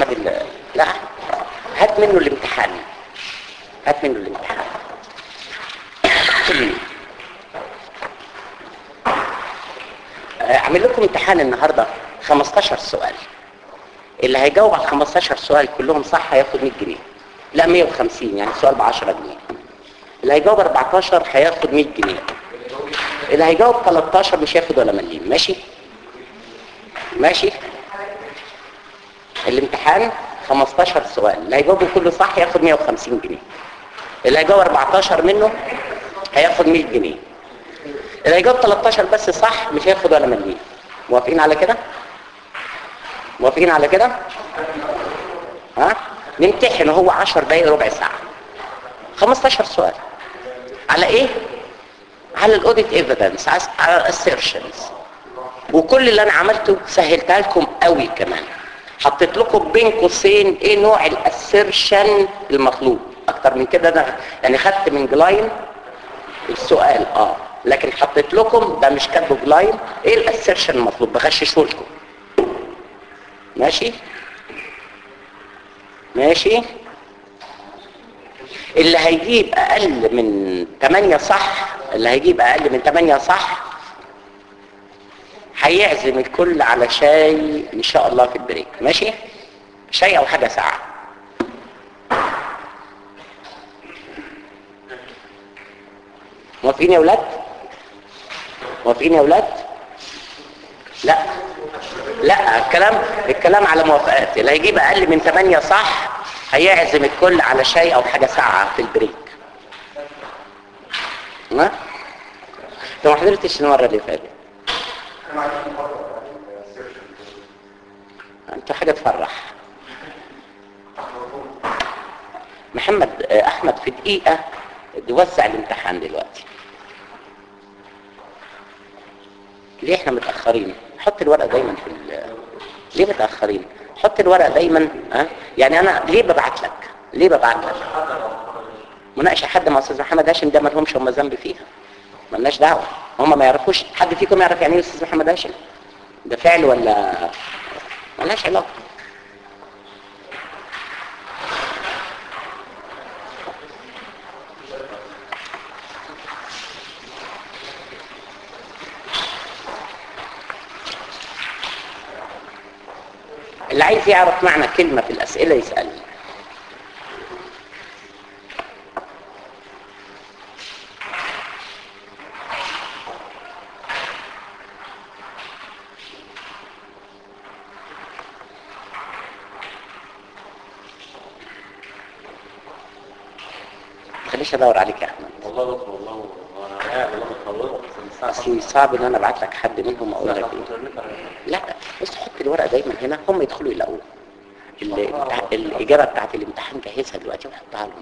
جاب ال... لا هات منه الامتحان هات منه الامتحان اعمل لكم امتحان النهارده 15 سؤال اللي هيجاوب على 15 سؤال كلهم صح هياخد 100 جنيه لا 150 يعني السؤال ب 10 جنيه اللي هيجاوب 14 هياخد 100 جنيه اللي هيجاوب 13 مش هياخد ولا مليم ماشي ماشي الامتحان 15 سؤال اللي هيجاوبه كله صح ياخد 150 جنيه اللي هيجاوب 14 منه هياخد 100 جنيه اللي هيجاوب 13 بس صح مش هياخد ولا مليم موافقين على كده موافقين على كده ها نمتحن هو 10 دقايق ربع ساعه 15 سؤال على ايه على الاوديت ايفيدنس على الاسيرشنز وكل اللي انا عملته سهلتها لكم قوي كمان حطيت لكم بين قوسين ايه نوع الاسيرشن المطلوب اكتر من كده انا يعني خدت من جلاين السؤال اه لكن حطيت لكم ده مش كاتبه جلاين ايه الاسيرشن المطلوب بغششه لكم ماشي ماشي اللي هيجيب اقل من 8 صح اللي هيجيب اقل من 8 صح هيعزم الكل على شاي ان شاء الله في البريك ماشي شاي او حاجه ساعه موافقين يا ولاد موافقين يا ولاد لا لا الكلام الكلام على موافقات اللي هيجيب اقل من 8 صح هيعزم الكل على شاي او حاجه ساعه في البريك ها انت ما حضرتش المره اللي فاتت انت حاجه تفرح محمد احمد في دقيقه توزع الامتحان دلوقتي ليه احنا متاخرين حط الورقه دايما في ال... ليه متاخرين حط الورقه دايما ها أه؟ يعني انا ليه ببعت لك ليه ببعت لك مناقشه حد مع استاذ محمد هاشم ده ما لهمش هم ذنب فيها ملناش دعوه هم ما يعرفوش حد فيكم يعرف يعني ايه استاذ محمد هاشم ده فعل ولا ملهاش علاقه اللي عايز يعرف معنى كلمة في الأسئلة يسألني خليش ادور عليك يا احمد والله دكتور والله وانا قاعد والله متخوف اصل صعب ان انا ابعت لك حد منهم اقول لك ايه لا بس حط الورقه دايما هنا هم يدخلوا يلاقوها ال- الامتح- الاجابه بتاعت الامتحان جهزها دلوقتي وحطها لهم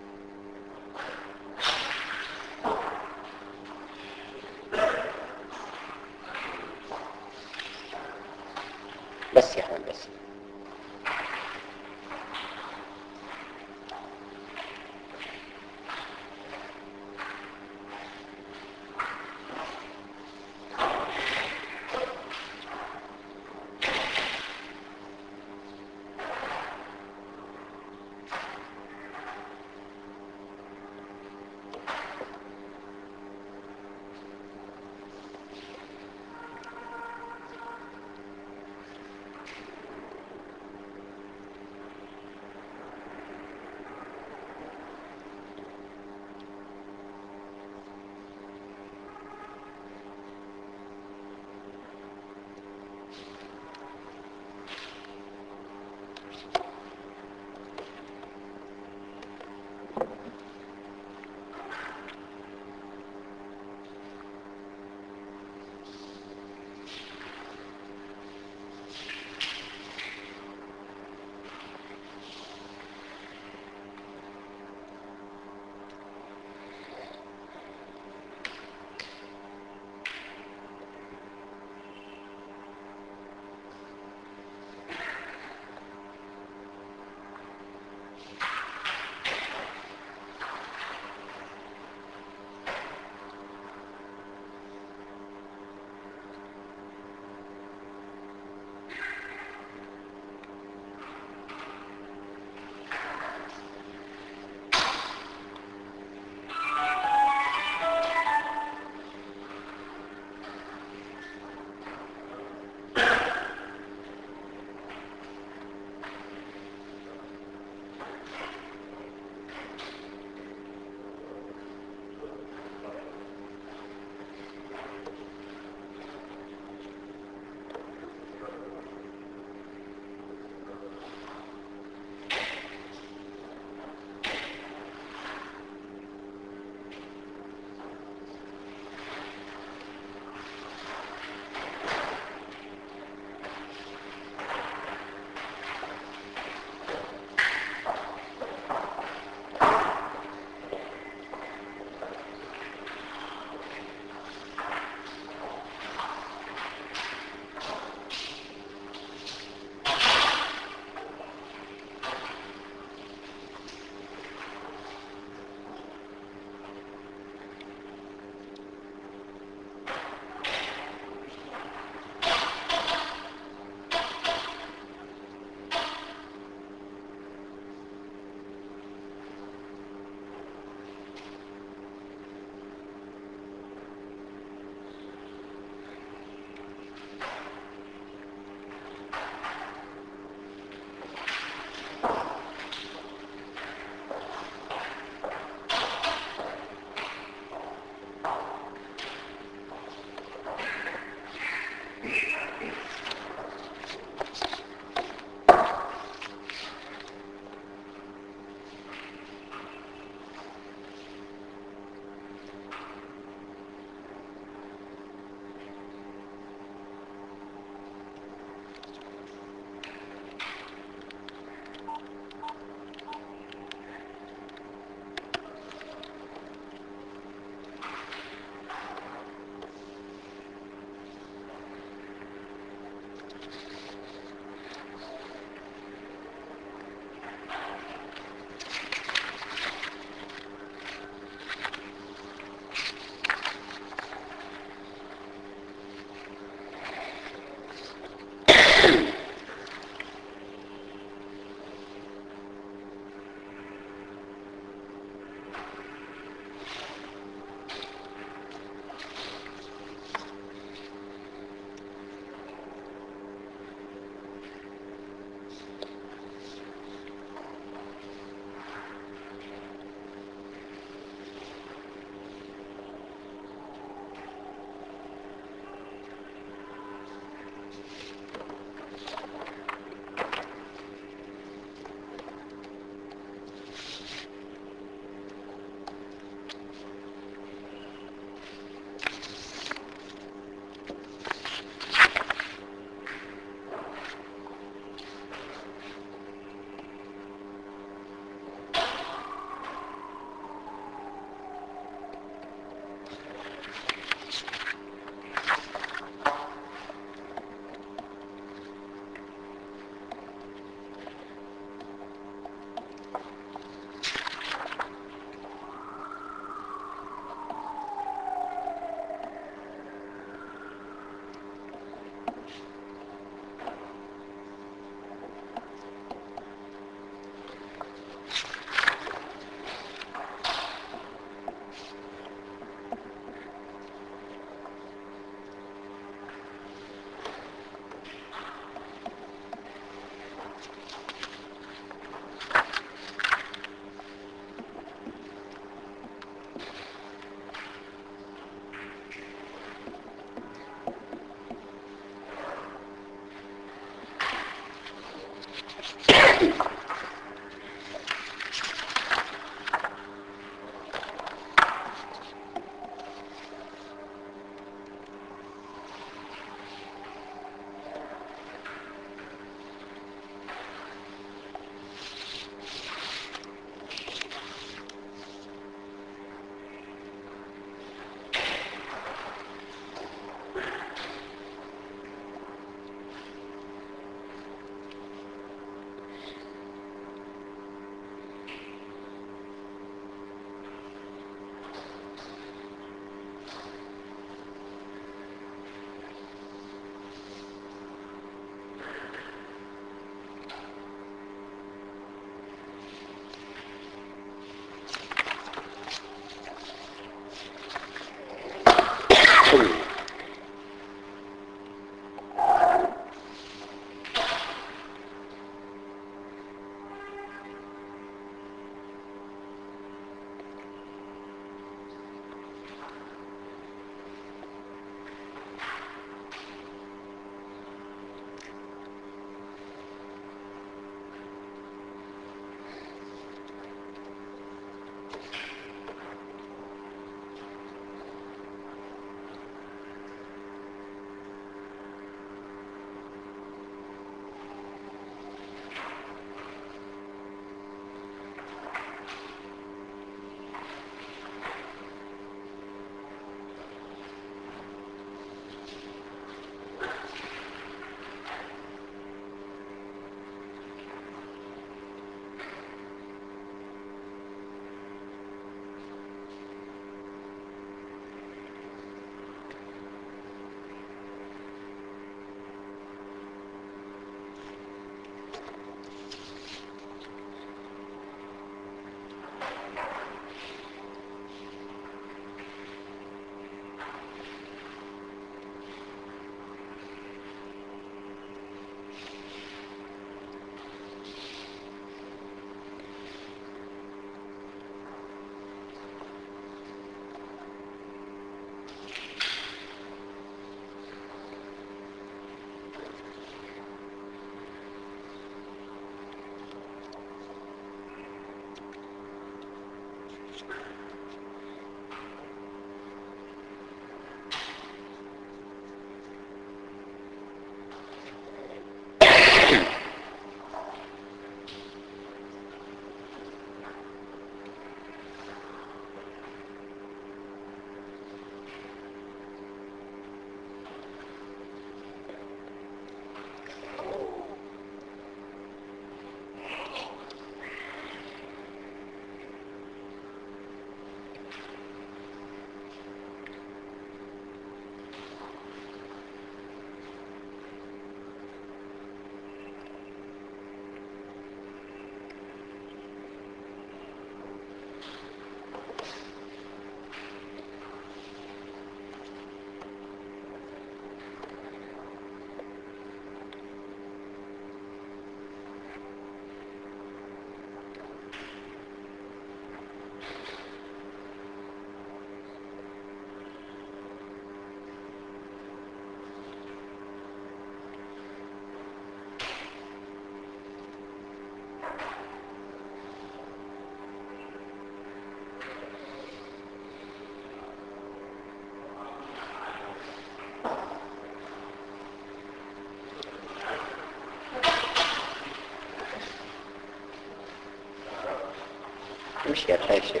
مش يا فاشل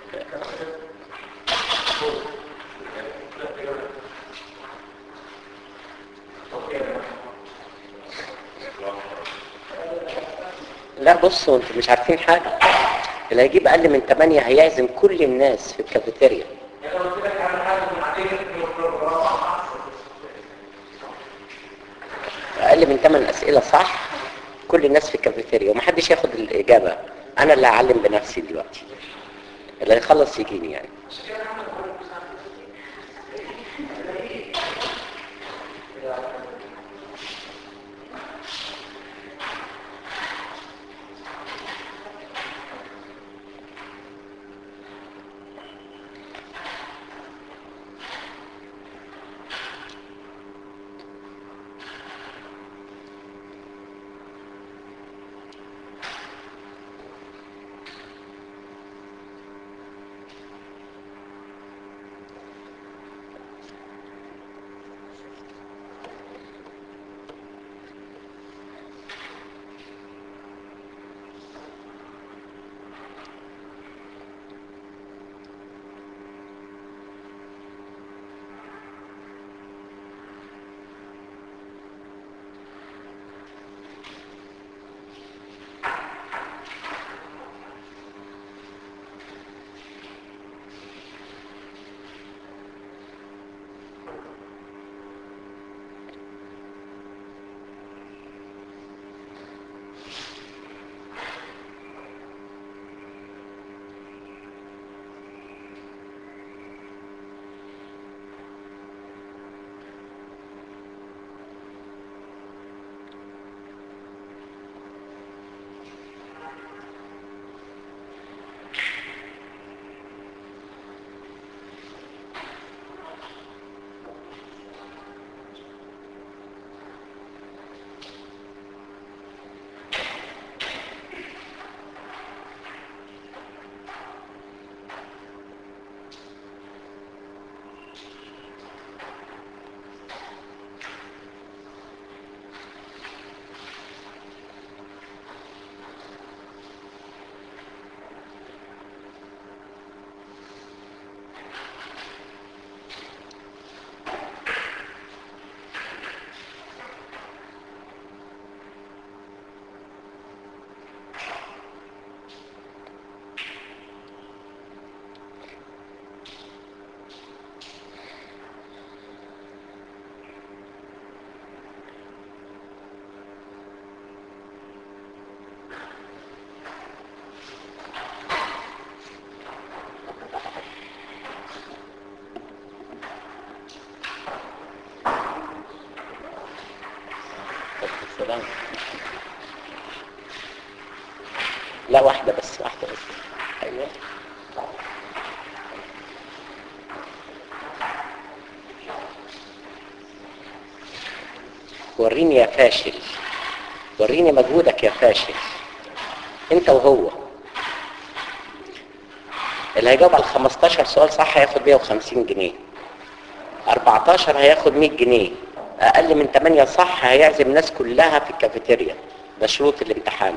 لا بصوا انتوا مش عارفين حاجة اللي هيجيب اقل من 8 هيعزم كل الناس في الكافيتيريا اقل من 8 اسئلة صح كل الناس في الكافيتيريا ومحدش ياخد الاجابة انا اللي هعلم بنفسي دلوقتي اللي هيخلص يجيني يعني السلام لا واحدة بس واحدة بس أيوة وريني يا فاشل وريني مجهودك يا فاشل انت وهو اللي هيجاوب على 15 سؤال صح هياخد 150 جنيه 14 هياخد 100 جنيه اقل من 8 صح هيعزم الناس كلها في الكافيتيريا ده شروط الامتحان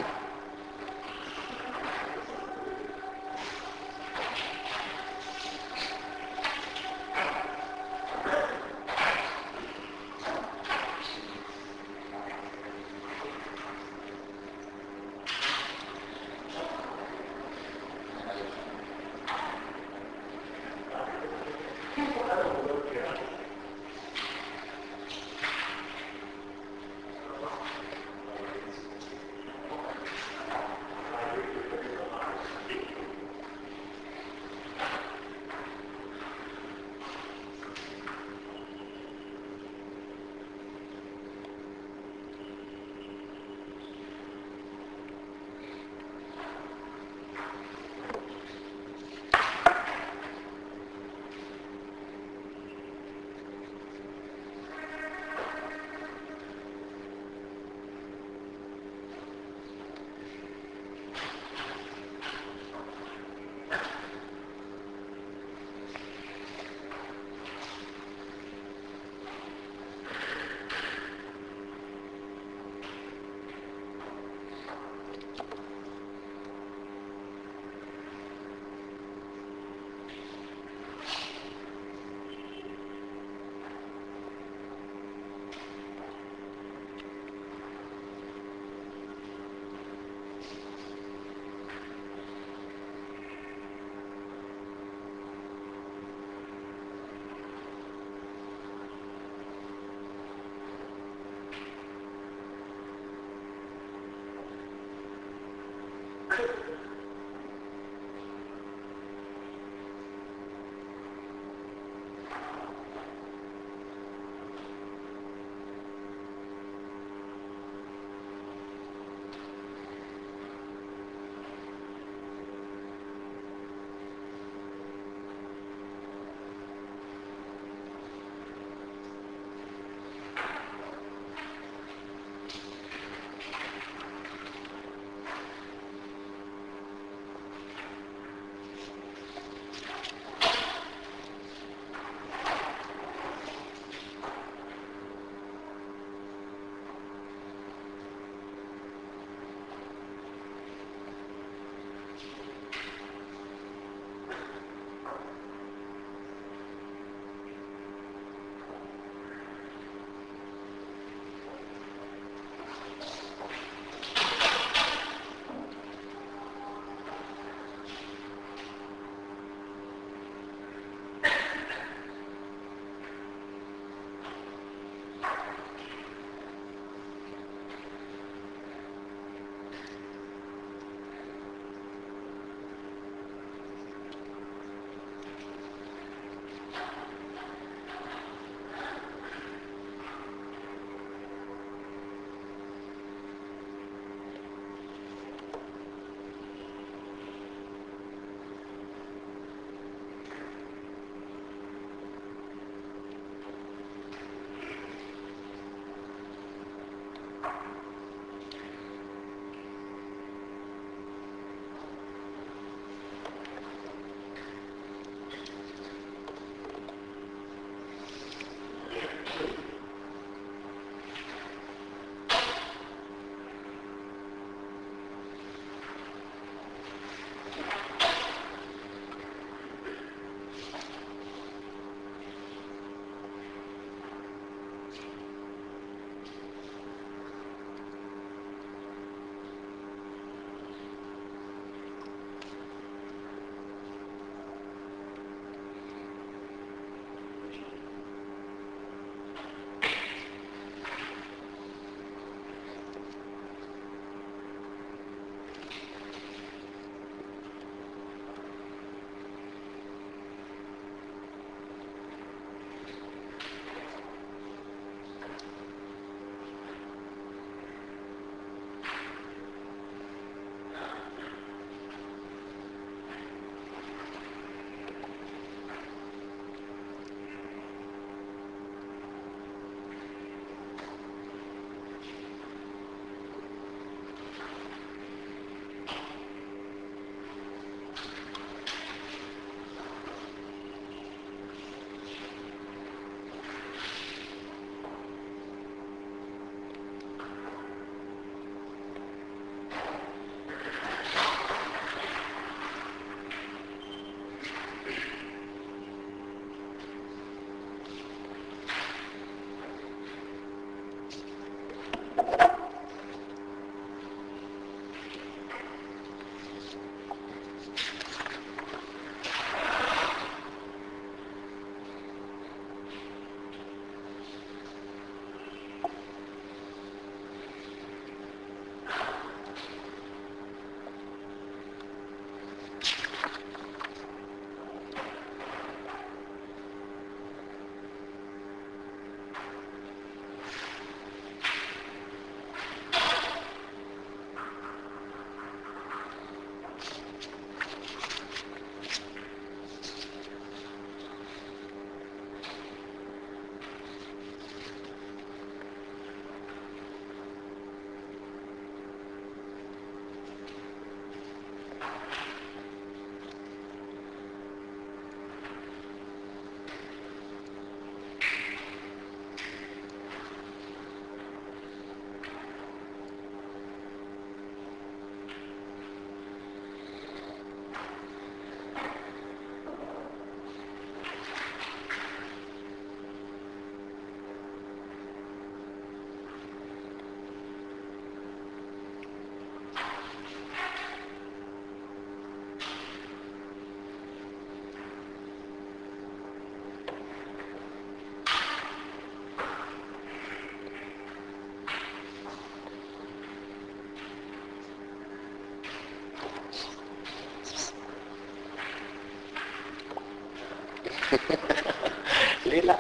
ليه لا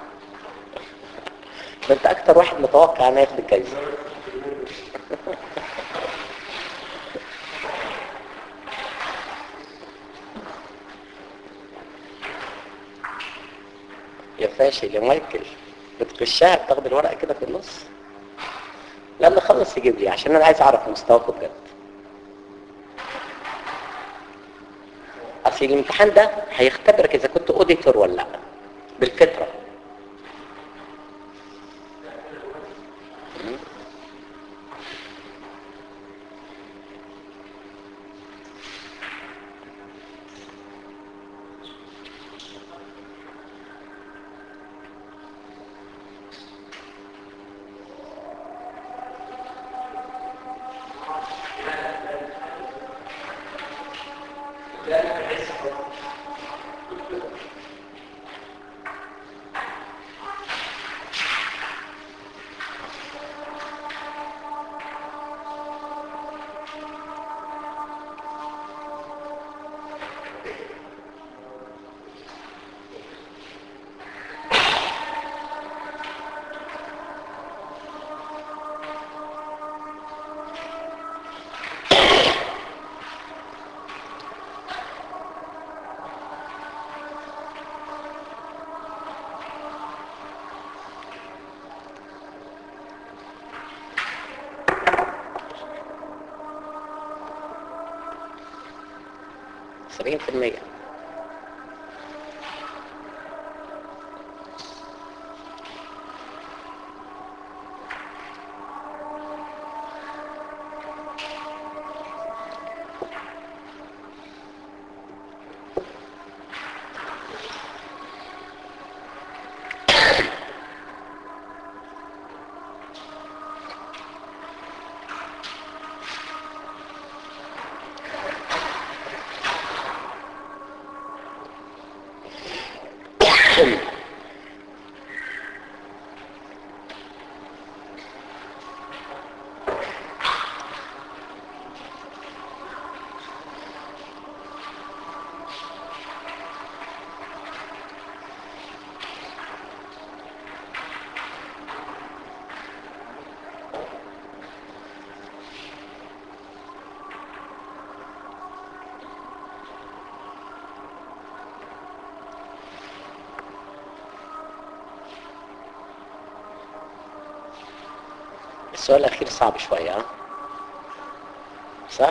ده انت اكتر واحد متوقع انه ياخد الجايزه يا فاشل يا مايكل بتخشها بتاخد الورقه كده في النص لما خلص يجيب لي عشان انا عايز اعرف مستواكم بجد اصل الامتحان ده هيختبرك اذا كنت اوديتور ولا لا بالفطره سبعين في المية السؤال الأخير صعب شوية ها؟ صح؟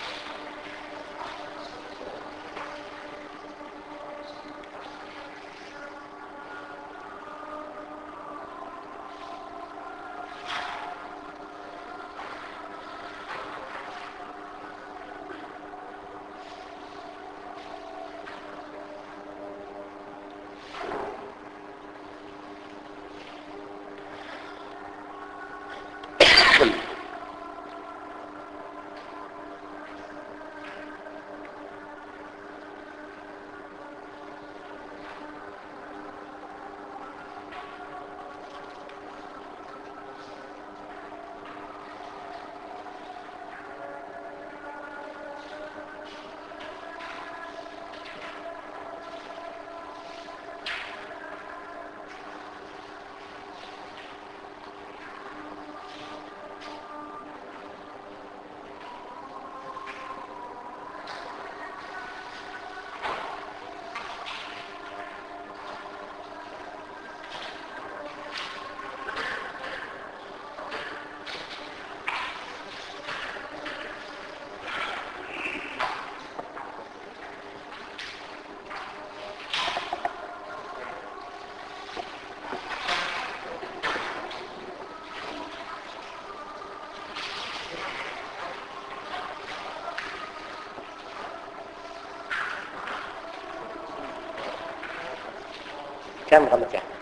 كام غلط يعني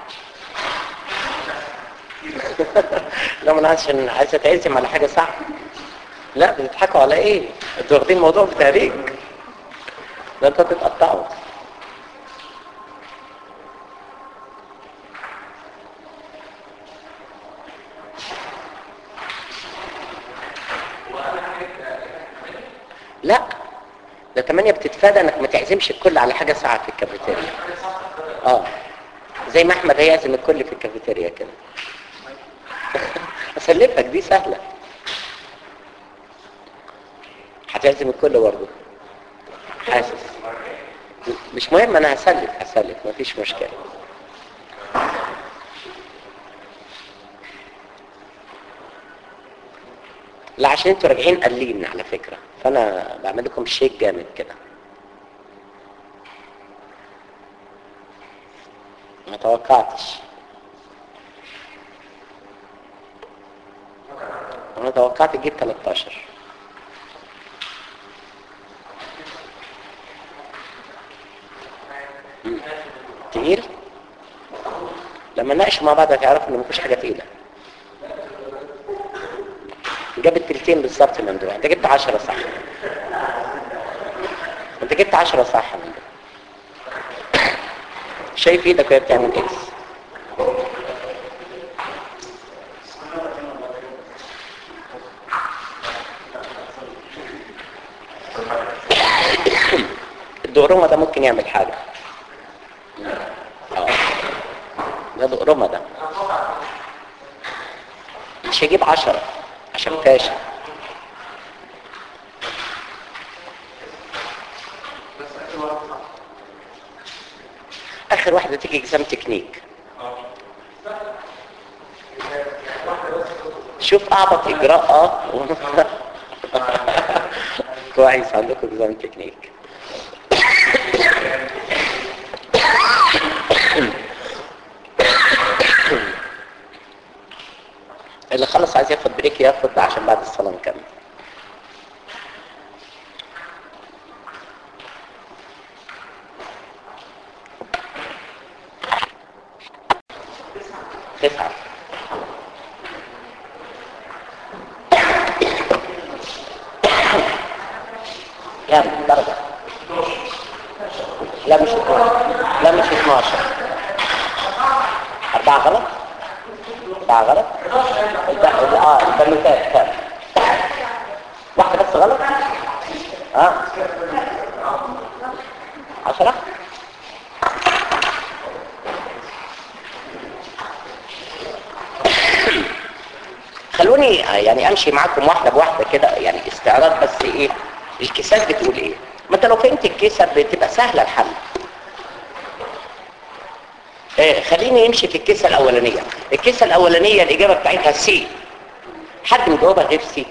لا ما انا عشان عايز اتعزم على حاجه صح لا بتضحكوا على ايه انتوا واخدين الموضوع بتهريج ده انتوا تتقطعوا لا ده 8 بتتفادى انك ما تعزمش الكل على حاجه ساعه في الكافيتيريا اه زي ما احمد هيعزم الكل في الكافيتيريا كده اسلفك دي سهله هتعزم الكل برضه حاسس مش مهم انا هسلف هسلف مفيش مشكله لا عشان انتوا راجعين قليل على فكره فانا بعمل لكم شيك جامد كده ما توقعتش انا توقعت تجيب 13 مم. تقيل لما نناقش مع بعض هتعرفوا ان مفيش حاجه تقيله جاب التلتين بالظبط من دول انت جبت 10 صح انت جبت 10 صح من دول شايف ايدك وهي بتعمل اكس الدقرمة ده ممكن يعمل حاجة اه ده دقرمة ده مش هيجيب عشرة عشان فاشل اخر واحدة تيجي اجزام تكنيك شوف اعبط اجراء اه كويس عندكم اجزام تكنيك اللي خلص عايز ياخد بريك ياخد عشان بعد الصلاة نكمل تسعة كام درجة لا مش 12 لا مش 12 أربعة غلط أربعة غلط الب... ال- اه البنوتات كام واحدة بس غلط اه عشرة خلوني آه، يعني امشي معاكم واحده بواحده كده يعني استعراض بس ايه الكيسات بتقول ايه ما انت لو فهمت الكيسه بتبقى سهله الحل آه، خليني نمشي في الكيسه الاولانيه الكيسه الاولانيه الاجابه بتاعتها سي حد مجاوبها غير سي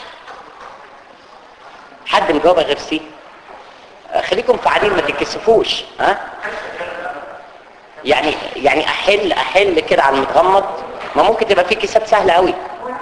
حد مجاوبها غير سي آه، خليكم فعالين ما تتكسفوش ها يعني يعني احل احل كده على المتغمض ما ممكن تبقى في كيسات سهله قوي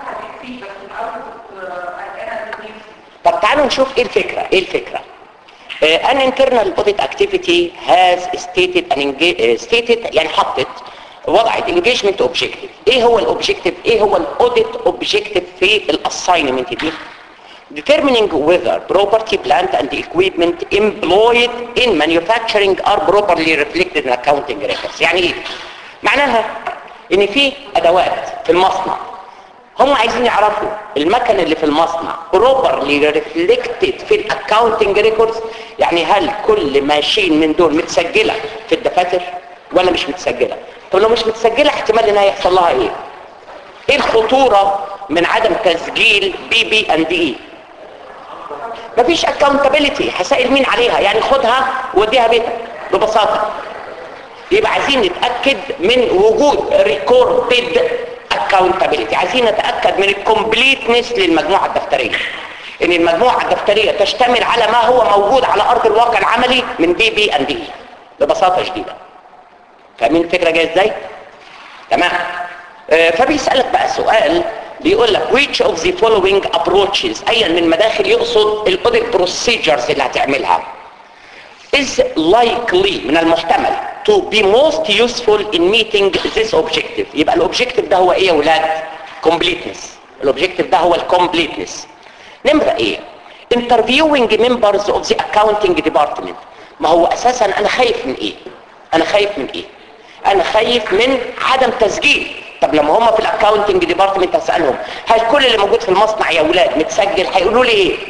طب تعالوا نشوف ايه الفكره ايه الفكره Uh, an internal audit activity has stated an enga- uh, stated يعني حطت وضعت engagement objective ايه هو الاوبجكتيف ايه هو الاوديت اوبجكتيف في الاساينمنت دي determining whether property plant and equipment employed in manufacturing are properly reflected in accounting records يعني ايه معناها ان في ادوات في المصنع هم عايزين يعرفوا المكن اللي في المصنع properly reflected في الاكاونتنج ريكوردز يعني هل كل ماشين من دول متسجله في الدفاتر ولا مش متسجله طب لو مش متسجله احتمال انها يحصل لها ايه ايه الخطوره من عدم تسجيل بي بي اند اي مفيش اكاونتابيلتي هسائل مين عليها يعني خدها وديها بيتك ببساطه يبقى عايزين نتاكد من وجود ريكوردد اكاونتابيلتي عايزين نتاكد من الكومبليتنس للمجموعه الدفتريه ان المجموعه الدفتريه تشتمل على ما هو موجود على ارض الواقع العملي من بي بي اند اي ببساطه شديده فاهمين الفكره جايه ازاي تمام آه، فبيسالك بقى سؤال بيقول لك which of the following approaches ايا من مداخل يقصد الاوديت بروسيجرز اللي هتعملها is likely من المحتمل to be most useful in meeting this objective يبقى الاوبجكتيف ده هو ايه يا ولاد completeness الاوبجكتيف ده هو الكومبليتنس نمرة ايه interviewing members of the accounting department ما هو اساسا انا خايف من ايه انا خايف من ايه انا خايف من عدم تسجيل طب لما هم في الاكاونتنج ديبارتمنت اسالهم هل كل اللي موجود في المصنع يا ولاد متسجل هيقولوا لي ايه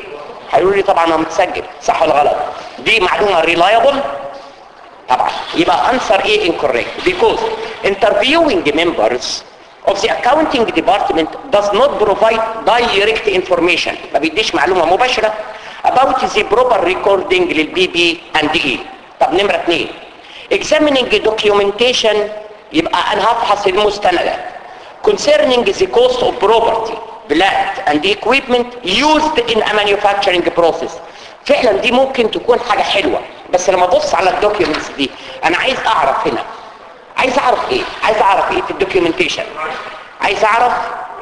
هيقولوا لي طبعا هو متسجل صح ولا غلط دي معلومه ريلايبل طبعا يبقى answer A incorrect because interviewing members of the accounting department does not provide direct information ما بيديش معلومة مباشرة about the proper recording للبي بي and E طب نمرة اثنين examining documentation يبقى انا هفحص المستندات concerning the cost of property plant and equipment used in a manufacturing process فعلا دي ممكن تكون حاجة حلوة بس لما ابص على الدوكيومنتس دي انا عايز اعرف هنا عايز اعرف ايه عايز اعرف ايه في الدوكيومنتيشن عايز اعرف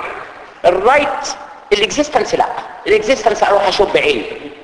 الرايت الاكزيستنس لا الاكزيستنس اروح اشوف بعيني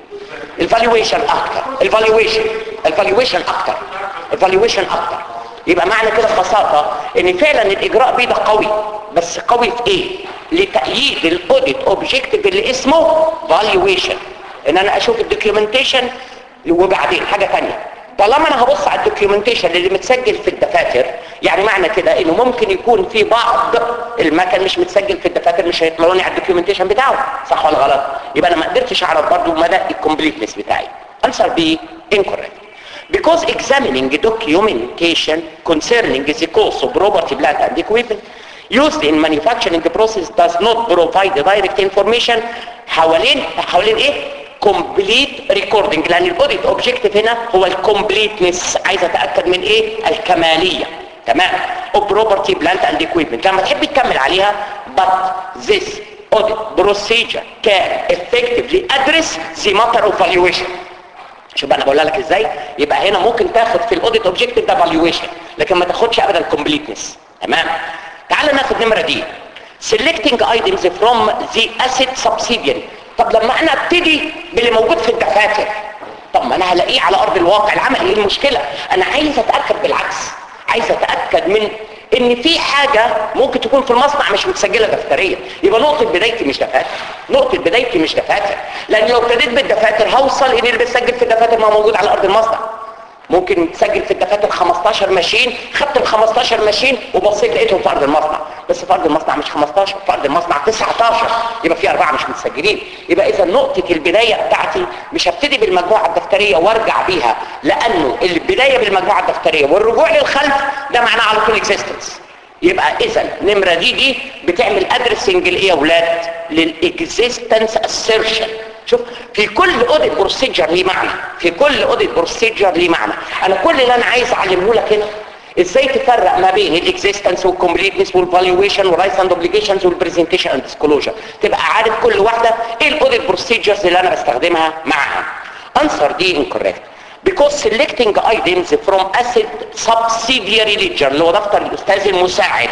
الفالويشن اكتر الفالويشن الفالويشن اكتر الفالويشن اكتر يبقى معنى كده ببساطه ان فعلا الاجراء بيه ده قوي بس قوي في ايه لتأييد الاوديت اوبجيكتيف اللي اسمه فالويشن ان انا اشوف الدوكيومنتيشن وبعدين حاجه ثانيه طالما انا هبص على الدوكيومنتيشن اللي متسجل في الدفاتر يعني معنى كده انه ممكن يكون في بعض المكن مش متسجل في الدفاتر مش هيطلعوني على الدوكيومنتيشن بتاعه صح ولا غلط يبقى انا ما قدرتش اعرف برضو مدى الكومبليتنس بتاعي answer B incorrect because examining documentation concerning the cost of property plant and equipment used in manufacturing process does not provide direct information حوالين حوالين ايه كومبليت ريكوردنج لان الاوديت اوبجيكتيف هنا هو الكومبليتنس عايز اتاكد من ايه الكماليه تمام اوف بروبرتي بلانت اند ايكويبمنت لما تحب تكمل عليها but this audit procedure can effectively address the matter of valuation شوف بقى انا بقول لك ازاي يبقى هنا ممكن تاخد في الاوديت اوبجيكتيف ده فالويشن لكن ما تاخدش ابدا كومبليتنس تمام تعال ناخد نمره دي selecting items from the asset subsidiary طب لما انا ابتدي باللي موجود في الدفاتر طب ما انا هلاقيه على ارض الواقع العمل ايه المشكله انا عايز اتاكد بالعكس عايز اتاكد من ان في حاجه ممكن تكون في المصنع مش متسجله دفتريا يبقى نقطه بدايتي مش دفاتر نقطه بدايتي مش دفاتر لان لو ابتديت بالدفاتر هوصل ان اللي بيتسجل في الدفاتر ما موجود على ارض المصنع ممكن تسجل في الدفاتر 15 ماشين خدت ال 15 ماشين وبصيت لقيتهم في ارض المصنع بس في ارض المصنع مش 15 في ارض المصنع 19 يبقى في اربعه مش متسجلين يبقى اذا نقطه البدايه بتاعتي مش هبتدي بالمجموعه الدفتريه وارجع بيها لانه البدايه بالمجموعه الدفتريه والرجوع للخلف ده معناه على طول اكزيستنس يبقى اذا نمره دي دي بتعمل ادرسنج لايه يا اولاد للاكزيستنس اسيرشن شوف في كل اوديت بروسيجر ليه معنى في كل اوديت بروسيجر ليه معنى انا كل اللي انا عايز اعلمه لك هنا ازاي تفرق ما بين الاكزيستنس والكومبليتنس والفالويشن والرايتس اند اوبليجيشنز والبرزنتيشن اند ديسكلوجر تبقى عارف كل واحده ايه الاوديت بروسيجرز اللي انا بستخدمها معاها انسر دي انكوريكت because selecting items from asset subsidiary ledger اللي هو دفتر الاستاذ المساعد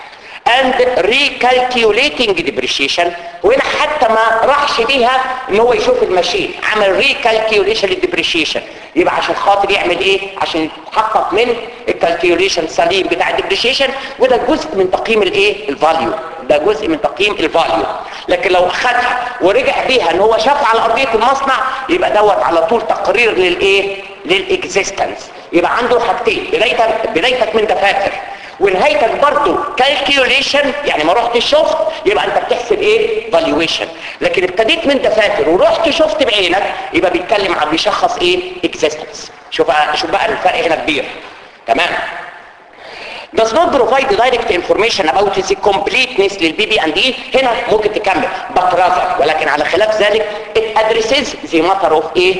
and recalculating depreciation وهنا حتى ما راحش بيها ان هو يشوف الماشين عمل recalculation للdepreciation يبقى عشان خاطر يعمل ايه عشان يتحقق من الكالكيوليشن سليم بتاع الديبريشيشن وده جزء من تقييم الايه الفاليو ده جزء من تقييم الفاليو لكن لو اخدها ورجع بيها ان هو شاف على ارضيه المصنع يبقى دوت على طول تقرير للايه للاكزيستنس يبقى عنده حاجتين بدايتك بدايتك من دفاتر ونهايتك برضو كالكيوليشن يعني ما رحت شفت يبقى انت بتحسب ايه فالويشن لكن ابتديت من دفاتر ورحت شفت بعينك يبقى بيتكلم عن بيشخص ايه اكزيستنس شوف شوف بقى الفرق هنا كبير تمام does not provide direct information about the completeness للبي بي اند اي هنا ممكن تكمل but rather ولكن على خلاف ذلك it addresses the matter of a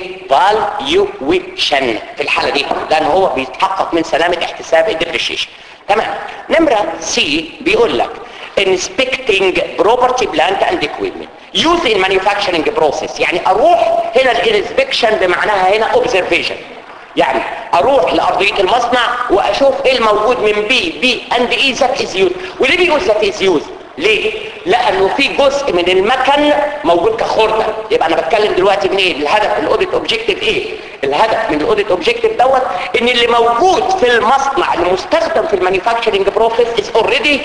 valuation في الحالة دي لان هو بيتحقق من سلامة احتساب الديبريشيشن تمام نمرة سي بيقول لك inspecting property plant and equipment used in manufacturing process يعني اروح هنا الانسبكشن بمعناها هنا observation يعني اروح لارضيه المصنع واشوف ايه الموجود من بي بي اند اي ذات از يوز وليه بيقول ذات از يوز ليه لانه في جزء من المكن موجود كخرده يبقى انا بتكلم دلوقتي من ايه الهدف الاوديت اوبجيكتيف ايه الهدف من الاوديت اوبجيكتيف دوت ان اللي موجود في المصنع المستخدم في المانيفاكتشرنج بروسيس از اوريدي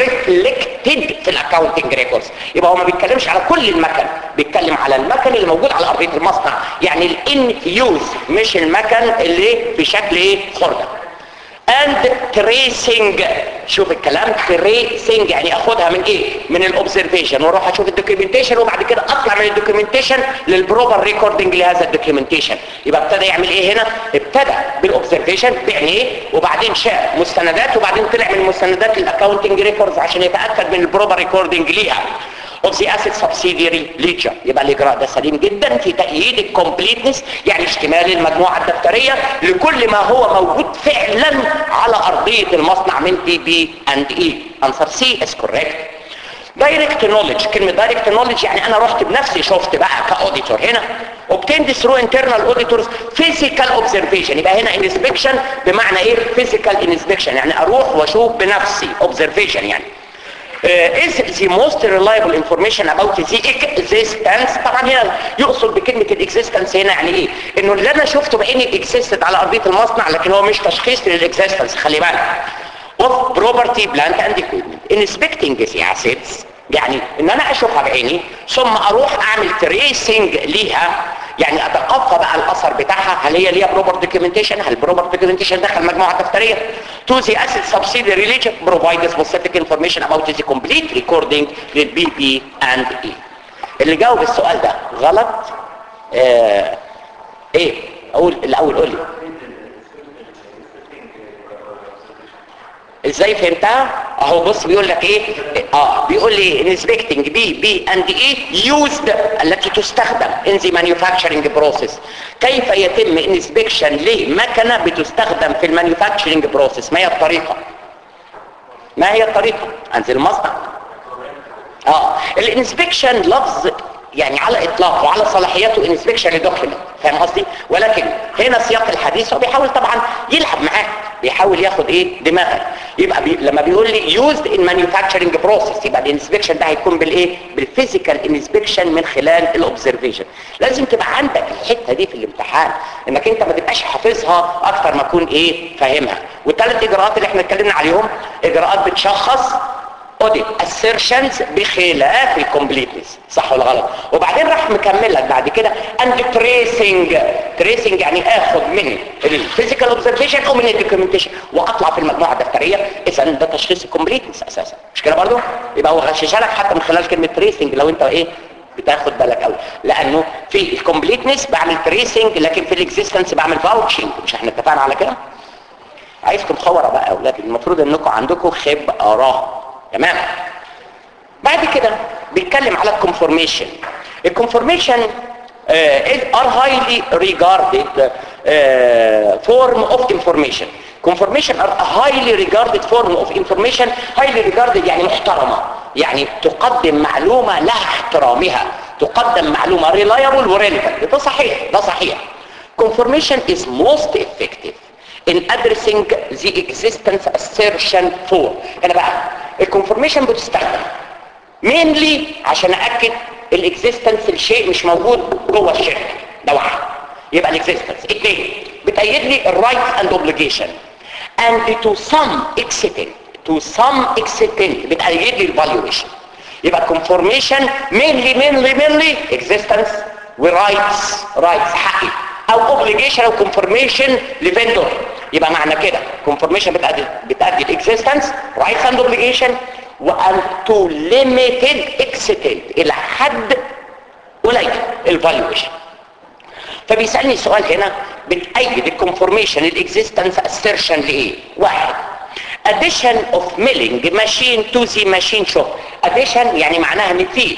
ريفلكتد في الاكاونتنج ريكوردز يبقى هو ما بيتكلمش على كل المكن بيتكلم على المكن اللي موجود على ارضيه المصنع يعني الان يوز مش المكن اللي بشكل ايه خرده اند تريسنج شوف الكلام تريسنج يعني اخدها من ايه من الاوبزرفيشن واروح اشوف الدوكيومنتيشن وبعد كده اطلع من الدوكيومنتيشن للبروبر ريكوردنج لهذا الدوكيومنتيشن يبقى ابتدى يعمل ايه هنا ابتدى بالاوبزرفيشن بعينيه وبعدين شاف مستندات وبعدين طلع من مستندات الاكاونتنج ريكوردز عشان يتاكد من البروبر ريكوردنج ليها of the asset subsidiary ledger يبقى الاجراء ده سليم جدا في تأييد الكومبليتنس يعني اشتمال المجموعة الدفترية لكل ما هو موجود فعلا على ارضية المصنع من دي بي اند اي answer C is correct دايركت نوليدج كلمة دايركت نوليدج يعني انا رحت بنفسي شفت بقى كاوديتور هنا obtained through internal auditors physical observation يبقى هنا inspection بمعنى ايه physical inspection يعني اروح واشوف بنفسي observation يعني uh, is the most reliable information about the existence طبعا هنا يقصد بكلمة الاكزيستنس هنا يعني ايه انه اللي انا شفته بعيني existed على ارضية المصنع لكن هو مش تشخيص للاكزيستنس خلي بالك of property plant and equipment inspecting the assets يعني ان انا اشوفها بعيني ثم اروح اعمل تريسنج ليها يعني اتقفى بقى الاثر بتاعها هل هي ليها بروبر دوكيومنتيشن هل البروبر دوكيومنتيشن دخل مجموعه دفتريه to the asset subsidiary ledger provide specific information about the complete recording للبي بي اند اي اللي جاوب السؤال ده غلط آه ايه اقول الاول قول لي ازاي فهمتها اهو بص بيقول لك ايه اه بيقول لي inspecting بي بي اند اي used التي تستخدم in the manufacturing process كيف يتم inspection لمكنه بتستخدم في المانيفاكتشرنج بروسيس ما هي الطريقه ما هي الطريقه انزل المصنع اه الانسبكشن لفظ يعني على اطلاقه وعلى صلاحياته انسبكشن لدوكيمنت فاهم قصدي ولكن هنا سياق الحديث هو بيحاول طبعا يلعب معاك بيحاول ياخد ايه دماغك يبقى بي لما بيقول لي used in manufacturing process يبقى الانسبكشن ده هيكون بالايه بالفيزيكال انسبكشن من خلال الاوبزرفيشن لازم تبقى عندك الحته دي في الامتحان انك انت ما تبقاش حافظها اكتر ما تكون ايه فاهمها والثلاث اجراءات اللي احنا اتكلمنا عليهم اجراءات بتشخص اوديت assertions بخلاف الكومبليتنس صح ولا غلط وبعدين راح مكمل لك بعد كده اند تريسنج تريسنج يعني اخد من الفيزيكال اوبزرفيشن او من الدوكيومنتيشن واطلع في المجموعه الدفتريه اذا ده تشخيص الكومبليتنس اساسا مش كده برضه يبقى هو غششها لك حتى من خلال كلمه تريسنج لو انت ايه بتاخد بالك قوي لانه في الكومبليتنس بعمل تريسنج لكن في الاكزيستنس بعمل فاوتشنج مش احنا اتفقنا على كده عايزكم خبره بقى يا اولاد المفروض انكم عندكم خبره تمام بعد كده بيتكلم على الكونفورميشن الكونفورميشن are highly regarded uh, form of information confirmation are a highly regarded form of information highly regarded يعني محترمة يعني تقدم معلومة لها احترامها تقدم معلومة reliable و relevant ده صحيح ده صحيح confirmation is most effective in addressing the existence assertion for هنا بقى الكونفورميشن بتستخدم mainly عشان اكد الاكزيستنس الشيء مش موجود جوه الشركه ده واحد يبقى الاكزيستنس اثنين بتأيد لي الرايت اند اوبليجيشن and to some extent to some extent بتأيد لي الفالويشن يبقى confirmation mainly mainly mainly existence ورايتس رايتس حقي او obligation او confirmation لفندور يبقى معنى كده confirmation بتأدي بتأدي الاكزيستنس رايتس اند obligation وان تو limited extent الى حد قليل الفالويشن فبيسألني سؤال هنا بتأيد الكونفورميشن الاكزيستنس assertion لايه واحد addition of milling machine to the machine shop addition يعني معناها ان في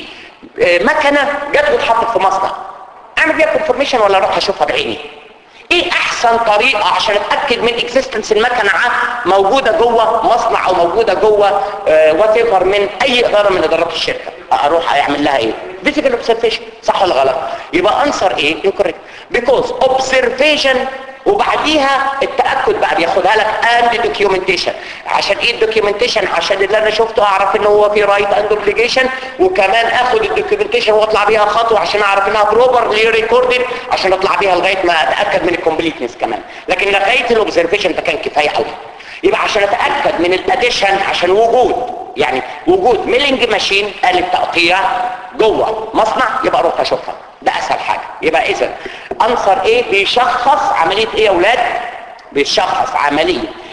مكنه جت واتحطت في مصنع اعمل بيها كونفورميشن ولا اروح اشوفها بعيني ايه احسن طريقة عشان اتأكد من اكزيستنس المكنة موجودة جوه مصنع او موجودة جوه وات ايفر من اي ادارة من ادارات الشركة اروح اعمل لها ايه physical observation صح ولا غلط يبقى انسر ايه incorrect because observation وبعديها التأكد بقى بياخدها لك and documentation عشان ايه الدوكيومنتيشن عشان اللي انا شفته اعرف ان هو في رايت اند اوبليجيشن وكمان اخد الدوكيومنتيشن واطلع بيها خطوه عشان اعرف انها بروبرلي ريكوردد عشان اطلع بيها لغايه ما اتاكد من الكومبليتنس كمان لكن لغايه الاوبزرفيشن ده كان كفايه قوي يبقى عشان اتاكد من الاديشن عشان وجود يعني وجود ميلينج ماشين آلة تقطيع جوه مصنع يبقى اروح اشوفها ده اسهل حاجه يبقى اذا انصر ايه بيشخص عمليه ايه يا اولاد بيشخص عمليه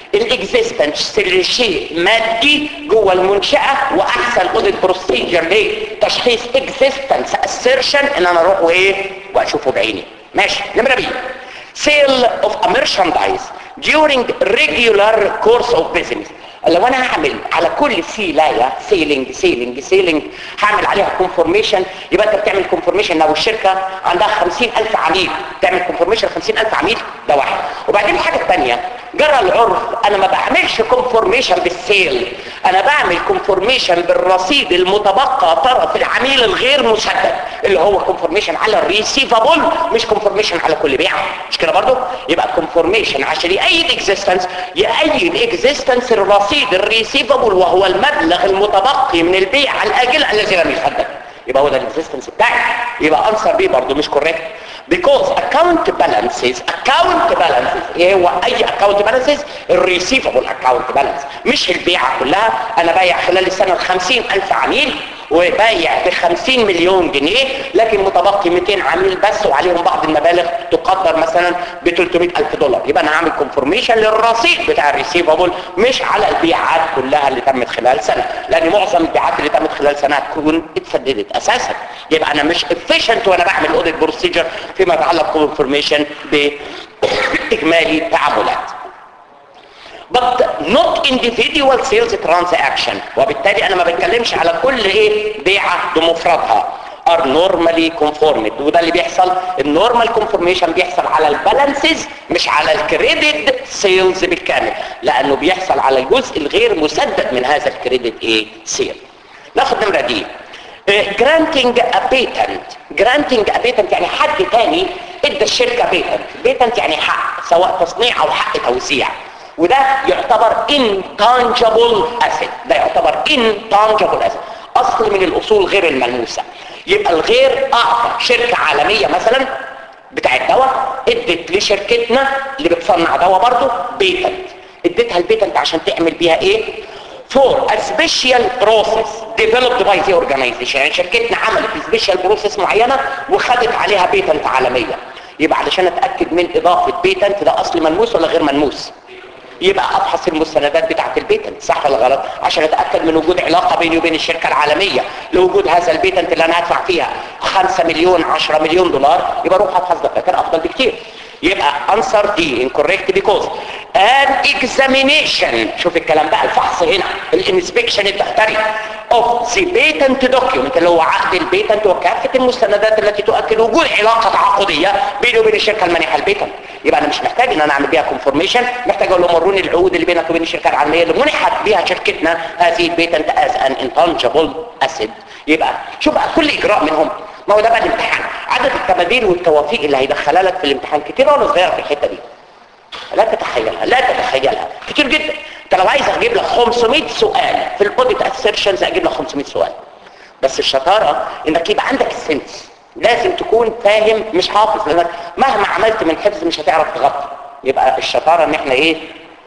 الاكزيستنس لشيء مادي جوه المنشاه واحسن اوديت بروسيجر لتشخيص اكزيستنس assertion ان انا اروح وايه واشوفه بعيني ماشي نمره بي sale of a merchandise during regular course of business لو انا هعمل على كل سيلايه سيلينج سيلينج سيلينج هعمل عليها كونفورميشن يبقى انت بتعمل كونفورميشن لو الشركه عندها 50000 عميل تعمل كونفورميشن 50000 عميل ده واحد وبعدين الحاجه الثانيه جرى العرف انا ما بعملش كونفورميشن بالسيل انا بعمل كونفورميشن بالرصيد المتبقى طرف العميل الغير مسدد اللي هو كونفورميشن على الريسيفابل مش كونفورميشن على كل بيعه مش كده برضه يبقى كونفورميشن عشان يأيد اكزيستنس يأيد اكزيستنس الرصيد الريسيفابل وهو المبلغ المتبقي من البيع الاجل الذي لم يسدد يبقى هو ده الاكزيستنس بتاعي يبقى انسر بي برضه مش كوريكت because account balances account balances ايه هو اي account balances الريسيفبل account balance مش البيعة كلها انا بايع خلال السنة الخمسين الف عميل وبايع ب 50 مليون جنيه لكن متبقي 200 عميل بس وعليهم بعض المبالغ تقدر مثلا ب 300 الف دولار يبقى انا هعمل كونفورميشن للرصيد بتاع الريسيفبل مش على البيعات كلها اللي تمت خلال سنه لان معظم البيعات اللي تمت خلال سنه هتكون اتسددت اساسا يبقى انا مش efficient وانا بعمل اوديت بروسيجر فيما يتعلق كونفورميشن باجمالي تعاملات but not individual sales transaction وبالتالي انا ما بتكلمش على كل ايه بيعه بمفردها are normally conformed وده اللي بيحصل النورمال كونفورميشن بيحصل على البالانسز مش على الكريدت سيلز بالكامل لانه بيحصل على الجزء الغير مسدد من هذا الكريدت ايه سيل ناخد نمره دي جرانتنج ا بيتنت جرانتنج ا بيتنت يعني حد تاني ادى الشركه بيتنت بيتنت يعني حق سواء تصنيع او حق توزيع وده يعتبر intangible asset ده يعتبر intangible asset اصل من الاصول غير الملموسه يبقى الغير اعطى شركه عالميه مثلا بتاعت دواء ادت لشركتنا اللي بتصنع دواء برضه بيتنت اديتها البيتنت عشان تعمل بيها ايه for a special process developed by the organization يعني شركتنا عملت سبيشال بروسيس معينه وخدت عليها بيتنت عالميه يبقى علشان اتاكد من اضافه بيتنت ده اصل ملموس ولا غير ملموس يبقى ابحث المستندات بتاعت البيتنت صح ولا غلط عشان اتاكد من وجود علاقه بيني وبين الشركه العالميه لوجود هذا البيتنت اللي انا هدفع فيها 5 مليون 10 مليون دولار يبقى اروح ابحث ده كان افضل بكتير يبقى answer D incorrect because an examination شوف الكلام بقى الفحص هنا الانسبكشن الدفتري of the patent document اللي هو عقد البيتنت وكافة المستندات التي تؤكد وجود علاقة تعاقدية بيني وبين الشركة المانحة البيتنت يبقى انا مش محتاج ان انا اعمل بيها كونفورميشن محتاج اقول لهم وروني العقود اللي بينك وبين الشركة العالمية اللي منحت بها شركتنا هذه البيتنت as an intangible asset يبقى شوف بقى كل اجراء منهم ما هو ده بقى الامتحان عدد التباديل والتوافيق اللي هيدخلها لك في الامتحان كتير ولا صغيره في الحته دي لا تتخيلها لا تتخيلها كتير جدا انت لو عايز اجيب لك 500 سؤال في الاوديت اسيرشنز اجيب لك 500 سؤال بس الشطاره انك يبقى عندك السنس لازم تكون فاهم مش حافظ لانك مهما عملت من حفظ مش هتعرف تغطي يبقى الشطاره ان احنا ايه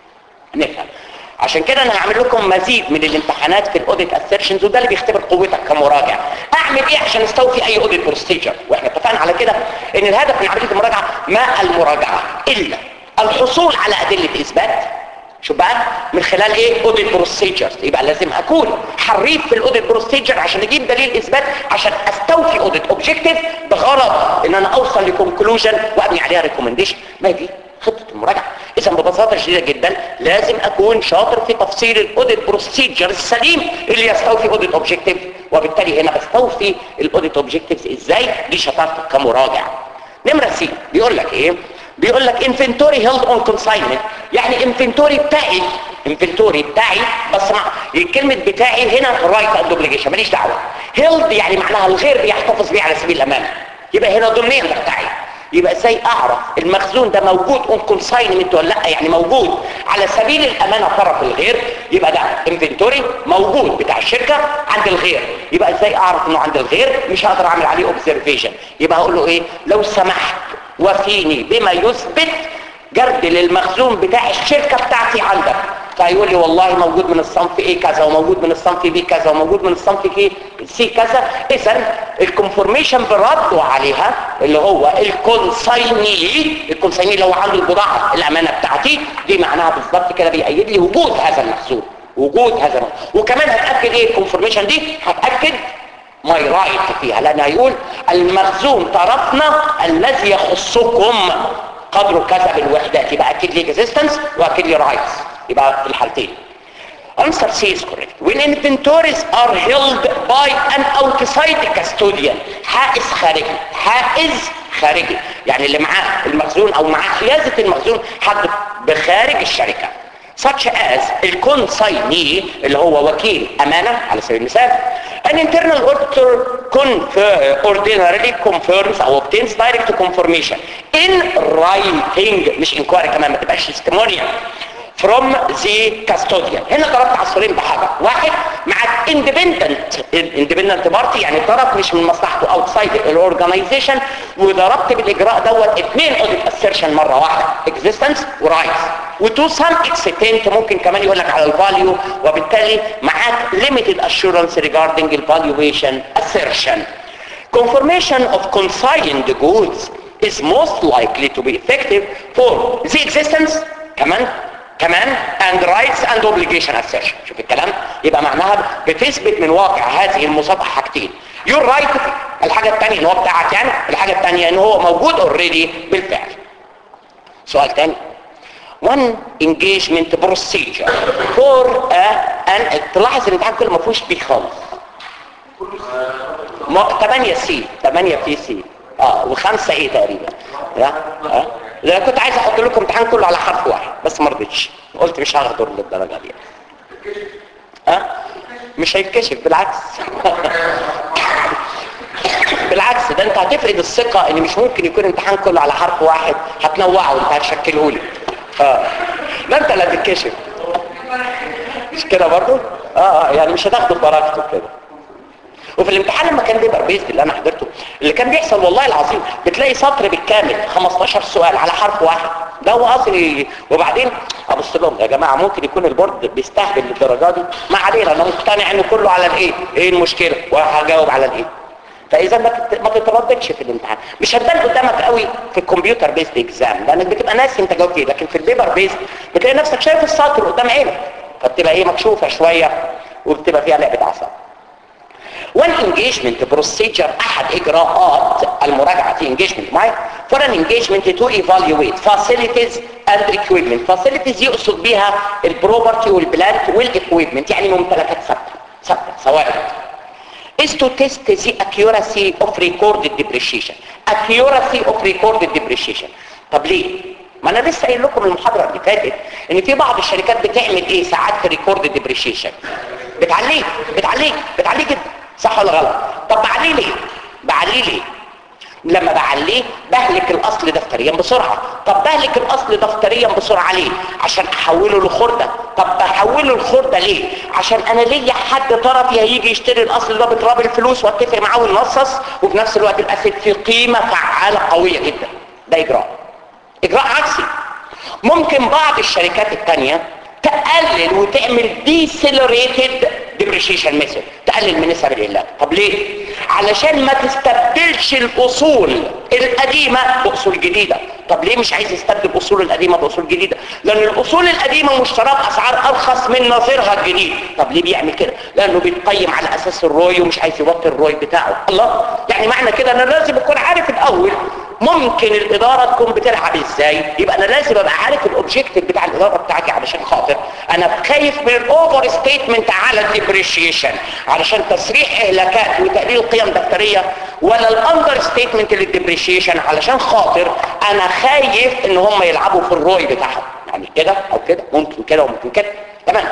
نفهم عشان كده انا هعمل لكم مزيد من الامتحانات في الاوديت اسيرشنز وده اللي بيختبر قوتك كمراجع اعمل ايه عشان استوفي اي اوديت بروسيجر واحنا اتفقنا على كده ان الهدف من عمليه المراجعه ما المراجعه الا الحصول على ادله اثبات شوف بقى من خلال ايه اوديت بروسيجرز يبقى لازم اكون حريف في الاوديت بروسيجر عشان اجيب دليل اثبات عشان استوفي اوديت اوبجكتيف بغرض ان انا اوصل لكونكلوجن وابني عليها ريكومنديشن ما دي خطه المراجعه اذا ببساطه شديده جدا لازم اكون شاطر في تفصيل الاوديت بروسيجر السليم اللي يستوفي اوديت اوبجكتيف وبالتالي هنا بستوفي الاوديت اوبجكتيفز ازاي دي شطارتك كمراجع نمره سي بيقول لك ايه بيقول لك انفنتوري هيلد اون كونساينمنت يعني انفنتوري بتاعي انفنتوري بتاعي بس مع الكلمه بتاعي هنا رايت اند اوبليجيشن ماليش دعوه هيلد يعني معناها الغير بيحتفظ بيه على سبيل الامانه يبقى هنا ضمنيا ده بتاعي يبقى ازاي اعرف المخزون ده موجود اون كونساينمنت ولا لا يعني موجود على سبيل الامانه طرف الغير يبقى ده انفنتوري موجود بتاع الشركه عند الغير يبقى ازاي اعرف انه عند الغير مش هقدر اعمل عليه اوبزرفيشن يبقى هقول له ايه لو سمحت وفيني بما يثبت جرد للمخزون بتاع الشركه بتاعتي عندك فيقول لي والله موجود من الصنف ايه كذا وموجود من الصنف بي كذا وموجود من الصنف كي سي كذا اذا الكونفورميشن بردوا عليها اللي هو الكونسايني الكونسايني اللي هو عنده البضاعه الامانه بتاعتي دي معناها بالظبط كده بيأيد لي وجود هذا المخزون وجود هذا المخزون. وكمان هتاكد ايه الكونفورميشن دي هتاكد ماي رايت فيها لان هيقول المخزون طرفنا الذي يخصكم قدره كذا بالوحدات يبقى اكيد لي اكزيستنس واكيد لي رايتس يبقى في الحالتين Answer C is correct. When inventories are held by an outside custodian حائز خارجي حائز خارجي يعني اللي معاه المخزون او معاه حيازة المخزون حد بخارج الشركة such as الكونسايني اللي هو وكيل امانة على سبيل المثال an internal auditor confer, ordinarily confirms او obtains direct confirmation in writing مش inquiry كمان ما تبقاش testimonial from the custodian هنا ضربت عصفورين بحاجة واحد مع independent independent party يعني طرف مش من مصلحته outside الاورجنايزيشن وضربت بالاجراء دوت اثنين audit assertion مرة واحدة existence و rights وتو some extent ممكن كمان يقول لك على الفاليو وبالتالي معاك limited assurance regarding valuation assertion confirmation of consigned goods is most likely to be effective for the existence كمان كمان and rights and obligation assertion شوف الكلام يبقى معناها بتثبت من واقع هذه المصادقه حاجتين your right الحاجه الثانيه ان هو بتاعك يعني الحاجه الثانيه ان هو موجود اوريدي بالفعل سؤال ثاني one engagement procedure for a an تلاحظ ان الامتحان كله ما فيهوش بي خالص 8 سي 8 في سي اه وخمسه ايه تقريبا ها ها لا كنت عايز احط لكم امتحان كله على حرف واحد بس ما رضيتش قلت مش هاخده للدرجه دي ها مش هيتكشف بالعكس بالعكس ده انت هتفقد الثقه ان مش ممكن يكون امتحان كله على حرف واحد هتنوعه وانت هتشكله لي اه لا انت اللي هتتكشف مش كده برضو اه اه يعني مش هتاخده بركته كده وفي الامتحان لما كان بيبقى بيزد اللي انا حضرته اللي كان بيحصل والله العظيم بتلاقي سطر بالكامل 15 سؤال على حرف واحد ده هو اصلي وبعدين ابص لهم يا جماعه ممكن يكون البورد بيستهبل للدرجه دي ما علينا انا مقتنع انه كله على الايه ايه المشكله وهجاوب على الايه فاذا ما تت- ما تترددش في الامتحان مش هتبان قدامك قوي في الكمبيوتر بيست اكزام لانك بتبقى ناسي انت جاوبت ايه لكن في البيبر بيست بتلاقي نفسك شايف السطر قدام عينك فبتبقى ايه مكشوفه شويه وبتبقى فيها لعبه اعصاب والانجيجمنت بروسيجر احد اجراءات المراجعه في انجيجمنت معايا for an engagement to evaluate facilities and equipment facilities يقصد بيها البروبرتي والبلانت والاكويبمنت يعني ممتلكات ثابته ثابته ثوابت is to test the accuracy of recorded depreciation accuracy of recorded depreciation طب ليه ما انا لسه قايل لكم المحاضره اللي فاتت ان في بعض الشركات بتعمل ايه ساعات في ريكورد ديبريشيشن بتعليه بتعليه بتعليه جدا صح ولا غلط طب بعليه ليه بعليه ليه لما بعليه بهلك الاصل دفتريا بسرعه طب بهلك الاصل دفتريا بسرعه ليه عشان احوله لخرده طب بحوله لخرده ليه عشان انا ليا حد طرفي هيجي يشتري الاصل ده بتراب الفلوس واتفق معاه وننصص وفي نفس الوقت الاسد في قيمه فعاله قويه جدا ده اجراء اجراء عكسي ممكن بعض الشركات التانية تقلل وتعمل decelerated depreciation method تقلل من نسب الإهلاك طب ليه؟ علشان ما تستبدلش الأصول القديمة بأصول جديدة طب ليه مش عايز يستبدل الأصول القديمة بأصول جديدة؟ لأن الأصول القديمة مشتراه بأسعار أرخص من نظيرها الجديد طب ليه بيعمل كده؟ لأنه بيتقيم على أساس الروي ومش عايز يوطي الروي بتاعه الله يعني معنى كده أنا لازم أكون عارف الأول ممكن الإدارة تكون بتلعب ازاي يبقى انا لازم ابقى عارف الاوبجيكتيف بتاع الإدارة بتاعتي علشان خاطر انا خايف من الاوفر ستيتمنت على الديبريشيشن علشان تسريح اهلاكات وتقليل قيم دفترية ولا الاندر ستيتمنت للديبريشيشن علشان خاطر انا خايف ان هم يلعبوا في الروي بتاعهم يعني كده او كده ممكن كده وممكن كده تمام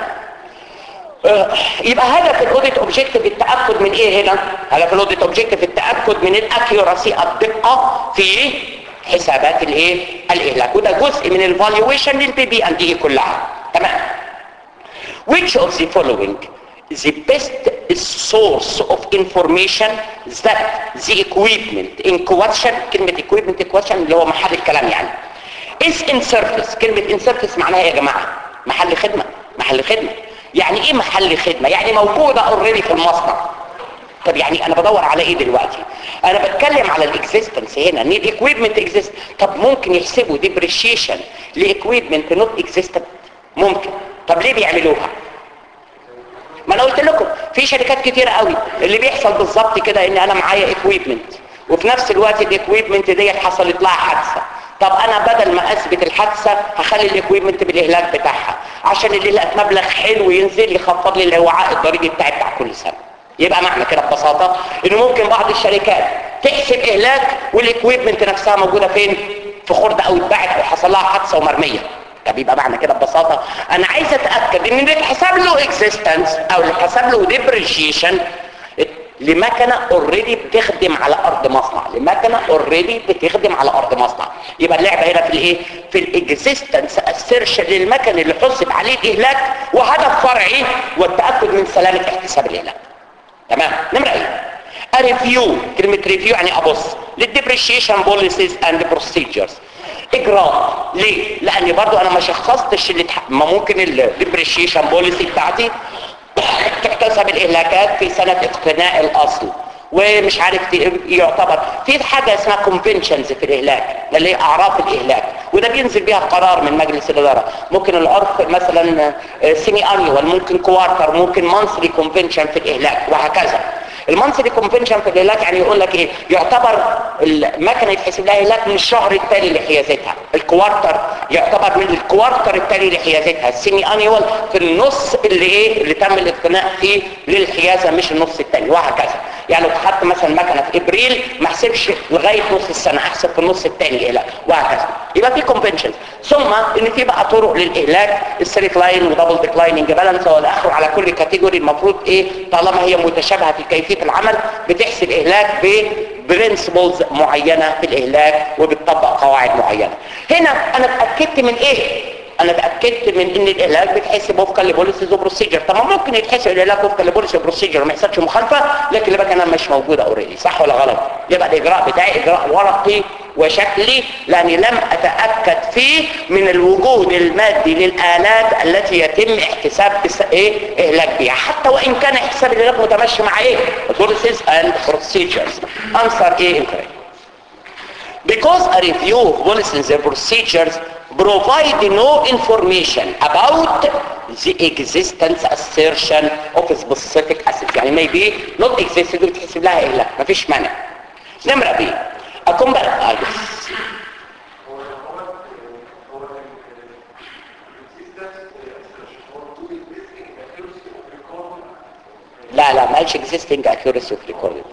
آه، يبقى هدف الاوديت اوبجيكتيف التاكد من ايه هنا هدف الاوديت اوبجيكتيف التاكد من الاكيوراسي الدقه في حسابات الايه الاهلاك وده جزء من الفالويشن للبي بي اند اي كلها تمام which of the following the best source of information that the equipment in question كلمة equipment in question اللي هو محل الكلام يعني is in service كلمة in service معناها إيه يا جماعة محل خدمة محل خدمه يعني ايه محل خدمه يعني موجوده اوريدي في المصنع طب يعني انا بدور على ايه دلوقتي انا بتكلم على الاكزيستنس هنا ان الاكويبمنت اكزيست طب ممكن يحسبوا ديبريشيشن لاكويبمنت نوت اكزيستنت ممكن طب ليه بيعملوها ما انا قلت لكم في شركات كتيرة قوي اللي بيحصل بالظبط كده ان انا معايا اكويبمنت وفي نفس الوقت الاكويبمنت ديت حصلت لها حادثه طب انا بدل ما اثبت الحادثه هخلي الاكويبمنت بالاهلاك بتاعها عشان الاهلاك مبلغ حلو ينزل يخفض لي الوعاء الضريبي بتاعي بتاع كل سنه يبقى معنى كده ببساطه انه ممكن بعض الشركات تحسب اهلاك والاكويبمنت نفسها موجوده فين في خرده او اتباعت او حصل لها حادثه ومرميه طب يبقى معنى كده ببساطه انا عايز اتاكد ان اللي اتحسب له اكزيستنس او اللي اتحسب له ديبريشيشن لمكنه اوريدي بتخدم على ارض مصنع لمكنه اوريدي بتخدم على ارض مصنع يبقى اللعبه هنا في الايه في الاكزيستنس اسيرشن للمكن اللي حسب عليه الاهلاك وهدف فرعي والتاكد من سلامه احتساب الاهلاك تمام نمره ايه ريفيو كلمه ريفيو يعني ابص للديبريشيشن بوليسيز اند بروسيجرز اجراء ليه لان برضو انا ما شخصتش اللي تح... ما ممكن الديبريشيشن بوليسي بتاعتي تحتسب الاهلاكات في سنة اقتناء الاصل ومش عارف يعتبر في حاجة اسمها كونفنشنز في الاهلاك اللي هي اعراف الاهلاك وده بينزل بيها قرار من مجلس الادارة ممكن العرف مثلا سيمي انيوال ممكن كوارتر ممكن مانثلي كونفنشن في الاهلاك وهكذا المانثلي كونفنشن في الاهلاك يعني يقول لك ايه يعتبر المكنه يتحسب لها اهلاك من الشهر التالي لحيازتها الكوارتر يعتبر من الكوارتر التالي لحيازتها السيمي انيوال في النص اللي ايه اللي تم الاقتناء فيه للحيازه مش النص التاني وهكذا يعني لو خدت مثلا مكنه في ابريل ما احسبش لغايه نص السنه احسب في النص الثاني الاهلاك وهكذا يبقى في كونفنشن ثم ان في بقى طرق للاهلاك الستريت لاين ودبل ديكلايننج بالانس والى اخره على كل كاتيجوري المفروض ايه طالما هي متشابهه في كيفيه العمل بتحسب اهلاك ببرنسبلز معينه في الاهلاك وبتطبق قواعد معينه هنا انا اتاكدت من ايه انا اتاكدت من ان الاهلاك بيتحسب وفقا لبوليسيز وبروسيجر طب ما ممكن يتحسب الاهلاك وفقا لبوليسيز وبروسيجر وما يحصلش مخالفه لكن يبقى انا مش موجوده اوريدي صح ولا غلط يبقى الاجراء بتاعي اجراء ورقي وشكلي لاني لم اتاكد فيه من الوجود المادي للالات التي يتم احتساب ايه اهلاك بها حتى وان كان حساب الاهلاك متمشي مع ايه بوليسيز اند بروسيجرز انسر ايه انكريت Because a review of policies and procedures provide no information about the existence assertion of a specific assets يعني maybe not existed بتحسب لها إلا مفيش مانع نمرة بي أكون بقى أجلس لا لا ما قالش existing accuracy of recording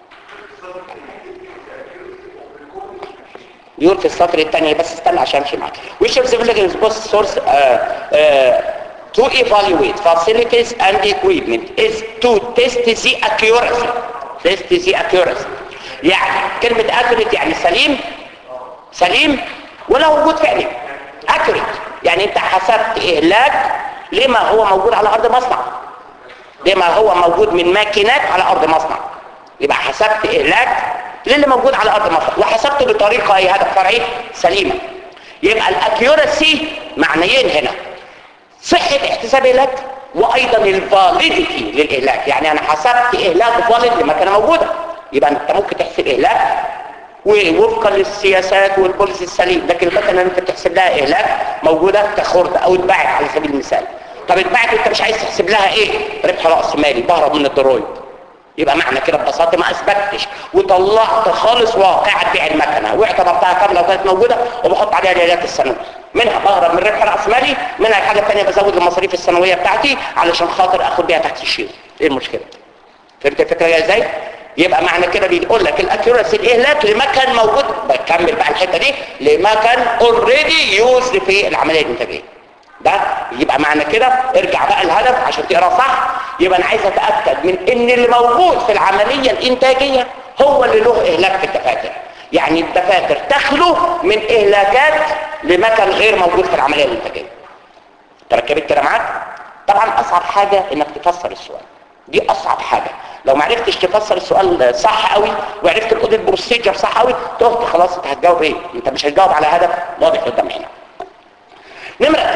يقول في السطر الثاني بس استنى عشان امشي معاك which of the following both source uh, uh, to evaluate facilities and equipment is to test the accuracy test the accuracy يعني كلمة accurate يعني سليم سليم ولا وجود فعلي accurate يعني انت حسبت اهلاك لما هو موجود على ارض مصنع لما هو موجود من ماكينات على ارض مصنع يبقى حسبت اهلاك للي موجود على ارض مصر وحسبته بطريقه اي هدف فرعي سليمه يبقى الاكيورسي معنيين هنا صحه احتساب اهلاك وايضا الفاليديتي للاهلاك يعني انا حسبت اهلاك فاليد لمكانه موجوده يبقى انت ممكن تحسب اهلاك ووفقا للسياسات والبوليسي السليم لكن المكنه انت بتحسب لها اهلاك موجوده كخرده او اتباعت على سبيل المثال طب اتباعت انت مش عايز تحسب لها ايه ربح راس مالي بهرب من الضرايب يبقى معنى كده ببساطه ما اثبتش وطلعت خالص واقعه بيع المكنه واعتبرتها كامله وكانت موجوده وبحط عليها العلاجات السنويه منها بهرب من ربح راس مالي منها الحاجه الثانيه بزود المصاريف السنويه بتاعتي علشان خاطر اخد بيها تحت الشيل ايه المشكله فهمت الفكره ازاي يبقى معنى كده بيقول لك الاكيورسي الاهلاك لمكان موجود بكمل بقى الحته دي لمكان اوريدي يوزد في العمليه الانتاجيه ده يبقى معنى كده ارجع بقى الهدف عشان تقرا صح يبقى انا عايز اتاكد من ان اللي موجود في العمليه الانتاجيه هو اللي له اهلاك في الدفاتر يعني الدفاتر تخلو من اهلاكات لمكان غير موجود في العمليه الانتاجيه تركبت كده معاك طبعا اصعب حاجه انك تفسر السؤال دي اصعب حاجه لو ما عرفتش تفسر السؤال صح قوي وعرفت تقول البروسيجر صح قوي تهت خلاص انت هتجاوب ايه انت مش هتجاوب على هدف واضح قدام عينك نمرة اثنين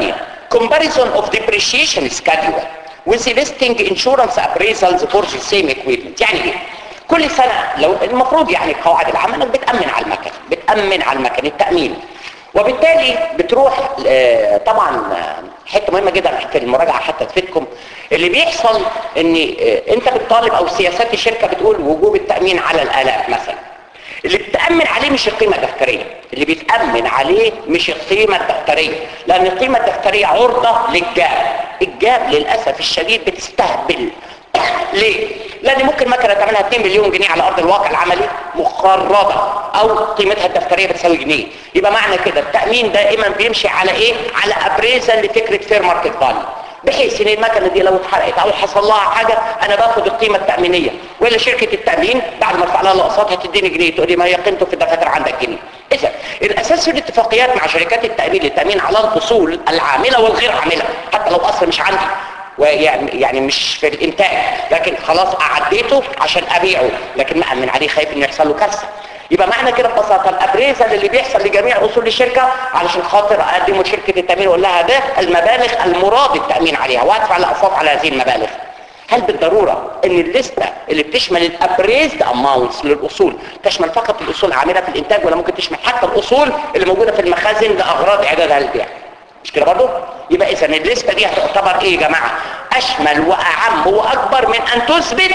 comparison of depreciation schedule with listing insurance appraisals for the same equipment يعني ايه كل سنة لو المفروض يعني قواعد العمل انك بتأمن على المكن بتأمن على المكن التأمين وبالتالي بتروح آه، طبعا آه، حته مهمه جدا في المراجعه حتى تفيدكم اللي بيحصل ان آه، انت بتطالب او سياسات الشركه بتقول وجوب التامين على الالات مثلا اللي بتأمن عليه مش القيمة الدفترية اللي بيتأمن عليه مش القيمة الدفترية لأن القيمة الدفترية عرضة للجاب الجاب للأسف الشديد بتستهبل ليه؟ لأن ممكن مكنة تعملها 2 مليون جنيه على أرض الواقع العملي مخربة أو قيمتها الدفترية بتساوي جنيه يبقى معنى كده التأمين دائما بيمشي على إيه؟ على أبريزا لفكرة فير ماركت فاليو بحيث ان المكنه دي لو اتحرقت او حصل لها حاجه انا باخد القيمه التامينيه ولا شركه التامين بعد ما ادفع لها الاقساط هتديني جنيه تقول لي ما هي قيمته في الدفاتر عندك جنيه اذا الاساس في الاتفاقيات مع شركات التامين للتامين على الاصول العامله والغير عامله حتى لو اصل مش عندي ويعني يعني مش في الانتاج لكن خلاص اعديته عشان ابيعه لكن مأمن عليه خايف انه يحصل له كارثه يبقى معنى كده ببساطه الابريزل اللي بيحصل لجميع اصول الشركه علشان خاطر اقدمه لشركه التامين واقول لها ده المبالغ المراد التامين عليها وادفع الاقساط على هذه المبالغ هل بالضروره ان الليسته اللي بتشمل الابريزد اماونتس للاصول تشمل فقط الاصول العامله في الانتاج ولا ممكن تشمل حتى الاصول اللي موجوده في المخازن لاغراض اعدادها للبيع مش كده برضه يبقى اذا الليسته دي هتعتبر ايه يا جماعه اشمل واعم واكبر من ان تثبت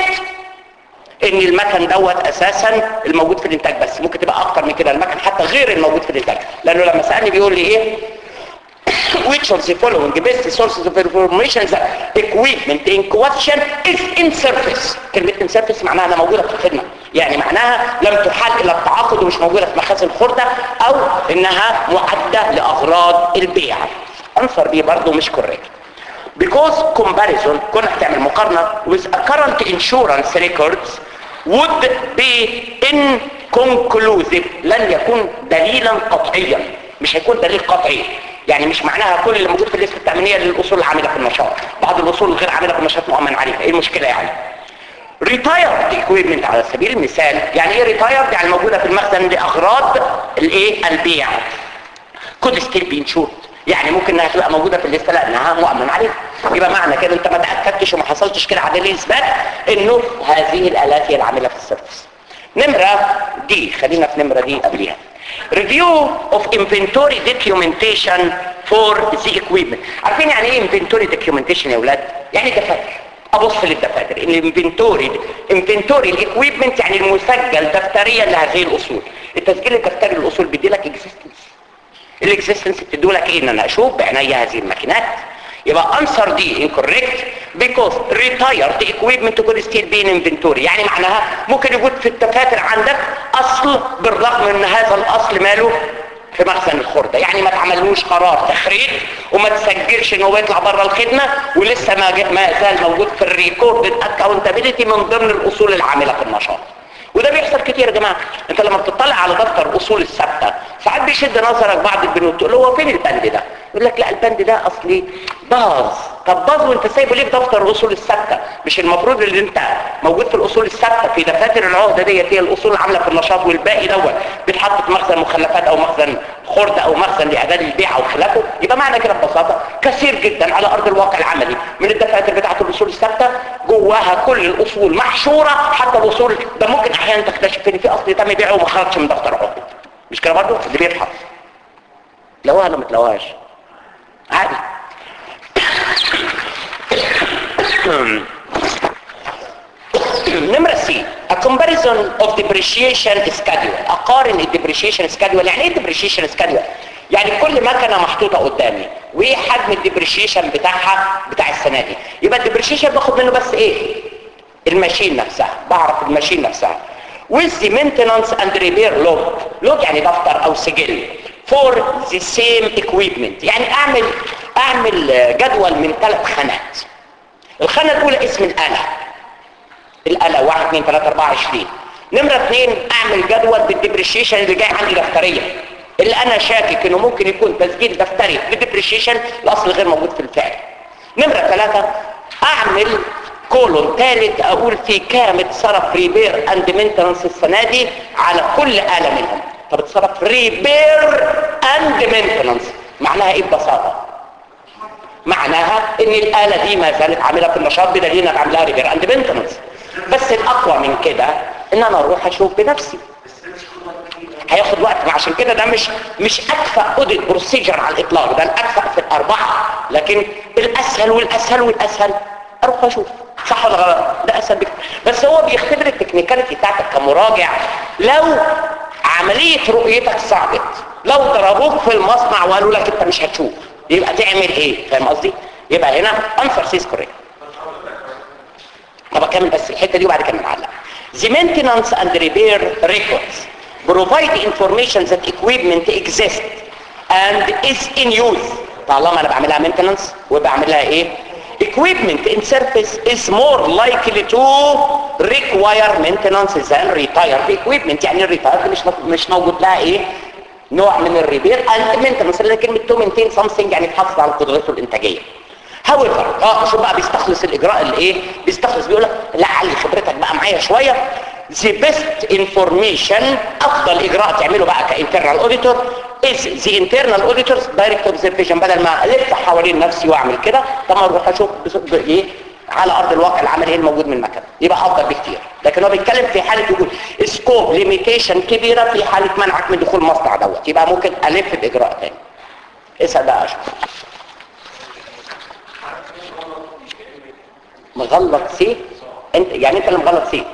ان المكن دوت اساسا الموجود في الانتاج بس ممكن تبقى اكتر من كده المكن حتى غير الموجود في الانتاج لانه لما سالني بيقول لي ايه which of the following best sources of information the equipment in question is in service كلمة in service معناها انها موجودة في الخدمة يعني معناها لم تحال الى التعاقد ومش موجودة في مخازن خردة او انها معدة لاغراض البيع انصر بيه برضه مش correct because comparison كنا هتعمل مقارنة with a current insurance records would be inconclusive لن يكون دليلا قطعيا مش هيكون دليل قطعي يعني مش معناها كل اللي موجود في الليسته التامينيه للاصول العامله في النشاط بعض الاصول الغير عامله في النشاط مؤمن عليها ايه المشكله يعني ريتايرد ايكويبمنت على سبيل المثال يعني ايه ريتايرد يعني موجوده في المخزن لاغراض الايه البيع كود ستيل بي انشورد يعني ممكن انها تبقى موجوده في الليسته لانها مؤمن عليها يبقى معنى كده انت ما تاكدتش وما حصلتش كده عدل اثبات انه هذه الالات هي العامله في السيرفيس نمره دي خلينا في نمره دي قبليها review of inventory documentation for the equipment عارفين يعني ايه inventory documentation يا اولاد يعني دفاتر ابص للدفاتر الانفنتوري انفنتوري الاكويبمنت يعني المسجل دفتريا لهذه الاصول التسجيل الدفتري للاصول بيدي لك اكزيستنس الاكزيستنس بتدي لك ايه ان انا اشوف بعناية هذه الماكينات يبقى answer دي incorrect because retired equipment could still be in inventory يعني معناها ممكن يكون في الدفاتر عندك اصل بالرغم ان هذا الاصل ماله في مخزن الخردة يعني ما تعملوش قرار تخريج وما تسجلش ان هو يطلع بره الخدمة ولسه ما, ما زال موجود في الريكورد اكاونتابيلتي من ضمن الاصول العاملة في النشاط وده بيحصل كتير يا جماعه انت لما بتطلع على دفتر اصول الثابته ساعات بيشد نظرك بعض البنود تقول له هو فين البند ده يقول لك لا البند ده اصلي باظ طب باظ وانت سايبه ليه في دفتر الاصول الثابته مش المفروض اللي انت موجود في الاصول الثابته في دفاتر العهده ديت هي الاصول العامله في النشاط والباقي دوت بيتحط في مخزن مخلفات او مخزن خرده او مخزن لاعداد البيع او خلافه يبقى معنى كده ببساطه كثير جدا على ارض الواقع العملي من الدفاتر بتاعه الاصول الثابته جواها كل الاصول محشوره حتى الاصول ده ممكن احيانا تكتشف ان في اصل تم بيعه وما خرجش من دفتر عهده مش كده برضه اللي بيبحث لوها ولا ما تلوهاش عادي نمرة سي a comparison of depreciation schedule اقارن الديبريشيشن schedule يعني ايه depreciation schedule يعني كل مكنه محطوطه قدامي وايه حجم الديبريشيشن بتاعها بتاع السنه دي يبقى الديبريشيشن باخد منه بس ايه الماشين نفسها بعرف الماشين نفسها with the maintenance and repair log log يعني دفتر او سجل for the same equipment يعني اعمل اعمل جدول من ثلاث خانات الخانه الاولى اسم الاله الاله 1 2 3 4 20 نمره 2 اعمل جدول بالديبريشيشن اللي جاي عندي دفتريا اللي انا شاكك انه ممكن يكون تسجيل دفتري بالديبريشيشن الاصل غير موجود في الفعل نمره 3 اعمل كولون ثالث اقول في كام اتصرف ريبير اند مينتنس السنه دي على كل اله منهم طب اتصرف ريبير اند مينتنس معناها ايه ببساطه معناها ان الاله دي ما زالت عامله في النشاط بدليل انك عاملها ريبير اند مينتنس بس الاقوى من كده ان انا اروح اشوف بنفسي هياخد وقت عشان كده ده مش مش اكفأ اوديت بروسيجر على الاطلاق ده الاكفأ في الاربعه لكن الاسهل والاسهل والاسهل اروح اشوف صح ولا غلط ده اسهل بكتير بس هو بيختبر التكنيكاليتي بتاعتك كمراجع لو عمليه رؤيتك صعبت لو ضربوك في المصنع وقالوا لك انت مش هتشوف يبقى تعمل ايه فاهم قصدي يبقى هنا انسر سيس كوريكت طب اكمل بس الحته دي وبعد كده نعلق The maintenance and repair records provide information that equipment exists and is in use طالما انا بعملها maintenance وبعملها ايه equipment in service is more likely to require maintenance than retired equipment يعني الريتايرد مش مش موجود لها ايه نوع من الريبير and maintenance اللي كلمه to maintain something يعني تحافظ على قدرته الانتاجيه however اه شوف بقى بيستخلص الاجراء الايه بيستخلص بيقول لك لعلي خبرتك بقى معايا شويه the best information افضل اجراء تعمله بقى كانترنال اوديتور is the internal auditors direct observation بدل ما الف حوالين نفسي واعمل كده طب ما اروح اشوف بس- ايه على ارض الواقع العمل ايه الموجود من المكان يبقى افضل بكتير لكن هو بيتكلم في حاله وجود سكوب ليميتيشن كبيره في حاله منعك من دخول المصنع دوت يبقى ممكن الف باجراء تاني اسال بقى اشوف مغلط سي انت يعني انت اللي مغلط سي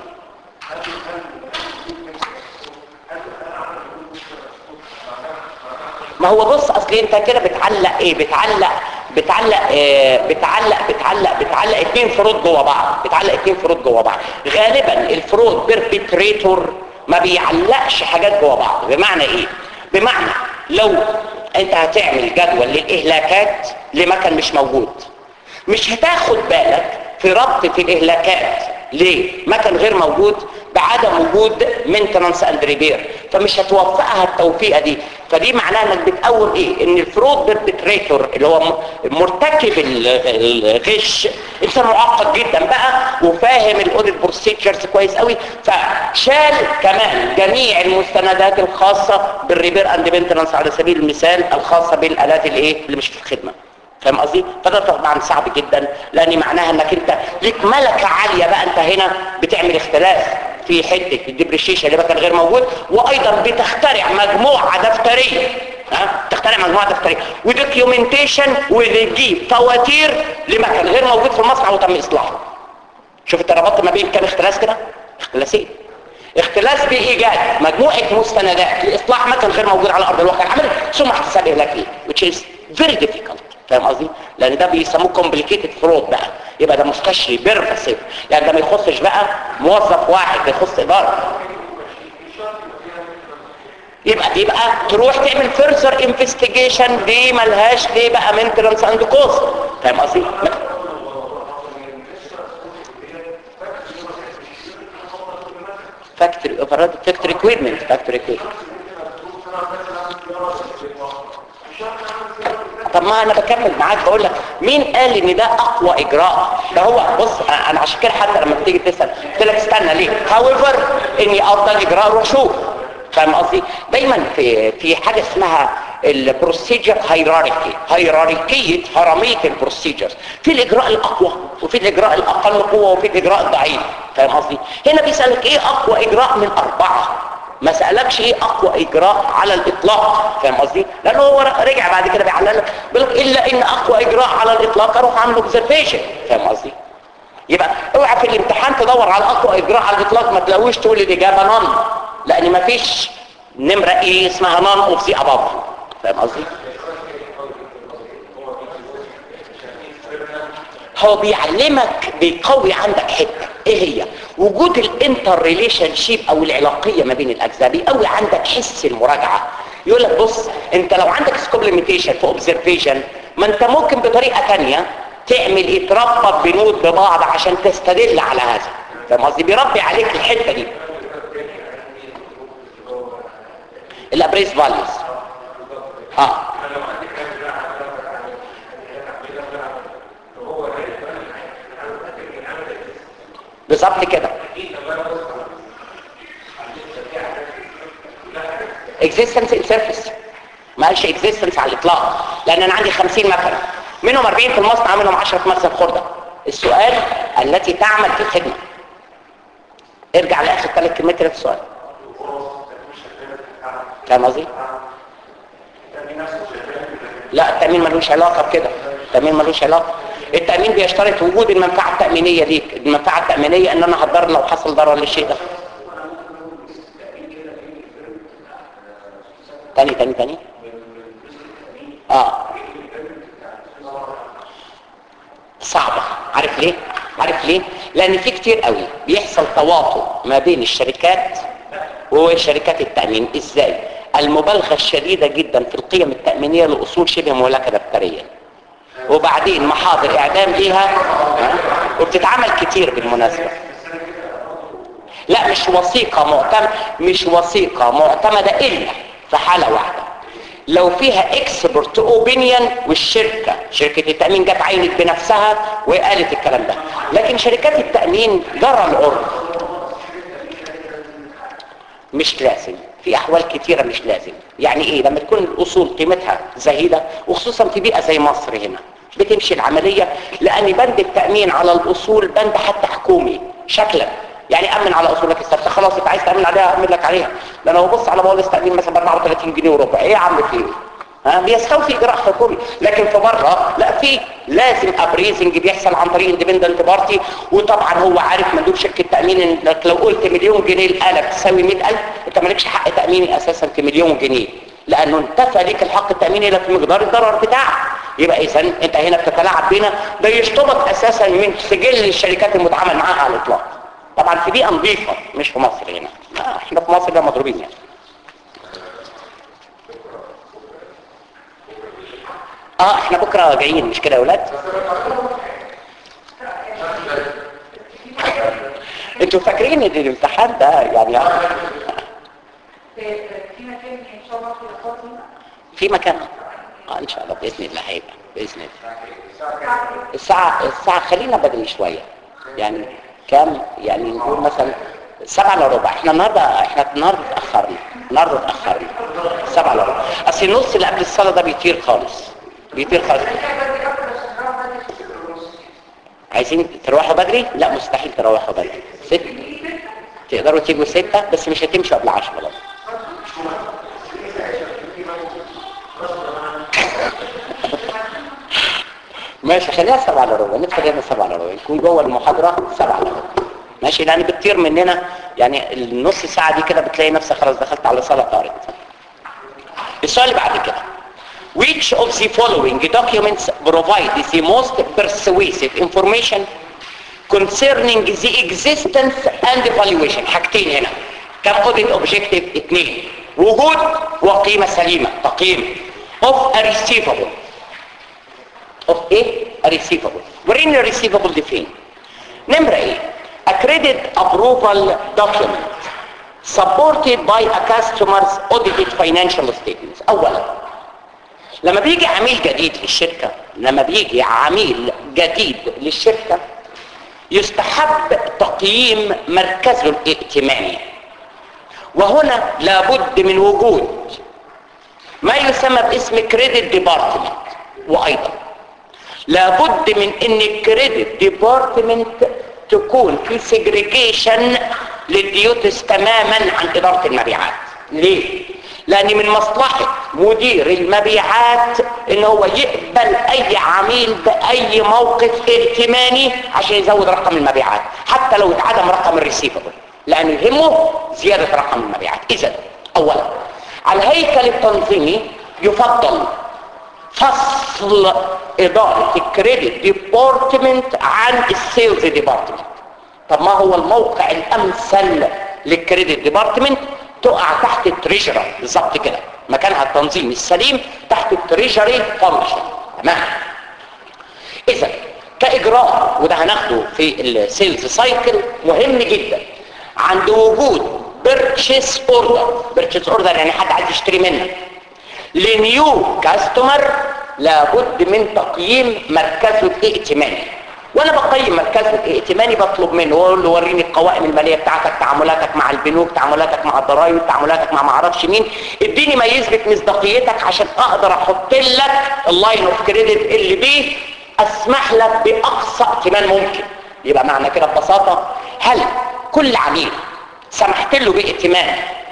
ما هو بص اصل انت كده بتعلق ايه بتعلق بتعلق آه بتعلق بتعلق بتعلق اتنين فروض جوه بعض بتعلق اتنين فروض جوه بعض غالبا الفروض بيربيتريتور ما بيعلقش حاجات جوه بعض بمعنى ايه بمعنى لو انت هتعمل جدول للاهلاكات لمكان مش موجود مش هتاخد بالك في ربط في الاهلاكات ليه مكان غير موجود بعدم وجود مينتنانس اند ريبير فمش هتوفقها التوفيقه دي فدي معناها انك بتقوم ايه ان الفرود بيربتريتور اللي هو م- مرتكب ال- الغش انسان معقد جدا بقى وفاهم الاوديت بروسيجرز كويس قوي فشال كمان جميع المستندات الخاصه بالريبير اند مينتنانس على سبيل المثال الخاصه بالالات الايه اللي مش في الخدمه فاهم قصدي فده طبعا صعب جدا لان معناها انك انت ليك ملكه عاليه بقى انت هنا بتعمل اختلاف في حته الديبريشيشن اللي بقى كان غير موجود وايضا بتخترع مجموعه دفتريه ها تخترع مجموعه دفتريه ودوكيومنتيشن وتجيب فواتير لمكان غير موجود في المصنع وتم اصلاحه شوف انت ربطت ما بين كام اختلاس كده اختلاسين اختلاس بايجاد مجموعه مستندات لاصلاح مكان غير موجود على ارض الواقع العملي ثم احتساب اهلاكي which is very difficult فاهم قصدي لان ده بيسموه complicated fraud بقى يبقى ده مستشري بيرفسيف يعني ده ما يخصش بقى موظف واحد ده يخص اداره يبقى يبقى تروح تعمل further investigation دي ملهاش دي بقى maintenance and cost فاهم قصدي فاكتوري اوفراد فاكتوري اكويبمنت فاكتوري اكويبمنت طب ما انا بكمل معاك بقول لك مين قال ان ده اقوى اجراء ده هو بص أنا- انا عشان كده حتى لما بتيجي تسال قلت لك استنى ليه however اني افضل اجراء روح شوف فاهم قصدي دايما في في حاجه اسمها البروسيجر هيراركي هيراركيه هرميه البروسيجرز في الاجراء الاقوى وفي الاجراء الاقل قوه وفي الاجراء الضعيف فاهم قصدي هنا بيسالك ايه اقوى اجراء من اربعه ما سألكش ايه اقوى اجراء على الاطلاق فاهم قصدي لانه هو رجع بعد كده بيعلق لك بيقول لك الا ان اقوى اجراء على الاطلاق اروح اعمل اوبزرفيشن فاهم قصدي يبقى اوعى في الامتحان تدور على اقوى اجراء على الاطلاق ما تلاقوش تقول الاجابه نون لان ما فيش نمره ايه اسمها نون اوف ذا اباف فاهم قصدي هو بيعلمك بيقوي عندك حته ايه هي وجود الانتر ريليشن شيب او العلاقيه ما بين الاجزاء بيقوي عندك حس المراجعه يقول لك بص انت لو عندك سكوب ليميتيشن في اوبزرفيشن ما انت ممكن بطريقه ثانيه تعمل ايه تربط بنود ببعض عشان تستدل على هذا فاهم قصدي بيربي عليك الحته دي الابريس فاليوز اه بالظبط كده existence in surface ما قالش existence على الاطلاق لان انا عندي 50 مكنه منهم 40 في المصنع منهم 10 في مخزن خردة السؤال التي تعمل في الخدمة ارجع لاخر ثلاث كلمات كده في السؤال فاهم قصدي؟ لا التأمين ملوش علاقة بكده التأمين ملوش علاقة التأمين بيشترط وجود المنفعة التأمينية ليك المنفعة التأمينية ان انا هتضرر لو حصل ضرر للشيء ده تاني تاني تاني اه صعبة عارف ليه عارف ليه لان في كتير قوي بيحصل تواطؤ ما بين الشركات وشركات التأمين ازاي المبالغة الشديدة جدا في القيم التأمينية لأصول شبه مملكة دفترية وبعدين محاضر اعدام ليها ها؟ وبتتعمل كتير بالمناسبة لا مش وثيقة معتمد مش وثيقة معتمدة الا في حالة واحدة لو فيها اكسبرت اوبينيون والشركة شركة التأمين جت عينت بنفسها وقالت الكلام ده لكن شركات التأمين جرى العرف مش لازم في احوال كتيرة مش لازم يعني ايه لما تكون الاصول قيمتها زهيدة وخصوصا في بيئة زي مصر هنا بتمشي العملية لان بند التأمين على الاصول بند حتى حكومي شكلا يعني امن على اصولك الثابته خلاص انت عايز تامن عليها امن لك عليها ده انا ببص على بوليس تامين مثلا ب 34 جنيه وربع ايه يا عم في ايه ها بيستوفي اجراء حكومي لكن في بره لا في لازم ابريزنج بيحصل عن طريق اندبندنت بارتي وطبعا هو عارف مندوب شركه تامين انك لو قلت مليون جنيه الاله بتساوي 100000 انت مالكش حق تاميني اساسا في مليون جنيه لانه انتفى ليك الحق التاميني لك في مقدار الضرر بتاعك يبقى اذا انت هنا بتتلاعب بينا ده يشطبك اساسا من سجل الشركات المتعامل معاها على الاطلاق طبعا في بيئه نظيفه مش في مصر هنا آه، احنا في مصر ده مضروبين يعني اه احنا بكره جايين مش كده يا اولاد انتوا فاكرين ان الامتحان ده يعني في مكان ان شاء الله في الخاطر في مكان اه ان شاء الله باذن الله هيبقى باذن الله الساعه الساعه خلينا بدري شويه يعني كام يعني نقول مثلا سبعة الا ربع احنا النهارده احنا النهارده اتاخرنا النهارده اتاخرنا سبعة الا ربع اصل النص اللي قبل الصلاه ده بيطير خالص بيطير خالص عايزين تروحوا بدري لا مستحيل تروحوا بدري ست تقدروا تيجوا ستة بس مش هتمشوا قبل عشرة برضه ماشي خليها سبعة الا ربع ندخل هنا سبعة الا ربع نكون جوه المحاضرة سبعة الا ربع ماشي لان بتطير مننا يعني النص ساعة دي كده بتلاقي نفسك خلاص دخلت على صلاة طارت السؤال اللي بعد كده Which of the following documents provide the most persuasive information concerning the existence and valuation حاجتين هنا كم audit objective اتنين وجود وقيمة سليمة تقييم of a receivable of ايه a receivable وريني الريسيفبل دي فين نمرة ايه a credit approval document supported by a customer's audited financial statements اولا لما بيجي عميل جديد للشركة لما بيجي عميل جديد للشركة يستحب تقييم مركزه الائتماني وهنا لابد من وجود ما يسمى باسم كريدت ديبارتمنت وايضا لابد من ان الكريدت ديبارتمنت تكون في سيجريجيشن للديوتس تماما عن اداره المبيعات ليه لان من مصلحة مدير المبيعات ان هو يقبل اي عميل باي موقف ائتماني عشان يزود رقم المبيعات حتى لو اتعدم رقم الريسيفبل لان يهمه زيادة رقم المبيعات اذا اولا على الهيكل التنظيمي يفضل فصل ادارة الكريدت ديبارتمنت عن السيلز ديبارتمنت طب ما هو الموقع الامثل للكريدت ديبارتمنت تقع تحت التريجرر بالظبط كده مكانها التنظيم السليم تحت التريجري فانكشن تمام اذا كاجراء وده هناخده في السيلز سايكل مهم جدا عند وجود بيرتشيس اوردر بيرتشيس اوردر يعني حد عايز يشتري منك لنيو كاستمر لابد من تقييم مركزه الائتماني وانا بقيم مركز ائتماني بطلب منه واقول له وريني القوائم الماليه بتاعتك تعاملاتك مع البنوك تعاملاتك مع الضرائب تعاملاتك مع ما اعرفش مين اديني ما يثبت مصداقيتك عشان اقدر احط لك اللاين اوف كريدت اللي بيه اسمح لك باقصى ائتمان ممكن يبقى معنى كده ببساطه هل كل عميل سمحت له بائتمان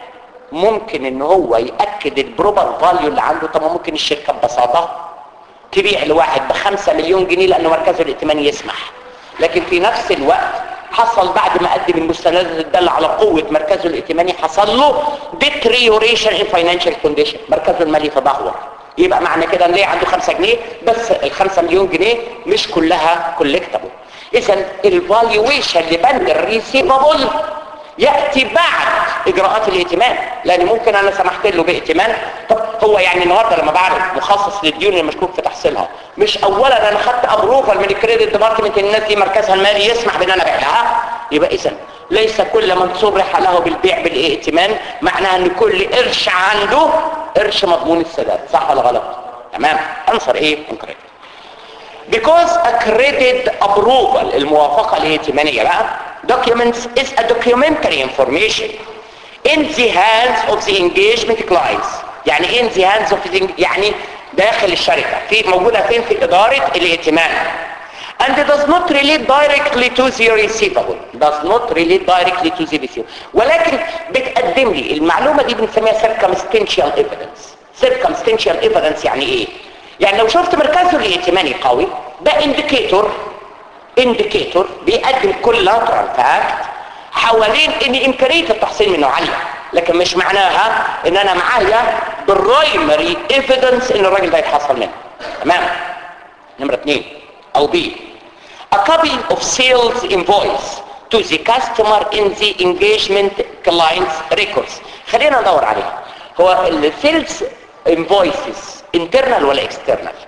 ممكن ان هو ياكد البروبر فاليو اللي عنده طب ما ممكن الشركه ببساطه تبيع لواحد بخمسة مليون جنيه لانه مركزه الائتماني يسمح لكن في نفس الوقت حصل بعد ما قدم المستندات الدالة على قوة مركزه الائتماني حصل له deterioration in financial condition مركزه المالي تدهور يبقى معنى كده ان ليه عنده 5 جنيه بس ال 5 مليون جنيه مش كلها كولكتبل اذا الفالويشن لبند الريسيفبل ياتي بعد اجراءات الائتمان لان ممكن انا سمحت له بائتمان طب هو يعني النهارده لما بعرض مخصص للديون اللي مشكوك في تحصيلها مش اولا انا خدت ابروفال من الكريدت ديبارتمنت الناس دي مركزها المالي يسمح بان انا ابيع لها يبقى اذا ليس كل من صرح له بالبيع بالائتمان معناها ان كل قرش عنده قرش مضمون السداد صح ولا غلط تمام انصر ايه انكريت because a credit approval الموافقة الائتمانية بقى documents is a documentary information in the hands of the engagement clients يعني in the hands of the يعني داخل الشركة في موجودة فين في إدارة الائتمان and it does not relate directly to the receivable does not relate directly to the receivable ولكن بتقدم لي المعلومة دي بنسميها circumstantial evidence circumstantial evidence يعني ايه يعني لو شفت مركزه الائتماني قوي ده انديكيتور انديكيتور بيقدم كولاترال فاكت حوالين ان امكانيه التحصيل منه عاليه لكن مش معناها ان انا معايا برايمري ايفيدنس ان الراجل ده يتحصل منه تمام نمره اثنين او بي a copy of sales invoice to the customer in the engagement client's records خلينا ندور عليها هو السيلز invoices internal ولا external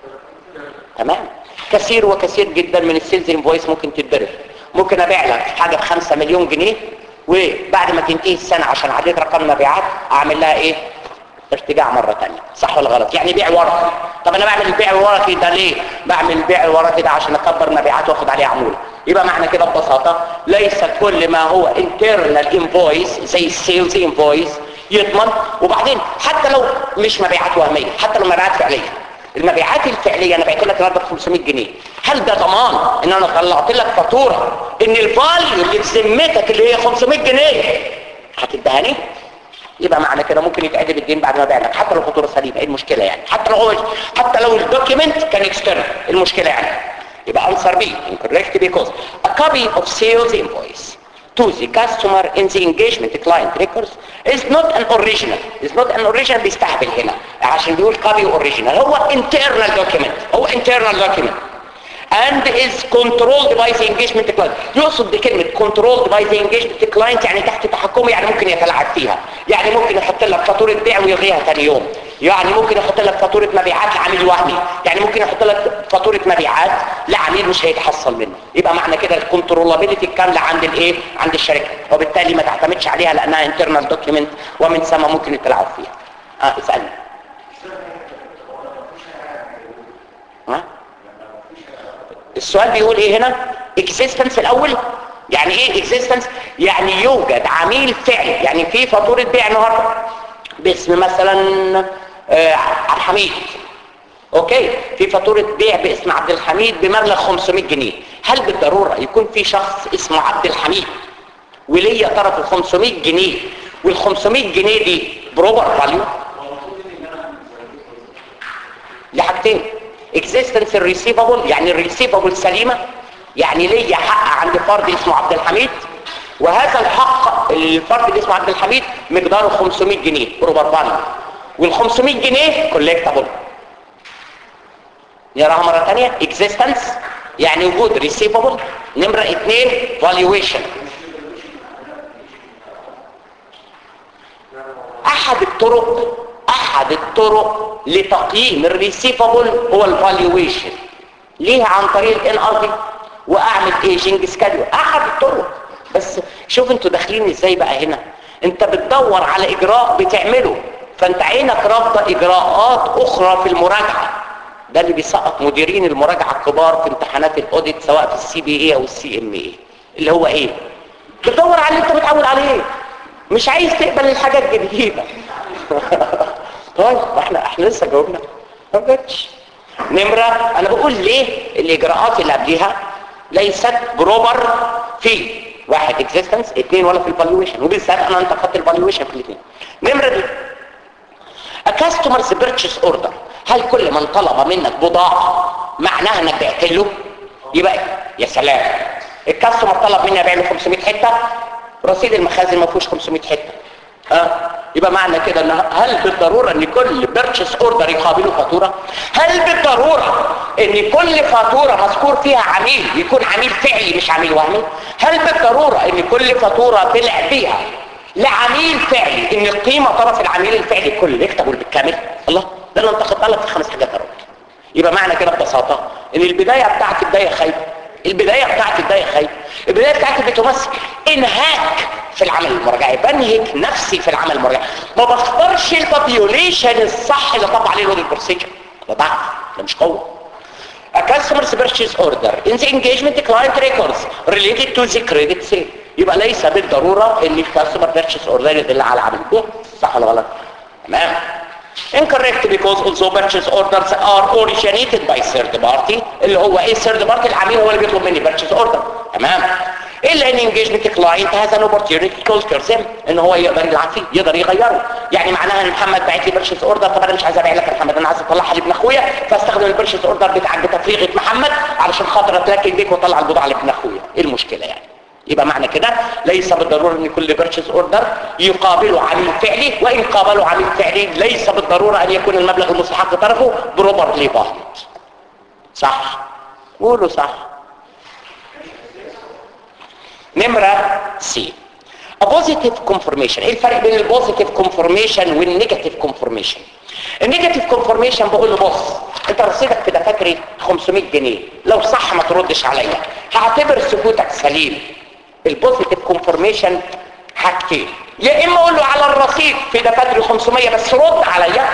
تمام كثير وكثير جدا من السيلز انفويس ممكن تتضرب ممكن ابيع لك حاجه ب 5 مليون جنيه وبعد ما تنتهي السنه عشان عديت رقم مبيعات اعمل لها ايه ارتجاع مرة تانية صح ولا غلط يعني بيع ورقي طب انا بعمل البيع الورقي ده ليه بعمل البيع الورقي ده عشان اكبر مبيعات واخد عليه عمولة يبقى معنى كده ببساطة ليس كل ما هو internal invoice زي السيلز invoice يضمن وبعدين حتى لو مش مبيعات وهمية حتى لو مبيعات فعلية المبيعات الفعلية انا بعت لك النهارده ب 500 جنيه هل ده ضمان ان انا طلعت لك فاتوره ان الفاليو اللي في ذمتك اللي هي 500 جنيه هتدهني يبقى معنى كده ممكن يتعدل الدين بعد ما بيع لك حتى لو الفاتوره سليمه ايه المشكله يعني حتى لو هو حتى لو الدوكيمنت كان اكسترنال المشكله يعني يبقى answer B incorrect because a copy of sales invoice to the customer in the engagement client records is not an original is not an original بيستهبل هنا عشان بيقول copy original هو internal document هو internal document and is controlled by the engagement client يقصد بكلمة controlled by the engagement client يعني تحت تحكمه يعني ممكن يتلاعب فيها يعني ممكن يحط لك فاتورة بيع ويلغيها ثاني يوم يعني ممكن يحط لك فاتورة مبيعات لعميل وهمي يعني ممكن يحط لك فاتورة مبيعات لعميل مش هيتحصل منه يبقى معنى كده الكنترولابيلتي الكاملة عند الايه عند الشركة وبالتالي ما تعتمدش عليها لانها internal document ومن ثم ممكن التلاعب فيها اه اسألني ها السؤال بيقول ايه هنا existence الاول يعني ايه existence يعني يوجد عميل فعلي يعني في فاتورة بيع النهارده باسم مثلا آه عبد الحميد اوكي في فاتورة بيع باسم عبد الحميد بمبلغ 500 جنيه هل بالضرورة يكون في شخص اسمه عبد الحميد وليا طرف ال 500 جنيه وال 500 جنيه دي بروبر فاليو لحاجتين existence الريسيفبل يعني الريسيفبل سليمة يعني ليا حق عند فرد اسمه عبد الحميد وهذا الحق الفرد اللي اسمه عبد الحميد مقداره 500 جنيه بروبر فاليو وال 500 جنيه كولكتابل نراها مرة تانية existence يعني وجود receivable نمرة اتنين valuation احد الطرق احد الطرق لتقييم الريسيفبل هو الفالويشن ليه عن طريق الان ار دي واعمل ايجنج سكادول احد الطرق بس شوف انتوا داخلين ازاي بقى هنا انت بتدور على اجراء بتعمله فانت عينك رافضه اجراءات اخرى في المراجعه ده اللي بيسقط مديرين المراجعه الكبار في امتحانات الاوديت سواء في السي بي اي او السي ام اي اللي هو ايه بتدور على اللي انت متعود عليه مش عايز تقبل الحاجات الجديده طيب ما احنا احنا لسه جاوبنا ما جاتش نمره انا بقول ليه الاجراءات اللي قبليها ليست بروبر في واحد اكزيستنس اثنين ولا في الفالويشن وبالذات انا انتقدت الفالويشن في الاثنين نمره دي كاستمرز بيرتشيز اوردر هل كل من طلب منك بضاعه معناها انك بعت له يبقى يا سلام الكاستمر طلب مني ابيع له 500 حته رصيد المخازن ما فيهوش 500 حته ها يبقى معنى كده ان هل بالضروره ان كل بيرتشيز اوردر يقابله فاتوره هل بالضروره ان كل فاتوره مذكور فيها عميل يكون عميل فعلي مش عميل وهمي هل بالضروره ان كل فاتوره طلع بيها لعميل فعلي ان القيمه طرف العميل الفعلي كله يكتبه بالكامل الله ده انا انتقدت لك في خمس حاجات يا راجل يبقى معنى كده ببساطه ان البدايه بتاعت بدايه خير البدايه بتاعت بدايه خير البدايه بتاعتي بتمثل انهاك في العمل المراجعي بنهك نفسي في العمل المراجعي ما بختارش البابيوليشن الصح اللي طبع عليه الودي بروسيجر ده ضعف ده مش قوه A customer's purchase order in the engagement client records related to the credit sale يبقى ليس بالضرورة ان الكاستمر purchase order يدل على عمل البيع صح ولا غلط تمام incorrect because also purchase orders are originated by third party اللي هو ايه third party العميل هو اللي بيطلب مني purchase order تمام الا ان engagement client has an opportunity to alter them ان هو يقدر يلعب فيه يقدر يغيره يعني معناها ان محمد باعت لي purchase order طب انا مش عايز ابيع لك يا محمد انا عايز اطلعها لابن اخويا فاستخدم البرشيز اوردر بتاعك بتفريغه محمد علشان خاطر اتلاقي بيك واطلع البضاعه لابن اخويا ايه المشكله يعني يبقى معنى كده ليس بالضرورة ان كل بيرتشيز اوردر يقابله عميل فعلي وان قابله عميل فعلي ليس بالضرورة ان يكون المبلغ المستحق طرفه بروبرلي باهت صح قولوا صح نمرة سي A positive confirmation ايه الفرق بين البوزيتيف كونفورميشن والنيجاتيف كونفورميشن النيجاتيف كونفورميشن بقول له بص انت رصيدك في دفاتري 500 جنيه لو صح ما تردش عليا هعتبر سكوتك سليم البوزيتيف كونفورميشن حاجتين يا اما اقول له على الرصيد في دفاتري 500 بس رد عليا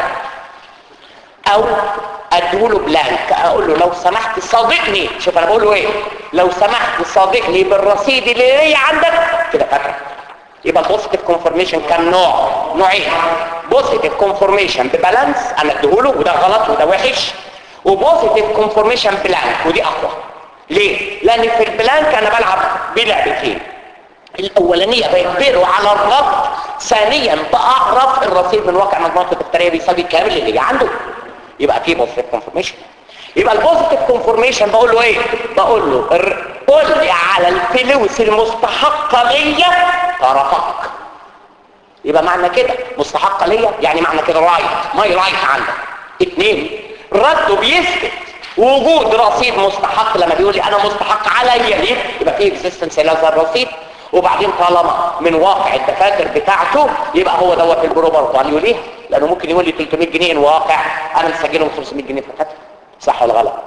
او اديله بلانك اقول له لو سمحت صادقني شوف انا بقول له ايه لو سمحت صادقني بالرصيد اللي ليا عندك في دفاترك يبقى البوزيتيف كونفورميشن كان نوع نوعين بوزيتيف كونفورميشن ببالانس انا اديهوله وده غلط وده وحش وبوزيتيف كونفورميشن بلانك ودي اقوى ليه لان في البلانك انا بلعب بلعبتين الاولانيه بيجبره على الربط ثانيا بعرف الرصيد من واقع مجموعه الدفتريه بيساوي كامل اللي عنده يبقى في بوزيتيف كونفورميشن يبقى البوزيتيف كونفورميشن بقول له ايه بقول له قول لي على الفلوس المستحقه ليا طرفك يبقى معنى كده مستحقه ليا يعني معنى كده رايت ماي رايت عندك اثنين رده بيثبت وجود رصيد مستحق لما بيقول لي انا مستحق عليا ليه يبقى في اكزيستنس لهذا الرصيد وبعدين طالما من واقع الدفاتر بتاعته يبقى هو دوت البروبر فاليو ليه لانه ممكن يقول لي 300 جنيه واقع انا مسجلهم 500 جنيه في الدفاتر صح ولا غلط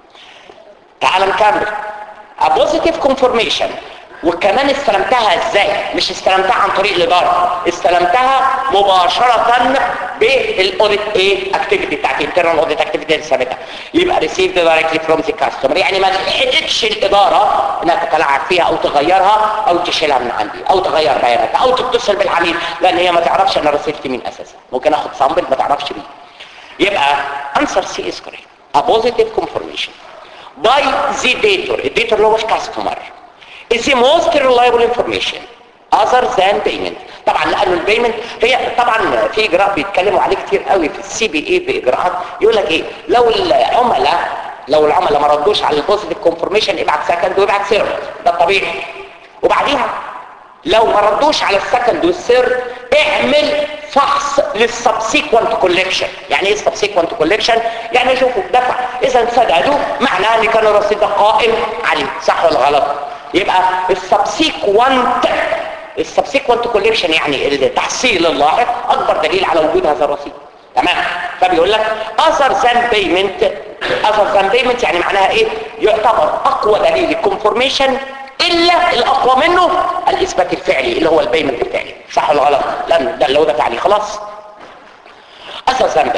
تعال نكمل a positive confirmation وكمان استلمتها ازاي مش استلمتها عن طريق الاداره استلمتها مباشره بالاوديت ايه اكتيفيتي بتاعت الانترنال اوديت اكتيفيتي اللي ثابته يبقى ريسيفد دايركتلي فروم ذا كاستمر يعني ما لحقتش الاداره انها تتلاعب فيها او تغيرها او تشيلها من عندي او تغير بياناتها او تتصل بالعميل لان هي ما تعرفش انا رسلت مين اساسا ممكن اخد سامبل ما تعرفش مين يبقى answer C is correct a positive confirmation by the dator الديتور اللي هو الكاستمر is the most reliable information other than payment طبعا لانه البيمنت هي طبعا في اجراء بيتكلموا عليه كتير قوي في السي بي اي باجراءات يقول لك ايه لو العملاء لو العملاء ما ردوش على البوزيتيف كونفرميشن ابعت سكند وابعت سيرد ده الطبيعي وبعديها لو ما ردوش على السكند والسيرد اعمل فحص للسبسيكوانت كوليكشن يعني ايه السبسيكوانت كوليكشن يعني شوفوا دفع اذا سددوا معناه ان كان الرصيد ده قائم عليه صح ولا غلط يبقى السبسيكوانت السبسيكوانت كوليكشن يعني التحصيل اللاحق اكبر دليل على وجود هذا الرصيد تمام فبيقول لك اثر ذان بيمنت اثر ذان بيمنت يعني معناها ايه يعتبر اقوى دليل الكونفورميشن الا الاقوى منه الاثبات الفعلي اللي هو البيمنت الفعلي صح ولا غلط لان ده اللي هو ده فعلي خلاص اثر ذان بيمنت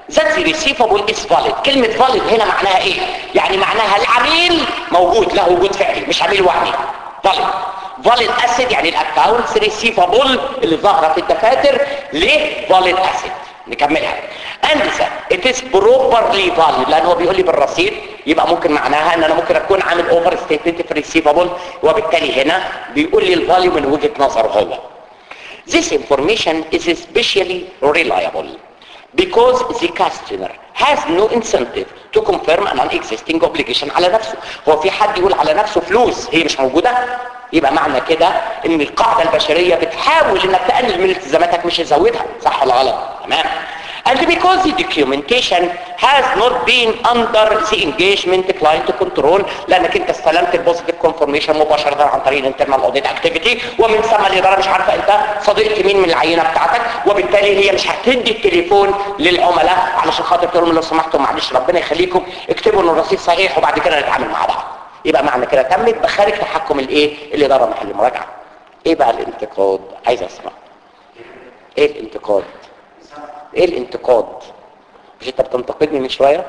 that the receivable is valid كلمة valid هنا معناها ايه يعني معناها العميل موجود له وجود فعلي مش عميل وهمي valid valid asset يعني الاكونتس receivable اللي ظاهرة في الدفاتر ليه valid asset نكملها and that it is properly valid لان هو بيقول لي بالرصيد يبقى ممكن معناها ان انا ممكن اكون عامل اوفر ستيتمنت في الريسيفبل وبالتالي هنا بيقول لي الفاليو من وجهة نظره هو This information is especially reliable because the customer has no incentive to confirm an existing obligation على نفسه هو في حد يقول على نفسه فلوس هي مش موجودة يبقى معنى كده ان القاعدة البشرية بتحاول انك تقلل من التزاماتك مش تزودها صح ولا غلط تمام and because the documentation has not been under the engagement client control لانك انت استلمت البوزيتيف كونفورميشن مباشره عن طريق الانترنال اوديت اكتيفيتي ومن ثم الاداره مش عارفه انت صديقت مين من العينه بتاعتك وبالتالي هي مش هتدي التليفون للعملاء علشان خاطر تقول لهم لو سمحتوا معلش ربنا يخليكم اكتبوا ان الرصيد صحيح وبعد كده نتعامل مع بعض يبقى معنى كده تمت بخارج تحكم الايه الاداره محل المراجعه ايه بقى الانتقاد عايز اسمع ايه الانتقاد ايه الانتقاد مش انت بتنتقدني من شوية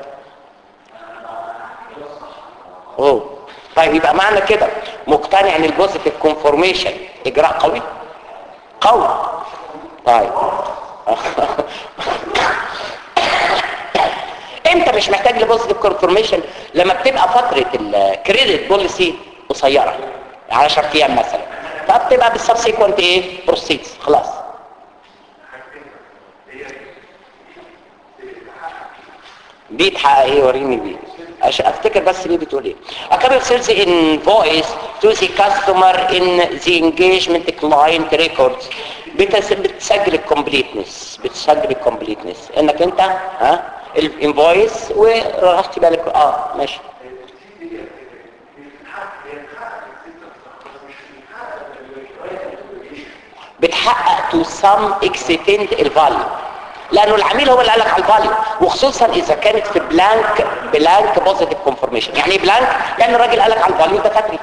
اوه طيب يبقى معنى كده مقتنع ان البوزيتيف كونفورميشن اجراء قوي قوي طيب امتى مش محتاج لبوزيتيف كونفورميشن لما بتبقى فتره الكريدت بوليسي قصيره 10 ايام مثلا فبتبقى بالسبسيكونت ايه بروسيدز خلاص دي تحقق ايه وريني دي عشان افتكر بس ليه بتقول ايه اكابل سيلز انفويس تو ذا كاستمر ان ذا انجيجمنت كلاينت ريكوردز بتسجل الكومبليتنس بتسجل الكومبليتنس انك انت ها الانفويس ورغبت بالك اه ماشي بتحقق تو سم اكستنت الفاليو لانه العميل هو اللي قال لك على الفاليو وخصوصا اذا كانت في بلانك بلانك بوزيتيف كونفورميشن يعني ايه بلانك يعني الراجل قال لك على الفاليو ده فاتري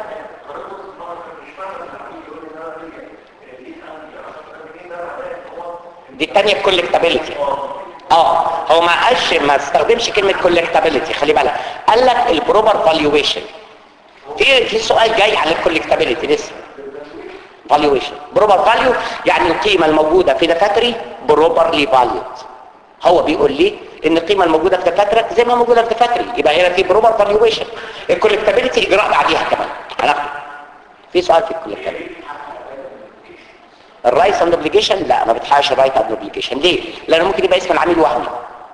دي الثانيه الكولكتابيلتي اه هو ما قالش ما استخدمش كلمه كولكتابيلتي خلي بالك قال لك البروبر فاليويشن في في سؤال جاي على الكولكتابيلتي لسه فاليويشن بروبر فاليو يعني القيمه الموجوده في دفاتري بروبرلي فاليود هو بيقول لي ان القيمه الموجوده في دفاترك زي ما موجوده في دفاتري يبقى هنا في بروبر فاليويشن الكولكتابيلتي اجراء بعديها كمان هناخده في سؤال في الكولكتابيلتي الرايت اند اوبليجيشن لا ما بتحققش الرايت اند اوبليجيشن ليه لانه ممكن يبقى اسم العميل وهمي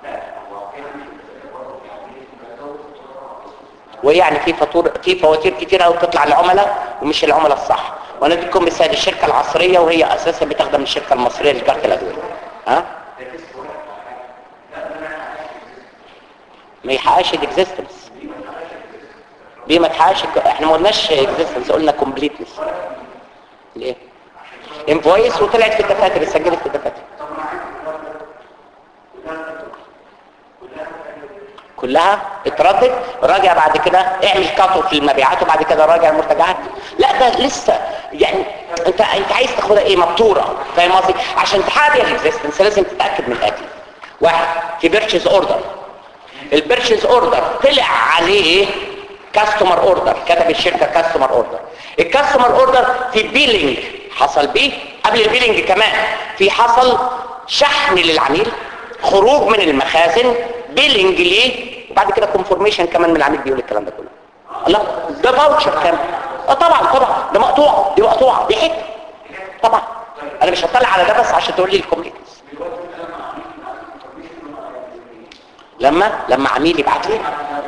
ويعني في فاتور في فواتير كتير قوي بتطلع للعملاء ومش العملاء الصح وانا اديكم مثال الشركه العصريه وهي اساسا بتخدم الشركه المصريه لتجاره الادويه ها ما يحققش الاكزيستنس ليه ما تحققش احنا ما قلناش اكزيستنس قلنا كومبليتنس ليه انفويس وطلعت في الدفاتر اتسجلت في الدفاتر كلها اتردد راجع بعد كده اعمل كاتو في المبيعات وبعد كده راجع المرتجعات لا ده لسه يعني انت انت عايز تاخدها ايه مبتوره فاهم قصدي عشان تحقق الاكزيستنس لازم تتاكد من الاتي واحد في بيرتشيز اوردر البيرتشيز اوردر طلع عليه كاستمر اوردر كتب الشركه كاستمر اوردر الكاستمر اوردر في بيلينج حصل بيه قبل البيلينج كمان في حصل شحن للعميل خروج من المخازن بيلينج ليه وبعد كده كونفورميشن كمان من العميل بيقول الكلام ده كله لا ده فاوتشر كام اه طبعا طبعا ده مقطوع دي مقطوعه دي حته طبعا انا مش هطلع على ده بس عشان تقول لي الكومبليتنس لما لما عميل يبعت لي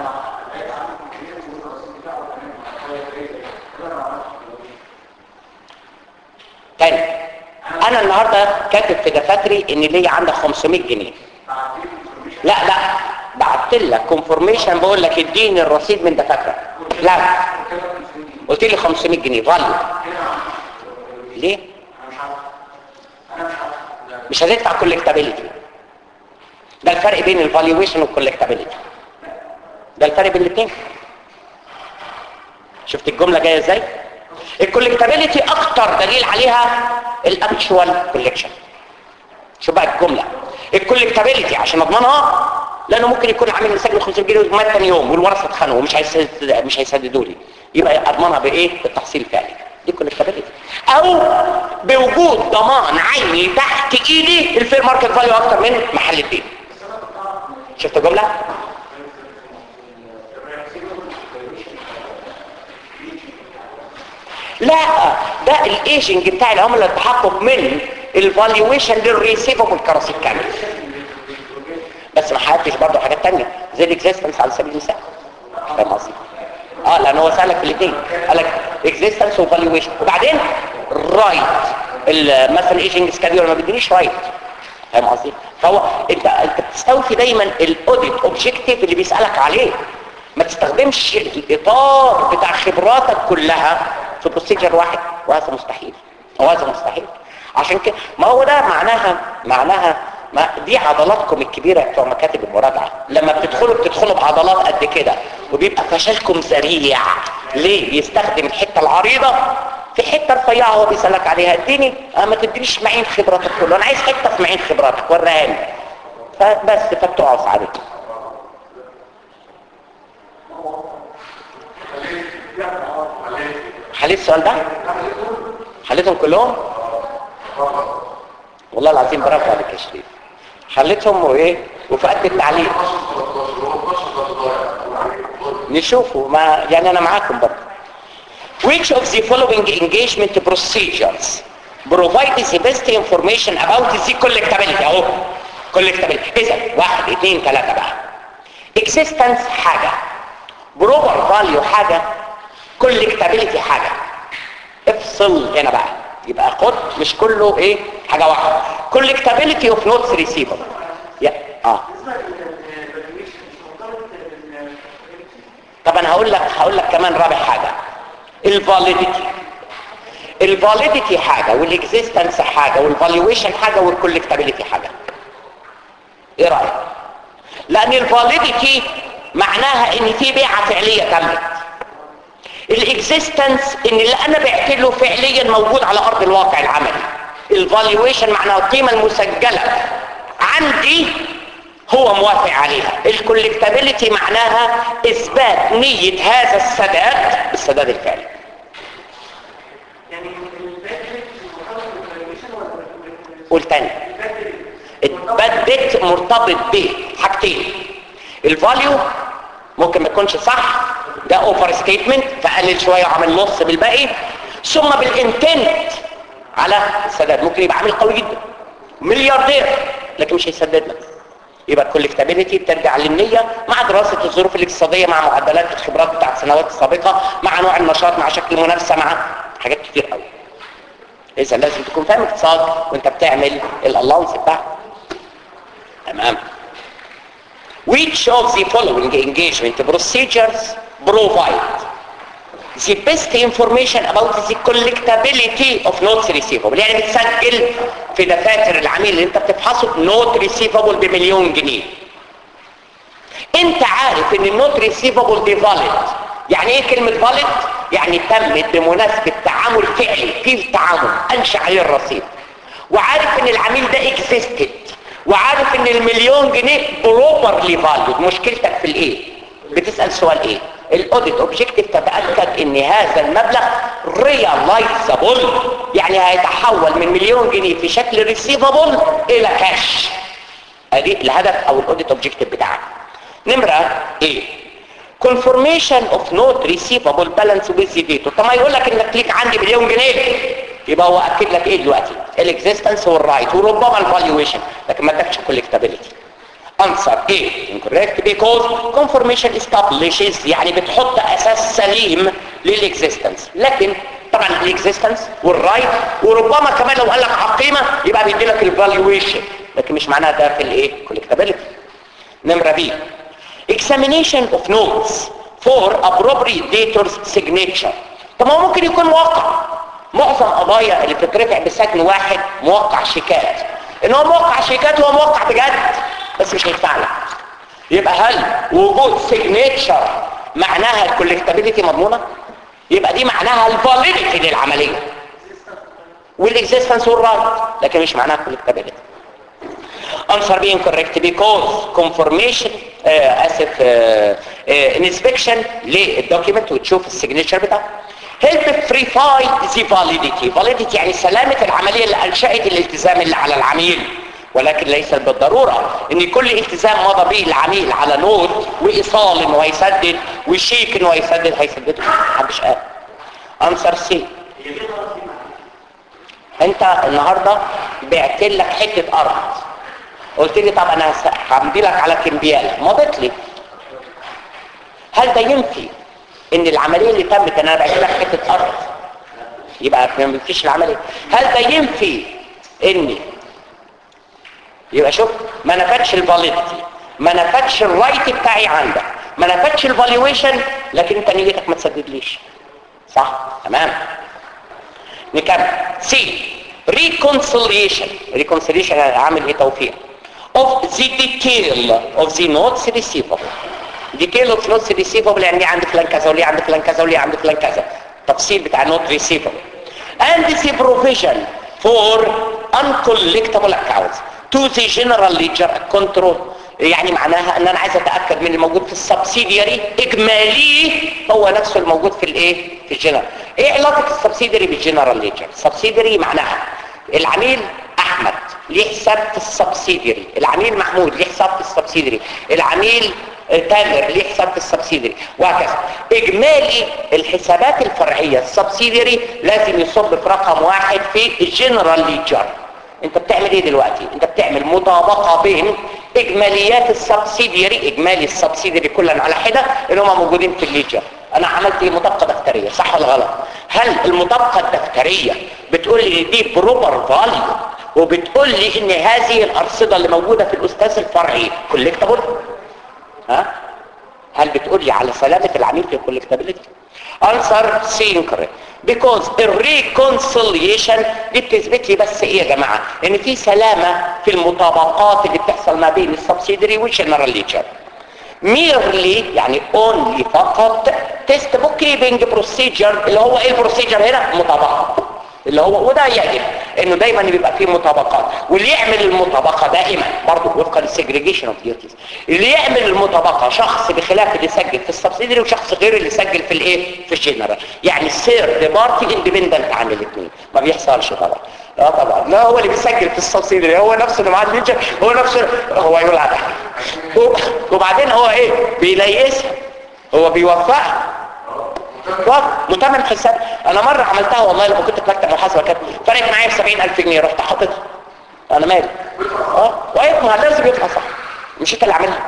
تاني انا النهارده كاتب في دفاتري ان ليا عندك 500 جنيه لا لا بعت لك كونفورميشن بقول لك اديني الرصيد من دفاترك لا قلت لي 500 جنيه فاليو ليه مش هتدفع كولكتابيلتي ده الفرق بين الفالويشن والكولكتابيلتي ده الفرق بين الاثنين شفت الجمله جايه ازاي الكولكتابيلتي اكتر دليل عليها الاكشوال كولكشن شوف بقى الجمله الكولكتابيلتي عشان اضمنها لانه ممكن يكون عامل مسجل 500 جنيه ومات ثاني يوم والورثه اتخانقوا ومش هيسدد مش هيسددوا لي يبقى اضمنها بايه بالتحصيل الفعلي دي كولكتابيلتي او بوجود ضمان عيني تحت ايدي الفير ماركت فاليو اكتر من محل الدين شفت الجمله لا ده الايجنج بتاع العملاء التحقق من الفالويشن للريسيفبل كرصيد كامل بس ما حدش برضه حاجات تانية زي الاكزيستنس على سبيل المثال فاهم قصدي اه لان هو سالك في الاثنين قال لك اكزيستنس وفالويشن وبعدين رايت مثلا ايجنج سكادول ما بيدينيش رايت فاهم قصدي فهو انت انت بتستوفي دايما الاوديت اوبجيكتيف اللي بيسالك عليه ما تستخدمش الاطار بتاع خبراتك كلها في بروسيجر واحد وهذا مستحيل وهذا مستحيل عشان كده ما هو ده معناها معناها ما دي عضلاتكم الكبيرة بتوع مكاتب المراجعة لما بتدخلوا بتدخلوا بعضلات قد كده وبيبقى فشلكم سريع ليه بيستخدم الحتة العريضة في حتة رفيعة هو بيسألك عليها اديني اه ما تدينيش معين خبراتك كله انا عايز حتة في معين خبراتك وريها لي فبس فبتقف عليك حليت السؤال ده حليتهم كلهم والله العظيم برافو عليك يا شريف حليتهم وايه وفقدت التعليق نشوفه ما يعني انا معاكم برضه which of the following engagement procedures provides the best information about the collectability اهو collectability اذا واحد اثنين ثلاثة بقى existence حاجة proper value حاجة collectability حاجة افصل هنا بقى يبقى خد مش كله ايه حاجة واحدة collectability of notes receivable يا اه طب انا هقول لك هقول لك كمان رابع حاجة الفاليديتي الفاليديتي حاجة والاكزيستنس حاجة والفالويشن حاجة والكولكتابيليتي حاجة ايه رأيك لان الفاليديتي معناها ان في بيعة فعلية تمت الاكزيستنس ان اللي انا بعت له فعليا موجود على ارض الواقع العملي الفالويشن معناها القيمة المسجلة عندي هو موافق عليها الكولكتابيليتي معناها اثبات نية هذا السداد السداد الفعلي قول تاني اتبدت مرتبط بحاجتين الفاليو ممكن ما يكونش صح ده اوفر ستيتمنت فقلل شويه وعمل نص بالباقي ثم بالانتنت على السداد ممكن يبقى عامل قوي جدا ملياردير لكن مش هيسدد لك يبقى الكولكتابيلتي بترجع للنية مع دراسة الظروف الاقتصادية مع معدلات الخبرات بتاعت السنوات السابقة مع نوع النشاط مع شكل المنافسة مع حاجات كتير قوي اذا لازم تكون فاهم اقتصاد وانت بتعمل الالاونس بتاعك تمام which of the following engagement procedures provide the best information about the collectability of notes receivable يعني بتسجل في دفاتر العميل اللي انت بتفحصه نوت ريسيفبل بمليون جنيه انت عارف ان النوت ريسيفبل دي فاليد يعني ايه كلمة فاليد يعني تمت بمناسبة تعامل فعلي في تعامل انشأ عليه الرصيد وعارف ان العميل ده اكزيستد وعارف ان المليون جنيه بروبرلي فاليد مشكلتك في الايه بتسأل سؤال ايه الاوديت اوبجيكتيف تتاكد ان هذا المبلغ ريلايزابل يعني هيتحول من مليون جنيه في شكل ريسيفبل الى كاش ادي الهدف او الاوديت اوبجيكتيف بتاعك نمره ايه confirmation of note receivable balance with the debtor طب ما يقول لك انك ليك عندي مليون جنيه يبقى هو اكد لك ايه دلوقتي الاكزيستنس والرايت وربما الفالويشن لكن ما ادكش كولكتابيلتي answer A incorrect because confirmation establishes يعني بتحط اساس سليم للاكزيستنس لكن طبعا الاكزيستنس والرايت وربما كمان لو قال لك على القيمه يبقى بيدي لك الفالويشن لكن مش معناها ده في الايه كولكتابيلتي نمره بي examination of notes for appropriate debtor's signature طب ما هو ممكن يكون موقع معظم قضايا اللي بتترفع بسجن واحد موقع شيكات ان هو موقع شيكات هو موقع بجد بس مش هيدفع لك يبقى هل وجود سيجنتشر معناها الكولكتابيلتي مضمونه يبقى دي معناها الفاليديتي للعمليه والاكزيستنس والرايت لكن مش معناها الكولكتابيلتي answer being correct because confirmation آه اسف آه آه inspection للدوكيمنت وتشوف السيجنتشر بتاعه help verify the validity validity يعني سلامة العملية اللي انشأت الالتزام اللي على العميل ولكن ليس بالضرورة ان كل التزام مضى به العميل على نوت وايصال انه هيسدد وشيك انه هيسدد هيسدده محدش قال انسر سي انت النهارده بعت لك حته ارض قلت لي طب انا هس- همضي لك على كمبياله مضيت لي هل ده ينفي ان العمليه اللي تمت ان انا بعت لك حته ارض يبقى ما ينفيش العمليه هل ده ينفي ان يبقى شوف ما نفتش الفاليديتي ما نفتش الرايت بتاعي عندك ما نفتش الفالويشن لكن انت نيتك ما تسددليش صح تمام نكمل سي reconciliation reconciliation يعني عامل ايه توفيق of the detail of the notes receivable detail of notes receivable يعني ليه عند فلان كذا وليه عند فلان كذا وليه عند فلان كذا تفصيل بتاع note receivable and the provision for uncollectible accounts to the general ledger control يعني معناها ان انا عايز اتاكد من الموجود في السبسيدياري اجمالي هو نفسه الموجود في الايه في الجنرال ايه علاقه السبسيدياري بالجنرال ليجر السبسيدياري معناها العميل احمد ليه حساب في السبسيدياري العميل محمود ليه حساب في السبسيدياري العميل آه، تامر ليه حساب في السبسيدياري وهكذا اجمالي الحسابات الفرعيه السبسيدياري لازم يصب في رقم واحد في الجنرال ليجر انت بتعمل ايه دلوقتي انت بتعمل مطابقه بين اجماليات السبسيدياري اجمالي السبسيدياري كلا على حده اللي هم موجودين في الليجر انا عملت ايه مطابقه دفتريه صح ولا غلط هل المطابقه الدفتريه بتقول لي دي بروبر فاليو وبتقول لي ان هذه الارصده اللي موجوده في الاستاذ الفرعي كولكتبل ها هل بتقول لي على سلامه العميل في الكولكتابيلتي answer C incorrect because الريكونسيليشن دي بتثبت لي بس ايه يا جماعه ان في سلامه في المطابقات اللي بتحصل ما بين السبسيدري والجنرال ليجر ميرلي يعني اونلي فقط تيست بوك كيبنج بروسيجر اللي هو ايه البروسيجر هنا مطابقه اللي هو وده يجب انه دايما بيبقى فيه مطابقات واللي يعمل المطابقه دائما برضه وفقا للسيجريجيشن اوف ديوتيز اللي يعمل المطابقه شخص بخلاف اللي سجل في السبسيدري وشخص غير اللي سجل في الايه في الجنرال يعني السير بارتي اندبندنت عن الاثنين ما بيحصلش طبعا اه طبعا لا هو اللي بيسجل في السبسيدري هو نفسه اللي معاه الليجر هو نفسه هو يقول على وبعدين هو ايه بيليسها هو بيوفقها وقت متمم حساب انا مرة عملتها والله لما كنت في مكتب محاسبة كانت فرقت معايا في 70000 جنيه رحت حاططها انا مالي اه وقيت ما لازم يطلع صح مش انت اللي عاملها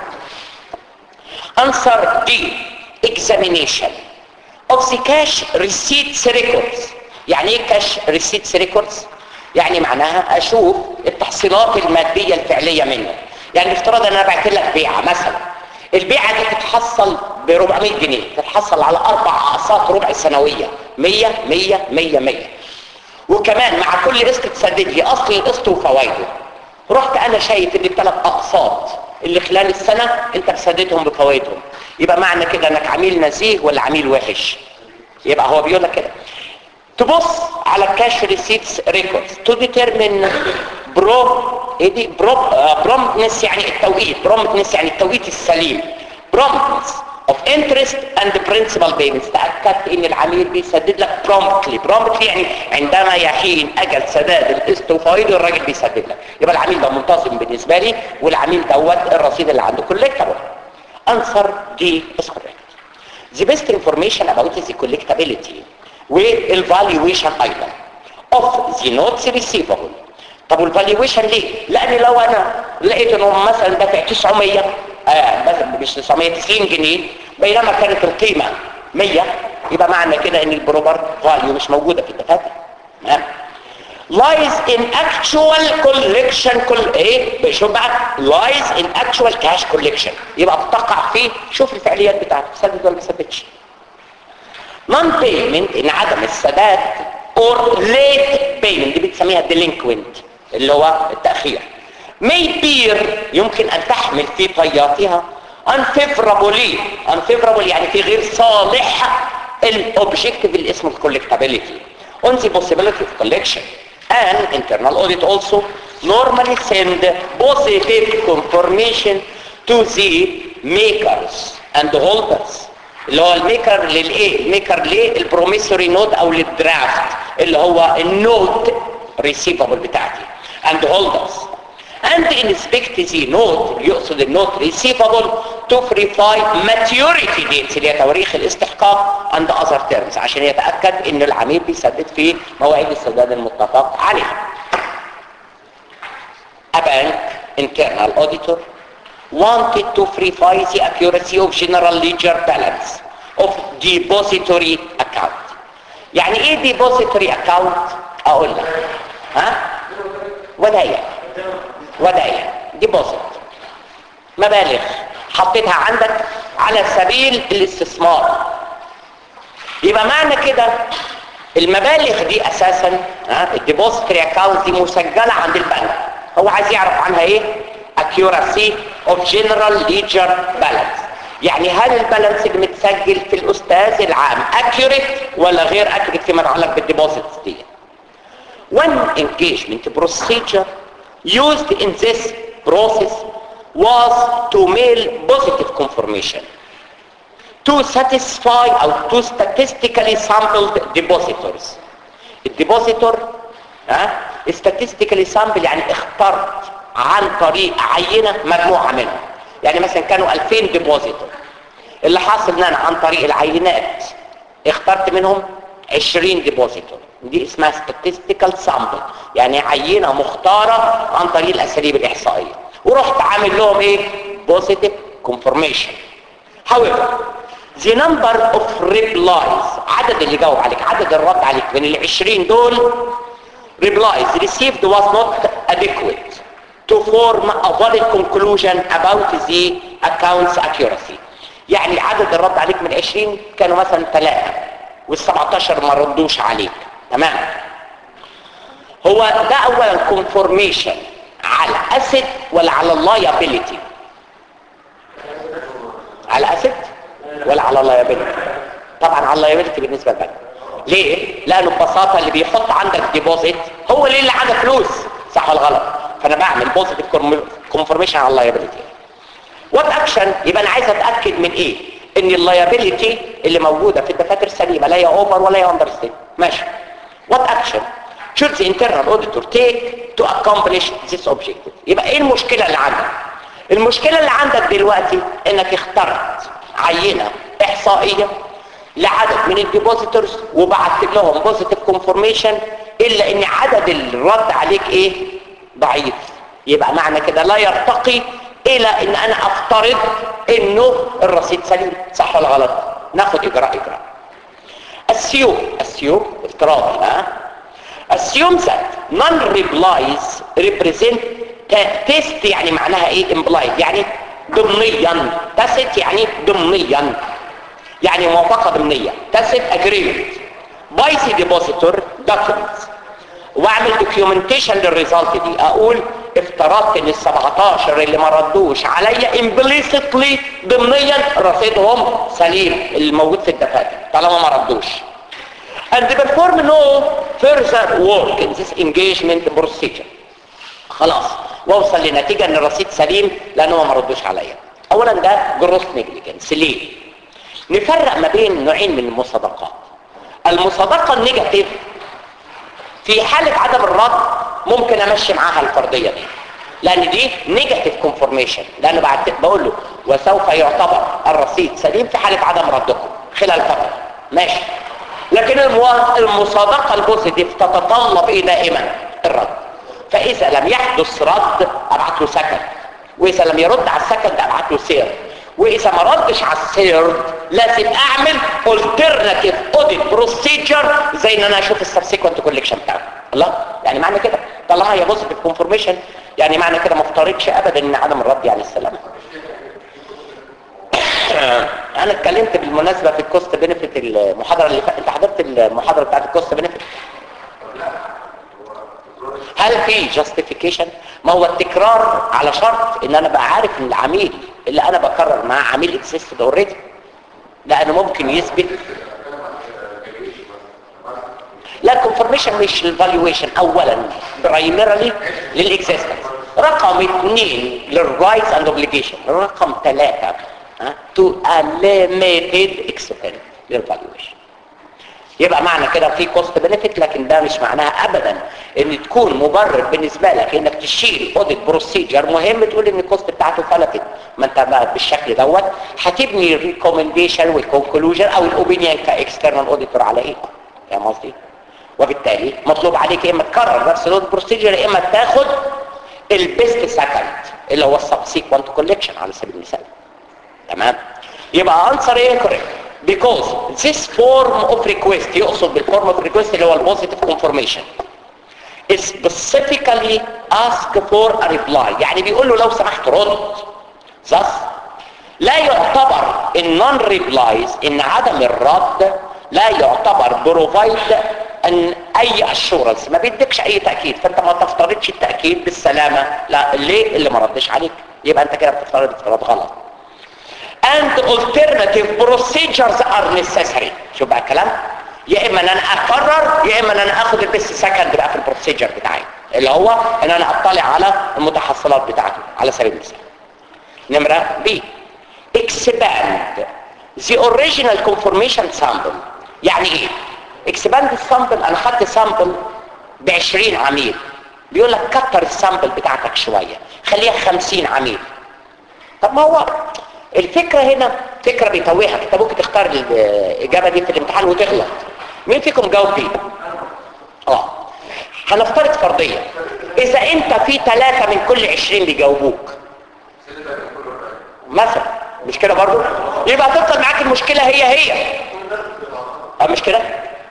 answer D examination of the cash receipts records يعني ايه cash receipts records يعني معناها اشوف التحصيلات المادية الفعلية منه يعني افترض ان انا بعت لك بيعة مثلا البيعة دي تتحصل ب 400 جنيه تتحصل على اربع اقساط ربع سنوية 100 100 100 100 وكمان مع كل قسط تسدد لي اصل القسط وفوائده رحت انا شايف ان الثلاث اقساط اللي خلال السنة انت مسددهم بفوائدهم يبقى معنى كده انك عميل نزيه ولا عميل وحش يبقى هو بيقول لك كده تبص على الكاش ريسيتس ريكوردز تو ديترمين برو ايه دي برو برومتنس يعني التوقيت برومتنس يعني التوقيت السليم برومتنس of interest and principal payments تأكدت ان العميل بيسدد لك promptly promptly يعني عندما يحين اجل سداد القسط وفوائده الراجل بيسدد لك يبقى العميل ده منتظم بالنسبه لي والعميل دوت الرصيد اللي عنده collectible answer D is correct the best information about the collectability والvaluation ايضا of the notes receivable طب والvaluation ليه لان لو انا لقيت انه مثلا دافع 900 آه مثلا مش 990 جنيه بينما كانت القيمه 100 يبقى معنى كده ان البروبر فاليو مش موجوده في الدفاتر تمام lies in actual collection كل ايه شوف بقى lies in actual cash collection يبقى بتقع في شوف الفعاليات بتاعته سدد ولا ما سددش non payment ان عدم السداد or late payment دي بتسميها delinquent اللي هو التأخير may bear يمكن ان تحمل في طياتها unfavorably unfavorable يعني في غير صالح الاوبجيكتيف اللي اسمه collectability on the possibility of collection and internal audit also normally send positive confirmation to the makers and holders اللي هو الميكر للايه الميكر للبروميسوري نوت او للدرافت اللي هو النوت ريسيفبل بتاعتي and holders and inspect the note يقصد النوت receivable to verify maturity dates اللي هي تواريخ الاستحقاق and other terms عشان يتأكد ان العميل بيسدد في مواعيد السداد المتفق عليها a bank internal auditor wanted to verify the accuracy of general ledger balance of depository account يعني ايه depository account اقول لك ها ودايع ودايع ديبوزيت مبالغ حطيتها عندك على سبيل الاستثمار يبقى معنى كده المبالغ دي اساسا ها الديبوزيتري اكاونت دي مسجله عند البنك هو عايز يعرف عنها ايه accuracy of general ledger balance يعني هل البالانس اللي متسجل في الاستاذ العام accurate ولا غير accurate فيما يتعلق بالديبوزيتس دي One engagement procedure used in this process was to mail positive confirmation to satisfy or to statistically sampled depositors. الديبوزيتور ها statistically sample يعني اخترت عن طريق عينة مجموعة منهم يعني مثلا كانوا 2000 ديبوزيتور اللي حاصل ان انا عن طريق العينات اخترت منهم 20 ديبوزيتور دي اسمها statistical sample يعني عينة مختارة عن طريق الاساليب الاحصائية ورحت عامل لهم ايه positive confirmation however the number of replies عدد اللي جاوب عليك عدد الرد عليك من ال 20 دول replies received was not adequate to form a valid conclusion about the account's accuracy يعني عدد الرد عليك من 20 كانوا مثلا ثلاثة وال 17 ما ردوش عليك تمام هو ده اولا confirmation على asset ولا على liability على asset ولا على liability طبعا على liability بالنسبة للبنك ليه؟ لأنه ببساطة اللي بيحط عندك ديبوزيت هو اللي اللي عنده فلوس صح ولا غلط؟ فأنا بعمل بوزيتيف كونفرميشن على اللايبيلتي وات اكشن يبقى أنا عايز أتأكد من إيه؟ إن اللايبيلتي اللي موجودة في الدفاتر سليمة لا هي أوفر ولا هي أندر ماشي وات اكشن should the internal auditor take to accomplish this objective يبقى ايه المشكلة اللي عندك المشكلة اللي عندك دلوقتي انك اخترت عينة احصائية لعدد من الديبوزيتورز وبعت لهم بوزيتيف كونفورميشن الا ان عدد الرد عليك ايه ضعيف يبقى معنى كده لا يرتقي الى ان انا افترض انه الرصيد سليم صح ولا غلط ناخد اجراء اجراء assume assume افتراضي ها assume that non-replies represent test يعني معناها ايه implied يعني ضمنيا tacit يعني ضمنيا يعني موافقة ضمنية tacit agreement by the depositor documents واعمل documentation للريزالت دي اقول افترضت ان ال 17 اللي ما ردوش عليا implicitly ضمنيا رصيدهم سليم الموجود في الدفاتر طالما ما ردوش and perform no further work in this engagement procedure خلاص واوصل لنتيجة ان الرصيد سليم لانه ما ردوش عليا اولا ده جروس نيجليجنس ليه نفرق ما بين نوعين من المصادقات المصادقة النيجاتيف في حالة عدم الرد ممكن امشي معاها الفرضية دي لان دي نيجاتيف كونفورميشن لانه بعد بقول له وسوف يعتبر الرصيد سليم في حالة عدم ردكم خلال فترة ماشي لكن المصادقة البوزيتيف تتطلب ايه دائما الرد فاذا لم يحدث رد ابعت له سكن واذا لم يرد على السكن ده ابعت له سير واذا ما ردش على السير لازم اعمل alternative audit procedure زي ان انا اشوف السبسيكونت كوليكشن بتاعه الله يعني معنى كده طالما هي بوزيتيف كونفورميشن يعني معنى كده ما افترضش ابدا ان عدم الرد يعني السلامه انا اتكلمت بالمناسبه في الكوست بنفيت المحاضره اللي فاتت انت حضرت المحاضره بتاعت الكوست بنفيت هل في جاستيفيكيشن ما هو التكرار على شرط ان انا بقى عارف ان العميل اللي انا بكرر معاه عميل اكزيستد اوريدي لانه ممكن يثبت لا الكونفرميشن مش الفالويشن اولا برايمرلي للاكزيستنس رقم اثنين للرايتس اند اوبليجيشن رقم ثلاثة تو ليميتد اكسبنس للفالويشن يبقى معنى كده في كوست بنفيت لكن ده مش معناها ابدا ان تكون مبرر بالنسبه لك انك تشيل اوديت بروسيجر مهم تقول ان الكوست بتاعته فلتت ما انت بقى بالشكل دوت هتبني الريكومنديشن والكونكلوجن او الاوبينيون كاكسترنال اوديتور على ايه فاهم قصدي وبالتالي مطلوب عليك يا اما تكرر نفس الاوديت بروسيجر يا اما تاخد البيست سكند اللي هو السبسيكوانت كولكشن على سبيل المثال تمام يبقى answer incorrect because this form of request يقصد بالform of request اللي هو البوزيتيف confirmation is specifically ask for a reply يعني بيقول له لو سمحت رد thus لا يعتبر النون ريبلايز ان عدم الرد لا يعتبر بروفايد ان اي اشورنس ما بيديكش اي تاكيد فانت ما تفترضش التاكيد بالسلامه لا ليه اللي ما ردش عليك يبقى انت كده بتفترض افتراض غلط and alternative procedures are necessary شوف بقى الكلام يا اما ان انا اقرر يا اما ان انا اخد البيست سكند بقى في البروسيجر بتاعي اللي هو ان انا اطلع على المتحصلات بتاعته على سبيل المثال نمرة B expand the original confirmation sample يعني ايه expand السامبل انا خدت سامبل ب 20 عميل بيقول لك كتر السامبل بتاعتك شوية خليها 50 عميل طب ما هو الفكرة هنا فكرة بيتوهك انت ممكن تختار الاجابة دي في الامتحان وتغلط مين فيكم جاوب دي اه هنفترض فرضية اذا انت في ثلاثة من كل 20 بيجاوبوك مثلا مش كده برضو يبقى هتفضل معاك المشكلة هي هي اه مش كده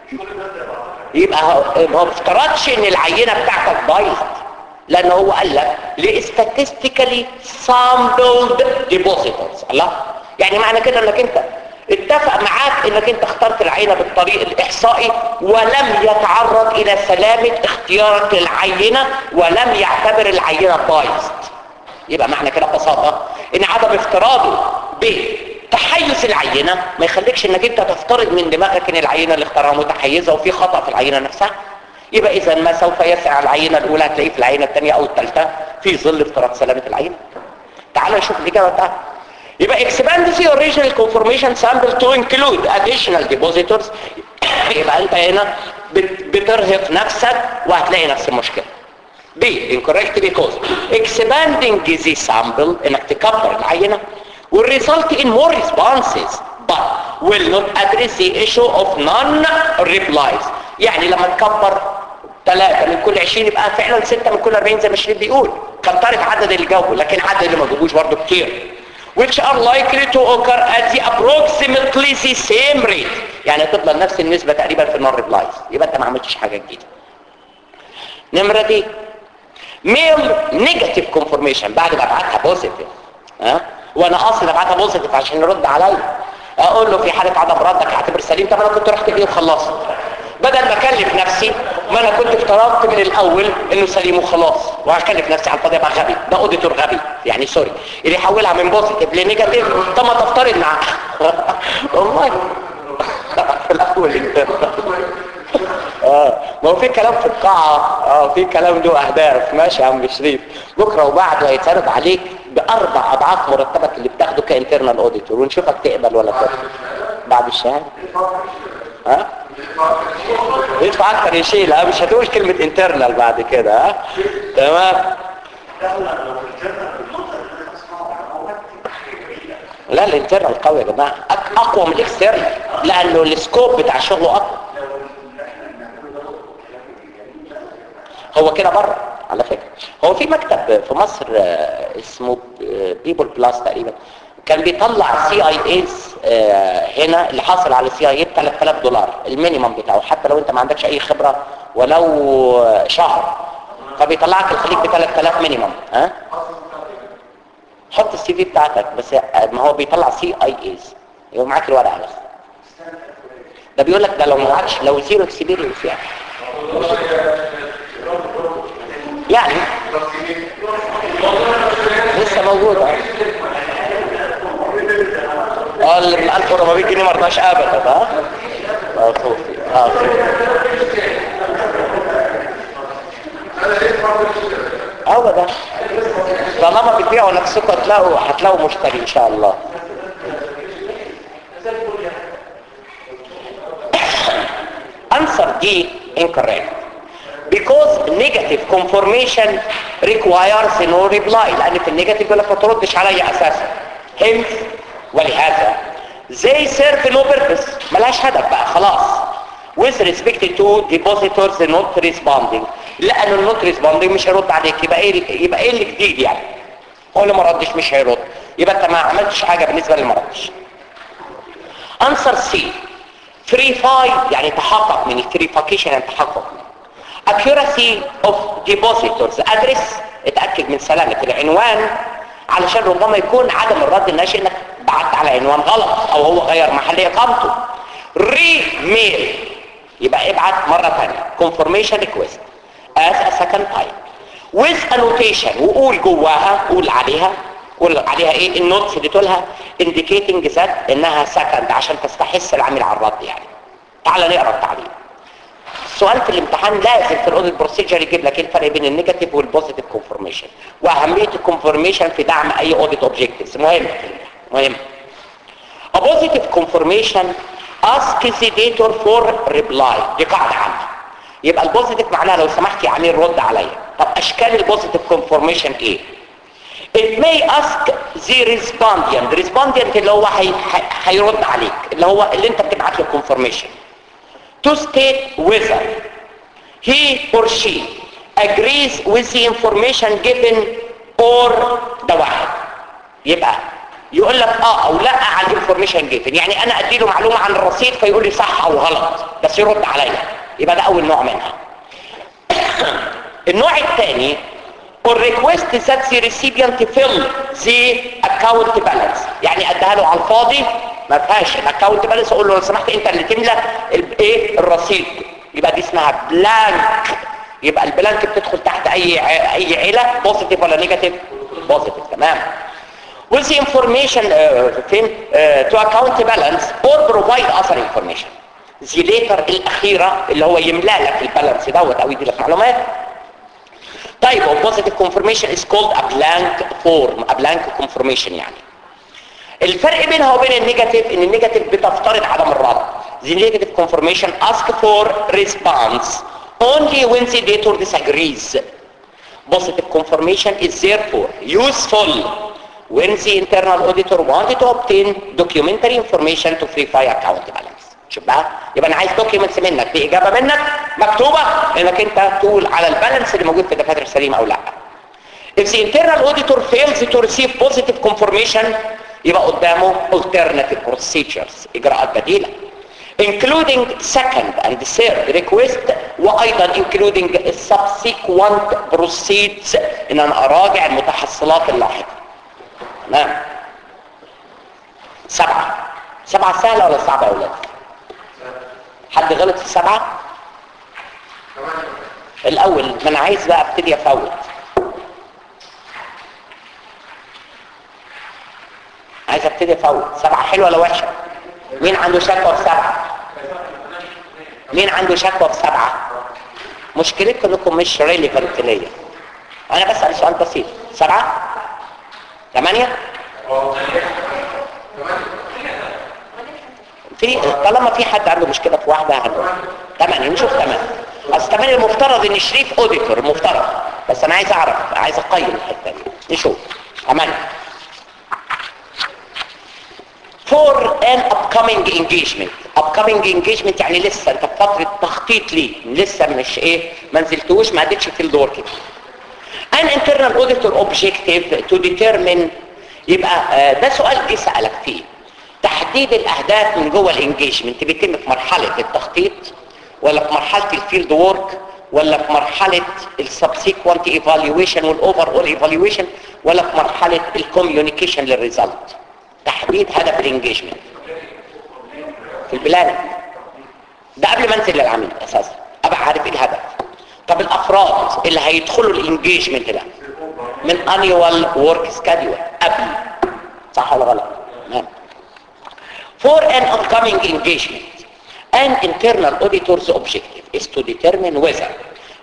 يبقى هو هو ما افترضش ان العينة بتاعتك بايظة لان هو قال لك statistically sampled depositors الله يعني معنى كده انك انت اتفق معاك انك انت اخترت العينة بالطريق الاحصائي ولم يتعرض الى سلامة اختيارك للعينة ولم يعتبر العينة بايظ يبقى معنى كده ببساطة ان عدم افتراضه بتحيز العينة ما يخليكش انك انت تفترض من دماغك ان العينة اللي اختارها متحيزة وفي خطأ في العينة نفسها يبقى اذا ما سوف يسعى العينة الاولى هتلاقيه في العينة الثانية او الثالثة في ظل افتراض سلامة العينة تعال نشوف الاجابة بتاعتها يبقى expand the original confirmation sample to include additional depositors يبقى انت هنا بت- بترهق نفسك وهتلاقي نفس المشكلة B incorrect because expanding the sample انك تكبر العينة will result in more responses but will not address the issue of non-replies يعني لما تكبر ثلاثة من كل 20 يبقى فعلا ستة من كل 40 زي ما شريف بيقول كترت عدد اللي جاوبوا لكن عدد اللي ما جاوبوش برضه كتير which are likely to occur at the approximately the same rate يعني تفضل نفس النسبة تقريبا في النون ريبلايز يبقى انت ما عملتش حاجة جديدة نمرة دي ميل نيجاتيف كونفورميشن بعد ما ابعتها بوزيتيف ها وانا قاصد ابعتها بوزيتيف عشان يرد عليا اقول له في حاله عدم ردك اعتبر سليم طب انا كنت رحت بيه وخلصت بدل ما اكلف نفسي ما انا كنت افترضت من الاول انه سليم وخلاص وهكلف نفسي على الفاضي ابقى غبي ده اوديتور غبي يعني سوري اللي يحولها من بوزيتيف لنيجاتيف طب ما تفترض معاه والله في الاول انت اه ما هو في كلام في القاعة اه في كلام له اهداف ماشي يا عم شريف بكرة وبعده هيتعرض عليك باربع اضعاف مرتبك اللي بتاخده كانترنال اوديتور ونشوفك تقبل ولا ترفض بعد الشهادة ها يدفع اكتر يشيل ها مش هتقول كلمة انترنال بعد كده ها تمام لا الانترنال قوي يا جماعة أك- اقوى من الاكسترنال لانه السكوب بتاع شغله اقوى هو كده بره على فكرة هو في مكتب في مصر آه، اسمه بيبل بلاس تقريبا كان بيطلع سي اي ايز هنا اللي حاصل على سي اي ب 3000 دولار المينيمم بتاعه حتى لو انت ما عندكش اي خبرة ولو شهر فبيطلعك الخليج ب 3000 مينيمم ها حط السي في بتاعتك بس ما هو بيطلع سي اي ايز يبقى معاك الورقه بس ده بيقول لك ده لو ما معكش لو زيرو اكسبيرينس يعني يعني لسه موجود اه اه اللي من 1400 جنيه ما رضاش ابدا ها اه خوفي اه خوفي هو ده طالما بتبيعوا نفسكم هتلاقوا هتلاقوا مشتري ان شاء الله answer D incorrect because negative confirmation requires no reply لان في النيجاتيف يقول لك ما تردش عليا اساسا hence ولهذا they serve no purpose ملهاش هدف بقى خلاص with respect to depositors not responding لان النوت responding مش هيرد عليك يبقى ايه يبقى ايه اللي جديد يعني هو اللي ما ردش مش هيرد يبقى انت ما عملتش حاجه بالنسبه اللي ما ردش answer C verify يعني تحقق من verification يعني تحقق accuracy of depositors address اتأكد من سلامة العنوان علشان ربما يكون عدم الرد الناشئ انك بعت على عنوان غلط او هو غير محل اقامته ريميل يبقى ابعت مرة ثانية confirmation request as a second time with annotation وقول جواها قول عليها قول عليها ايه النوتس اللي تقولها indicating that انها second عشان تستحث العميل على الرد يعني تعال نقرا التعليم السؤال في الامتحان لازم في الاوديت بروسيجر يجيب لك ايه الفرق بين النيجاتيف والبوزيتيف كونفورميشن واهميه الكونفورميشن في دعم اي اوديت اوبجكتيفز مهم مهم A positive confirmation asks the debtor for reply دي قاعده عامه يبقى البوزيتيف معناها لو سمحت يا عميل رد عليا طب اشكال البوزيتيف كونفورميشن ايه It may ask the respondent the respondent اللي هو هي- هي- هيرد عليك اللي هو اللي انت بتبعت له confirmation to state whether he or she agrees with the information given or ده واحد يبقى يقول لك اه او لا على الانفورميشن جيفن يعني انا ادي له معلومه عن الرصيد فيقول لي صح او غلط بس يرد عليا يبقى ده اول نوع منها النوع الثاني الريكوست that the recipient fill the account balance يعني اديها له على الفاضي ما فيهاش الاكونت بالانس اقول له لو سمحت انت اللي تملى ال- ايه الرصيد يبقى دي اسمها بلانك يبقى البلانك بتدخل تحت اي ع- اي عيله بوزيتيف ولا نيجاتيف بوزيتيف تمام with the information uh, فين uh, to account balance or provide other information the later الاخيره اللي هو يملى لك البالانس دوت او يدي لك معلومات طيب و positive confirmation is called a blank form a blank confirmation يعني الفرق بينها وبين النيجاتيف ان النيجاتيف بتفترض عدم الرد the negative confirmation ask for response only when the debtor disagrees positive confirmation is therefore useful when the internal auditor wanted to obtain documentary information to verify account balance شوف بقى يبقى انا عايز دوكيومنتس منك دي اجابه منك مكتوبه انك انت تقول على البالانس اللي موجود في الدفاتر السليمه او لا if the internal auditor fails to receive positive confirmation يبقى قدامه alternative procedures اجراءات بديله including second and third request وايضا including subsequent proceeds ان انا اراجع المتحصلات اللاحقه تمام سبعة سبعة سهلة ولا صعبة يا اولاد حد غلط في السبعة الاول ما انا عايز بقى ابتدي افوت عايز ابتدي افوت سبعة حلوة ولا وحشة مين عنده شكوى في سبعة مين عنده شكوى في سبعة مشكلتكم انكم مش ريليفنت ليا انا بسأل سؤال بسيط سبعة ثمانية في طالما في حد عنده مشكلة في واحدة عنده ثمانية نشوف ثمانية اصل ثمانية المفترض ان شريف اوديتور المفترض بس انا عايز اعرف عايز اقيم الحتة دي نشوف ثمانية for an upcoming engagement upcoming engagement يعني لسه انت في فترة تخطيط ليه لسه مش ايه ما نزلتوش ما اديتش في الدور كده an internal auditor objective to determine يبقى آه، ده سؤال جه سألك فيه تحديد الاهداف من جوه الانجيجمنت بيتم في مرحلة التخطيط ولا في مرحلة الفيلد وورك ولا في مرحلة السبسيكوانت ايفالويشن والاوفر اول ايفالويشن ولا في مرحلة الكوميونيكيشن للريزلت تحديد هدف الانجيجمنت في البلان ده قبل ما انزل للعميل اساسا ابقى عارف ايه الهدف طب الافراد اللي هيدخلوا الانجيجمنت ده من انيوال ورك سكادول قبل صح ولا غلط تمام for an upcoming engagement an internal auditor's objective is to determine whether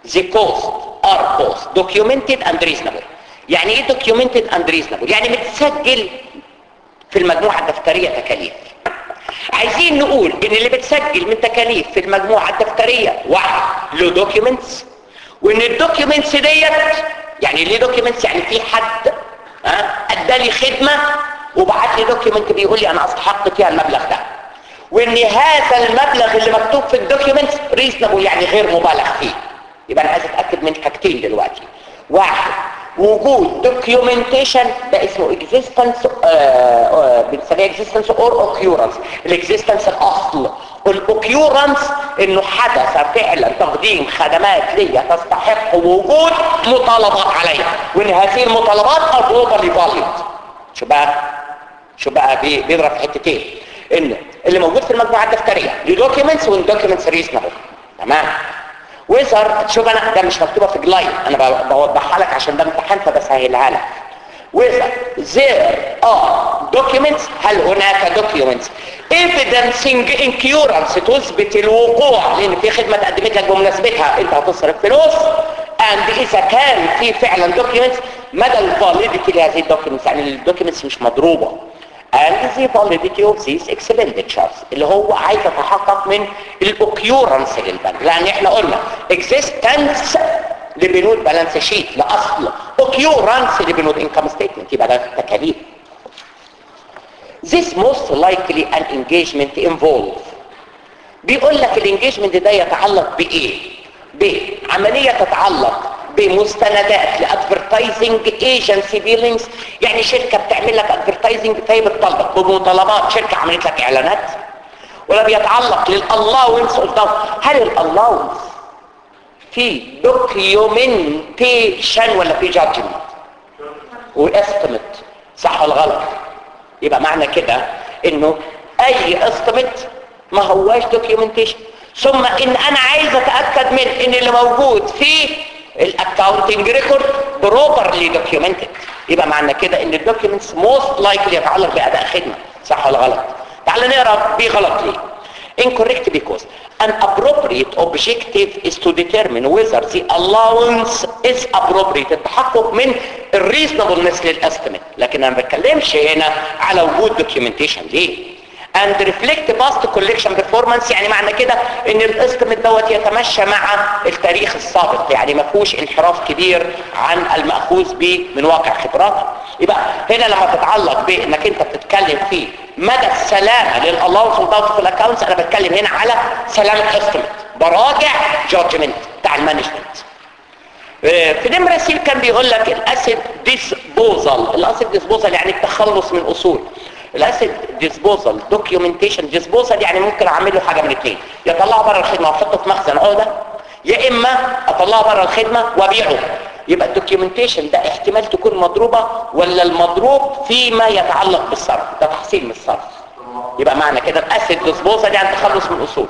the cost are both documented and reasonable يعني ايه documented and reasonable يعني متسجل في المجموعة الدفترية تكاليف عايزين نقول ان اللي بتسجل من تكاليف في المجموعة الدفترية واحد له دوكيومنتس وان الدوكيومنتس ديت يعني ليه دوكيومنتس يعني في حد ها ادالي خدمة وبعت لي دوكيومنت بيقول لي انا استحق فيها المبلغ ده وان هذا المبلغ اللي مكتوب في الدوكيومنتس ريزنبل يعني غير مبالغ فيه يبقى انا عايز اتاكد من حاجتين دلوقتي واحد وجود دوكيومنتيشن ده اسمه اكزيستنس بنسميه اكزيستنس اور اوكيورنس الاكزيستنس الاصل والاوكيورنس انه حدث فعلا تقديم خدمات ليا تستحق وجود مطالبات عليها وان هذه المطالبات ار جلوبالي فاليد شو بقى شو بقى بي- بيضرب في حتتين ان اللي موجود في المجموعه الدفتريه دي دوكيومنتس والدوكيومنتس ريزنبل تمام ويزر شوف انا ده مش مكتوبه في جلايد انا ب- بوضحها لك عشان ده امتحان فبسهلها لك whether there are documents هل هناك documents evidencing incurrence تثبت الوقوع لان في خدمه اتقدمت لك بمناسبتها انت هتصرف فلوس and اذا كان في فعلا documents مدى الفاليديتي لهذه الدوكيومنتس يعني الدوكيومنتس مش مضروبه and the validity of these expenditures اللي هو عايز يتحقق من الاوكيورنس للبنك لان احنا قلنا existence لبنود بالانس شيت لاصل اوكيورنس لبنود انكم ستيتمنت يبقى ده تكاليف this most likely an engagement involved بيقول لك الانجيجمنت ده يتعلق بايه بعمليه تتعلق بمستندات لادفرتايزنج ايجنسي بيلينجز يعني شركه بتعمل لك ادفرتايزنج فهي بتطالبك بمطالبات شركه عملت لك اعلانات ولا بيتعلق للالاونس اوف هل الالاونس في دوكيومنتيشن ولا في جادجمنت واستمت صح ولا غلط يبقى معنى كده انه اي استمت ما هواش دوكيومنتيشن ثم ان انا عايز اتاكد من ان اللي موجود في الاكاونتنج ريكورد بروبرلي دوكيومنتد يبقى معنى كده ان الدوكيومنتس موست لايكلي يتعلق باداء خدمه صح ولا غلط تعال نقرا بيه غلط ليه incorrect because an appropriate objective is to determine whether the allowance is appropriate التحقق من الريزنبلنس للاستيميت لكن انا ما بتكلمش هنا على وجود دوكيومنتيشن ليه and reflect past collection performance يعني معنى كده ان الاستيميت دوت يتمشى مع التاريخ السابق يعني ما فيهوش انحراف كبير عن المأخوذ به من واقع خبراتك يبقى هنا لما تتعلق بانك انت بتتكلم في مدى السلامه للالاونس والضغط في الاكونتس انا بتكلم هنا على سلامه استيميت براجع جادجمنت بتاع المانجمنت في نمرة سي كان بيقول لك الاسيد ديسبوزال الاسيد ديسبوزال يعني التخلص من اصول الاسيد ديسبوزال دوكيومنتيشن ديسبوزال يعني ممكن اعمل له حاجه من اثنين يطلعه بره الخدمه واحطه في مخزن عقده يا اما اطلعه بره الخدمه وابيعه يبقى الدوكيومنتيشن ده احتمال تكون مضروبه ولا المضروب فيما يتعلق بالصرف ده تحصيل من الصرف يبقى معنى كده الاسيد ديسبوزال يعني تخلص من الاصول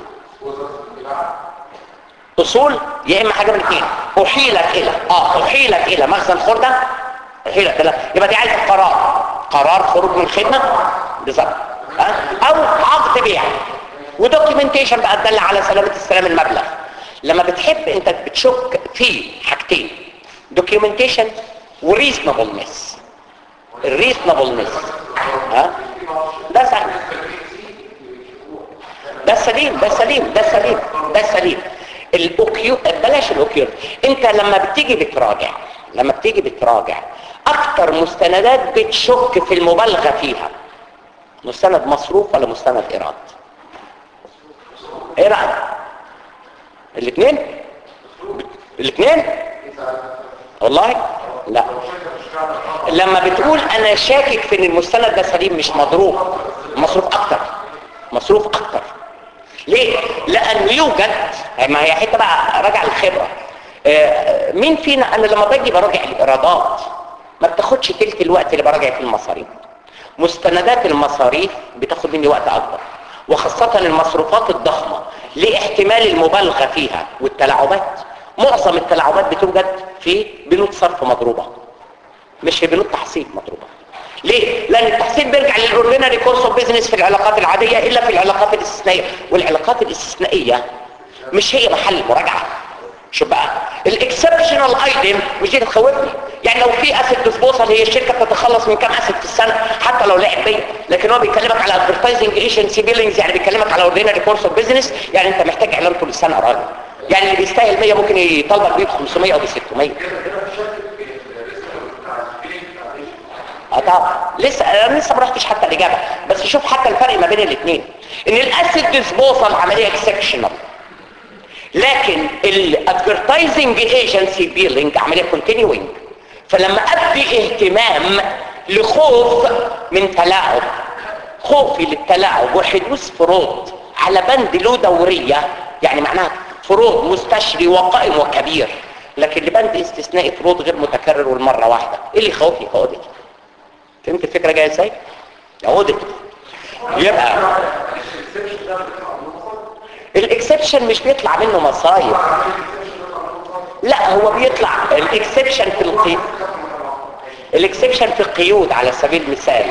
اصول يا اما حاجه من اثنين احيلت الى اه احيلت الى مخزن خرده احيلت الى يبقى دي عايزه قرار قرار خروج من خدمه بالظبط أه؟ او عقد بيع ودوكيومنتيشن بقى تدل على سلامه السلام المبلغ لما بتحب انت بتشك في حاجتين دوكيومنتيشن وريزنبلنس الريزنبلنس ها ده سهل ده سليم ده سليم ده سليم ده سليم الاوكيو بلاش الاوكيو انت لما بتيجي بتراجع لما بتيجي بتراجع اكتر مستندات بتشك في المبالغه فيها مستند مصروف ولا مستند ايراد ايه رايك الاثنين الاثنين والله لا لما بتقول انا شاكك في ان المستند ده سليم مش مضروب مصروف اكتر مصروف اكتر ليه لانه يوجد ما هي حته بقى راجع الخبره آه، مين فينا انا لما باجي براجع الايرادات ما بتاخدش تلت الوقت اللي براجع فيه المصاريف مستندات المصاريف بتاخد مني وقت اكبر وخاصة المصروفات الضخمة لاحتمال المبالغة فيها والتلاعبات معظم التلاعبات بتوجد في بنود صرف مضروبة مش في بنود تحصيل مضروبة ليه؟ لأن التحصيل بيرجع للأوردينري كورس اوف بيزنس في العلاقات العادية إلا في العلاقات الاستثنائية والعلاقات الاستثنائية مش هي محل مراجعة شوف بقى الاكسبشنال ايتم مش دي تخوفني يعني لو في اسيد ديسبوزال هي الشركه بتتخلص من كام اسيد في السنه حتى لو لعب بيا لكن هو بيكلمك على ادفرتايزنج ايجنسي بيلينجز يعني بيكلمك على اوردينري كورس اوف بيزنس يعني انت محتاج اعلان طول السنه يا راجل يعني اللي بيستاهل 100 ممكن يطلبك بيه ب 500 او ب 600 اه طبعا لسه انا لسه ما رحتش حتى الاجابه بس شوف حتى الفرق ما بين الاثنين ان الاسيد ديسبوزال عمليه اكسبشنال لكن الادفرتايزنج ايجنسي بيلينج عمليه كونتينيوينج فلما ابدي اهتمام لخوف من تلاعب خوفي للتلاعب وحدوث فروض على بند له دوريه يعني معناها فروض مستشري وقائم وكبير لكن لبند استثنائي فروض غير متكرر والمره واحده ايه اللي يخوفني كاوديت فهمت الفكره جايه ازاي اوديت يبقى الاكسبشن مش بيطلع منه مصايب لا هو بيطلع الاكسبشن في القيود الاكسبشن في القيود على سبيل المثال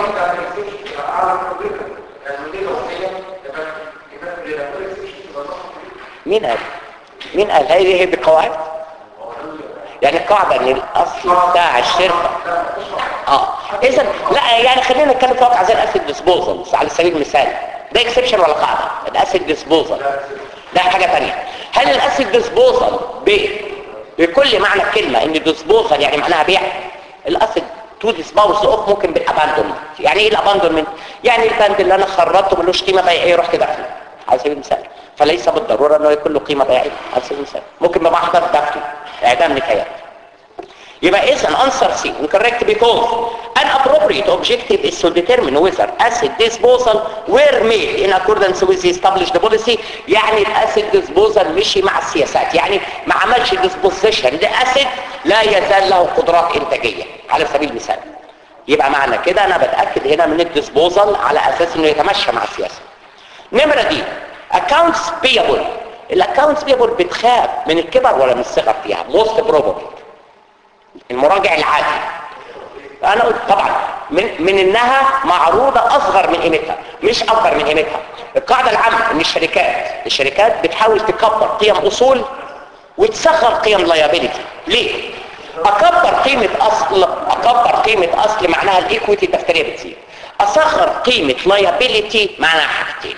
مين قال مين قال هذه هي بقواعد يعني القاعدة ان الاصل بتاع الشركة اه اذا لا يعني خلينا نتكلم في واقع زي الاسيد ديسبوزل على سبيل المثال ده اكسبشن ولا قاعدة الاسيد ديسبوزل ده حاجة تانية هل الاسيد ديسبوزل ب بكل معنى الكلمة ان ديسبوزل يعني معناها بيع الاسيد تو ديسبوز اوف ممكن بالاباندون يعني ايه الاباندون يعني البند اللي انا خرجته ملوش قيمة بيعية رحت داخله على سبيل المثال فليس بالضرورة انه يكون له قيمة بيعية على سبيل المثال ممكن بمحضر داخله اعدام نكايات يبقى اذا answer C incorrect because an appropriate objective is to determine whether acid disposal were made in accordance with the established policy يعني الاسيد disposal مشي مع السياسات يعني ما عملش disposition لاسيد لا يزال له قدرات انتاجية على سبيل المثال يبقى معنى كده انا بتأكد هنا من الديسبوزال على اساس انه يتمشى مع السياسة نمرة دي accounts payable الاكونتس بيبل بتخاف من الكبر ولا من الصغر فيها موست بروبابل المراجع العادي انا قلت طبعا من, من انها معروضة اصغر من قيمتها مش اكبر من قيمتها القاعدة العامة ان الشركات الشركات بتحاول تكبر قيم اصول وتصغر قيم لايابيليتي ليه اكبر قيمة اصل اكبر قيمة اصل معناها الايكويتي الدفترية بتزيد اصغر قيمة لايابيليتي معناها حاجتين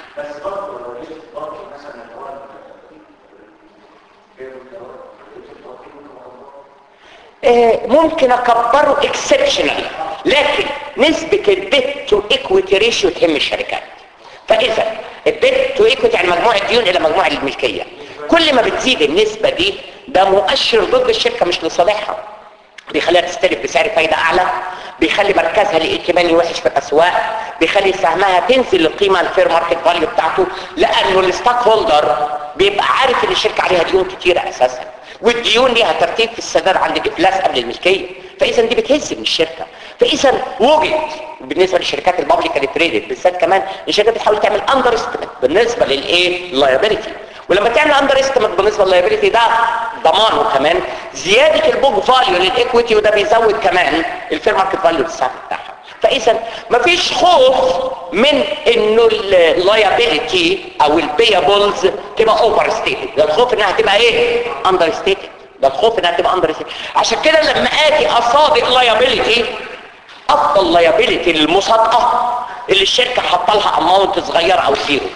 ممكن اكبره اكسبشنال لكن نسبة الديت تو ايكويتي ريشيو تهم الشركات فاذا الديت تو ايكويتي يعني مجموع الديون الى مجموع الملكية كل ما بتزيد النسبة دي ده مؤشر ضد الشركة مش لصالحها بيخليها تستلف بسعر فايدة اعلى بيخلي مركزها الائتماني وحش في الاسواق بيخلي سهمها تنزل للقيمة الفير ماركت فاليو بتاعته لانه الستاك هولدر بيبقى عارف ان الشركة عليها ديون كتيرة اساسا والديون ليها ترتيب في السداد عند الافلاس قبل الملكيه فاذا دي بتهز من الشركه فاذا وجد بالنسبه للشركات البابليكالي تريدد بالذات كمان الشركات بتحاول تعمل اندر استيميت بالنسبه للايه اللايبيلتي ولما تعمل اندر استيميت بالنسبه لللايبيلتي ده ضمانه كمان زياده البوك فاليو للايكويتي وده بيزود كمان الفير ماركت فاليو للسهم بتاعها فاذا مفيش خوف من انه اللايبيلتي او البيابلز تبقى اوفر ستيتد ده الخوف انها تبقى ايه اندر ستيتد ده الخوف انها تبقى اندر ستيتد عشان كده لما اجي اصادق لايبيلتي افضل لايبيلتي للمصادقه اللي الشركه حاطه لها اماونت صغيره او زيرو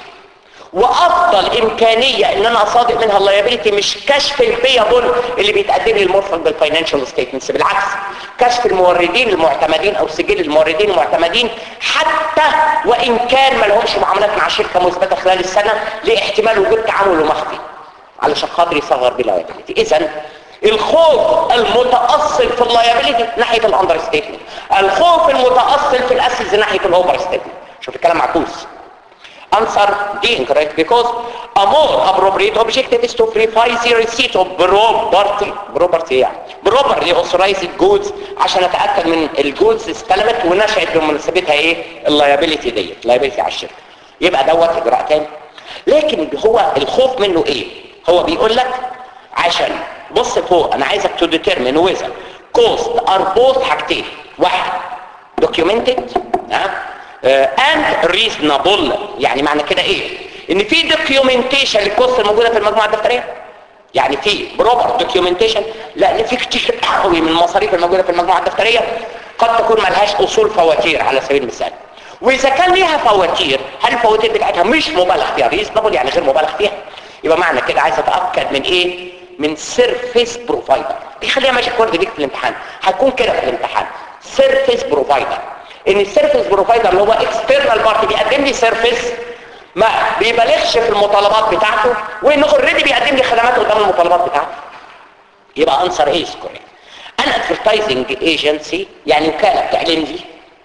وافضل امكانيه ان انا اصادق منها اللايبيلتي مش كشف البيابل اللي بيتقدم لي المرفق بالفاينانشال ستيتمنتس بالعكس كشف الموردين المعتمدين او سجل الموردين المعتمدين حتى وان كان ما لهمش معاملات مع شركه مثبته خلال السنه لاحتمال وجود تعامل مخفي علشان خاطر يصغر بيه اللايبيلتي اذا الخوف المتأصل في اللايبيلتي ناحية الاندر ستيتمنت الخوف المتأصل في الاسيدز ناحية الاوفر ستيتمنت شوف الكلام معكوس answer D incorrect because a more appropriate objective is to verify the receipt of property property يعني properly authorized goods عشان اتاكد من الجودز استلمت ونشأت بمناسبتها ايه اللايبيلتي ديت liability على الشركه يبقى دوت اجراء تاني لكن هو الخوف منه ايه هو بيقول لك عشان بص فوق انا عايزك to determine whether cost are both حاجتين واحد documented ها and reasonable يعني معنى كده ايه ان في documentation للكوست الموجودة في المجموعة الدفترية يعني في بروبر دوكيومنتيشن لان في كتير قوي من المصاريف الموجوده في المجموعه الدفتريه قد تكون ملهاش اصول فواتير على سبيل المثال واذا كان ليها فواتير هل الفواتير بتاعتها مش مبالغ فيها ريزنبل يعني غير مبالغ فيها يبقى معنى كده عايز اتاكد من ايه من سيرفيس بروفايدر دي خليها ماشي كورد بيك في الامتحان هتكون كده في الامتحان سيرفيس بروفايدر ان السيرفيس بروفايدر اللي هو اكسترنال بارتي بيقدم لي سيرفيس ما بيبالغش في المطالبات بتاعته وانه اوريدي بيقدم لي خدمات قدام المطالبات بتاعته يبقى انسر ايه كوريكت ان ادفرتايزنج ايجنسي يعني وكاله بتعلن لي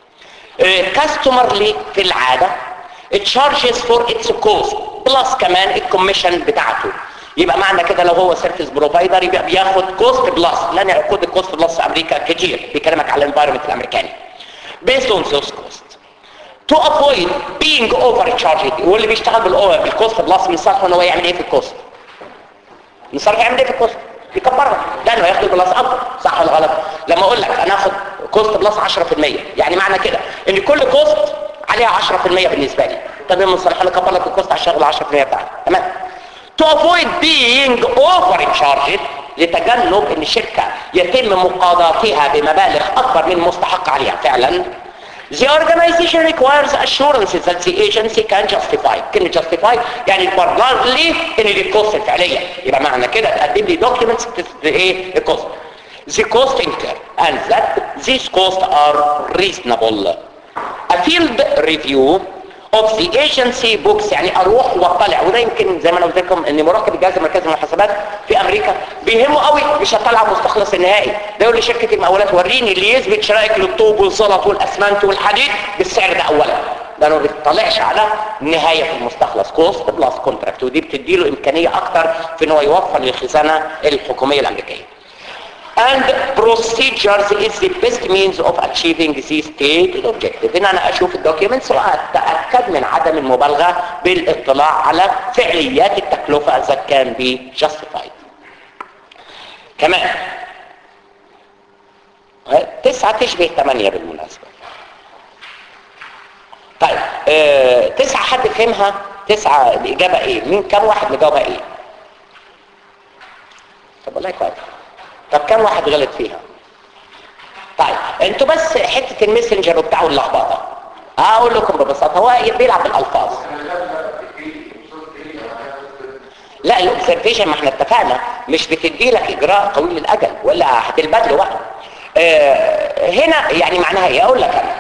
كاستمر لي في العاده تشارجز فور اتس كوست بلس كمان الكوميشن بتاعته يبقى معنى كده لو هو سيرفيس بروفايدر يبقى بياخد كوست بلس لان عقود الكوست بلس في امريكا كتير بيكلمك على الانفايرمنت الامريكاني based on those costs to avoid being overcharged واللي بيشتغل بالأو- بالكوست بلس من صالحه ان هو يعمل ايه في الكوست من صالحه يعمل ايه في الكوست يكبرها لانه ياخد بلس اكبر صح ولا غلط لما اقول لك انا اخد كوست بلس 10% يعني معنى كده ان كل كوست عليها 10% بالنسبه لي طب من صالحه انا اكبر لك الكوست على الشغل 10% بتاعتي تمام to avoid being overcharged لتجنب ان الشركه يتم مقاضاتها بمبالغ اكبر من مستحق عليها فعلا The organization requires assurances that the agency can justify كلمة justify يعني تبرر لي ان دي الكوست الفعلية يبقى معنى كده تقدم لي documents تثبت ايه الكوست The cost incurred and that these costs are reasonable A field review of the agency books يعني اروح واطلع وده يمكن زي ما انا قلت لكم ان مراقب الجهاز المركزي للمحاسبات في امريكا بيهمه قوي مش هطلع المستخلص النهائي ده يقول لشركه المقاولات وريني اللي يثبت شرائك للطوب والزلط والاسمنت والحديد بالسعر ده اولا ده ما بيطلعش على نهايه في المستخلص كوست بلس كونتراكت ودي بتديله امكانيه اكتر في ان هو يوفر للخزانه الحكوميه الامريكيه and procedures is the best means of achieving this stated objective ان انا اشوف الدوكيومنتس واتاكد من عدم المبالغه بالاطلاع على فعليات التكلفه اذا كان بي justified كمان تسعة تشبه ثمانية بالمناسبة طيب اه تسعة حد فهمها تسعة الإجابة إيه مين كم واحد مجاوبها إيه طب والله كويس طب كم واحد غلط فيها طيب انتوا بس حتة الميسنجر وبتاعه اللخبطة اقول لكم ببساطة هو بيلعب بالالفاظ لا الاوبزرفيشن ما احنا اتفقنا مش بتدي لك اجراء طويل الاجل ولا هتلبد له بقى اه هنا يعني معناها ايه اقول لك انا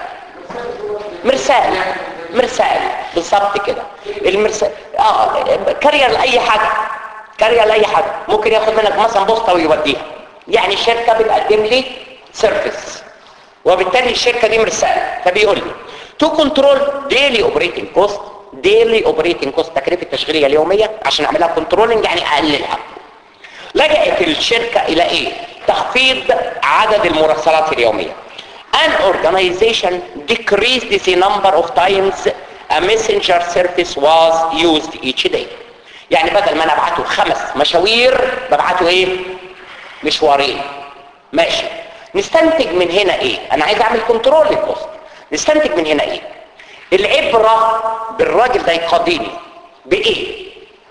مرسال مرسال بالظبط كده المرسال اه كارير لاي حاجه كارير لاي حاجه ممكن ياخد منك مثلا بوسطه ويوديها يعني الشركه بتقدم لي سيرفيس وبالتالي الشركه دي مرسال فبيقول لي تو كنترول ديلي اوبريتنج كوست ديلي اوبريتنج كوست تكلفه التشغيليه اليوميه عشان اعملها كنترولنج يعني اقللها لجأت الشركه الى ايه تخفيض عدد المراسلات اليوميه an organization decreased the number of times a messenger service was used each day يعني بدل ما انا ابعته خمس مشاوير ببعته ايه مشوارين ماشي نستنتج من هنا ايه انا عايز اعمل كنترول للكوست نستنتج من هنا ايه العبرة بالراجل ده يقاضيني بايه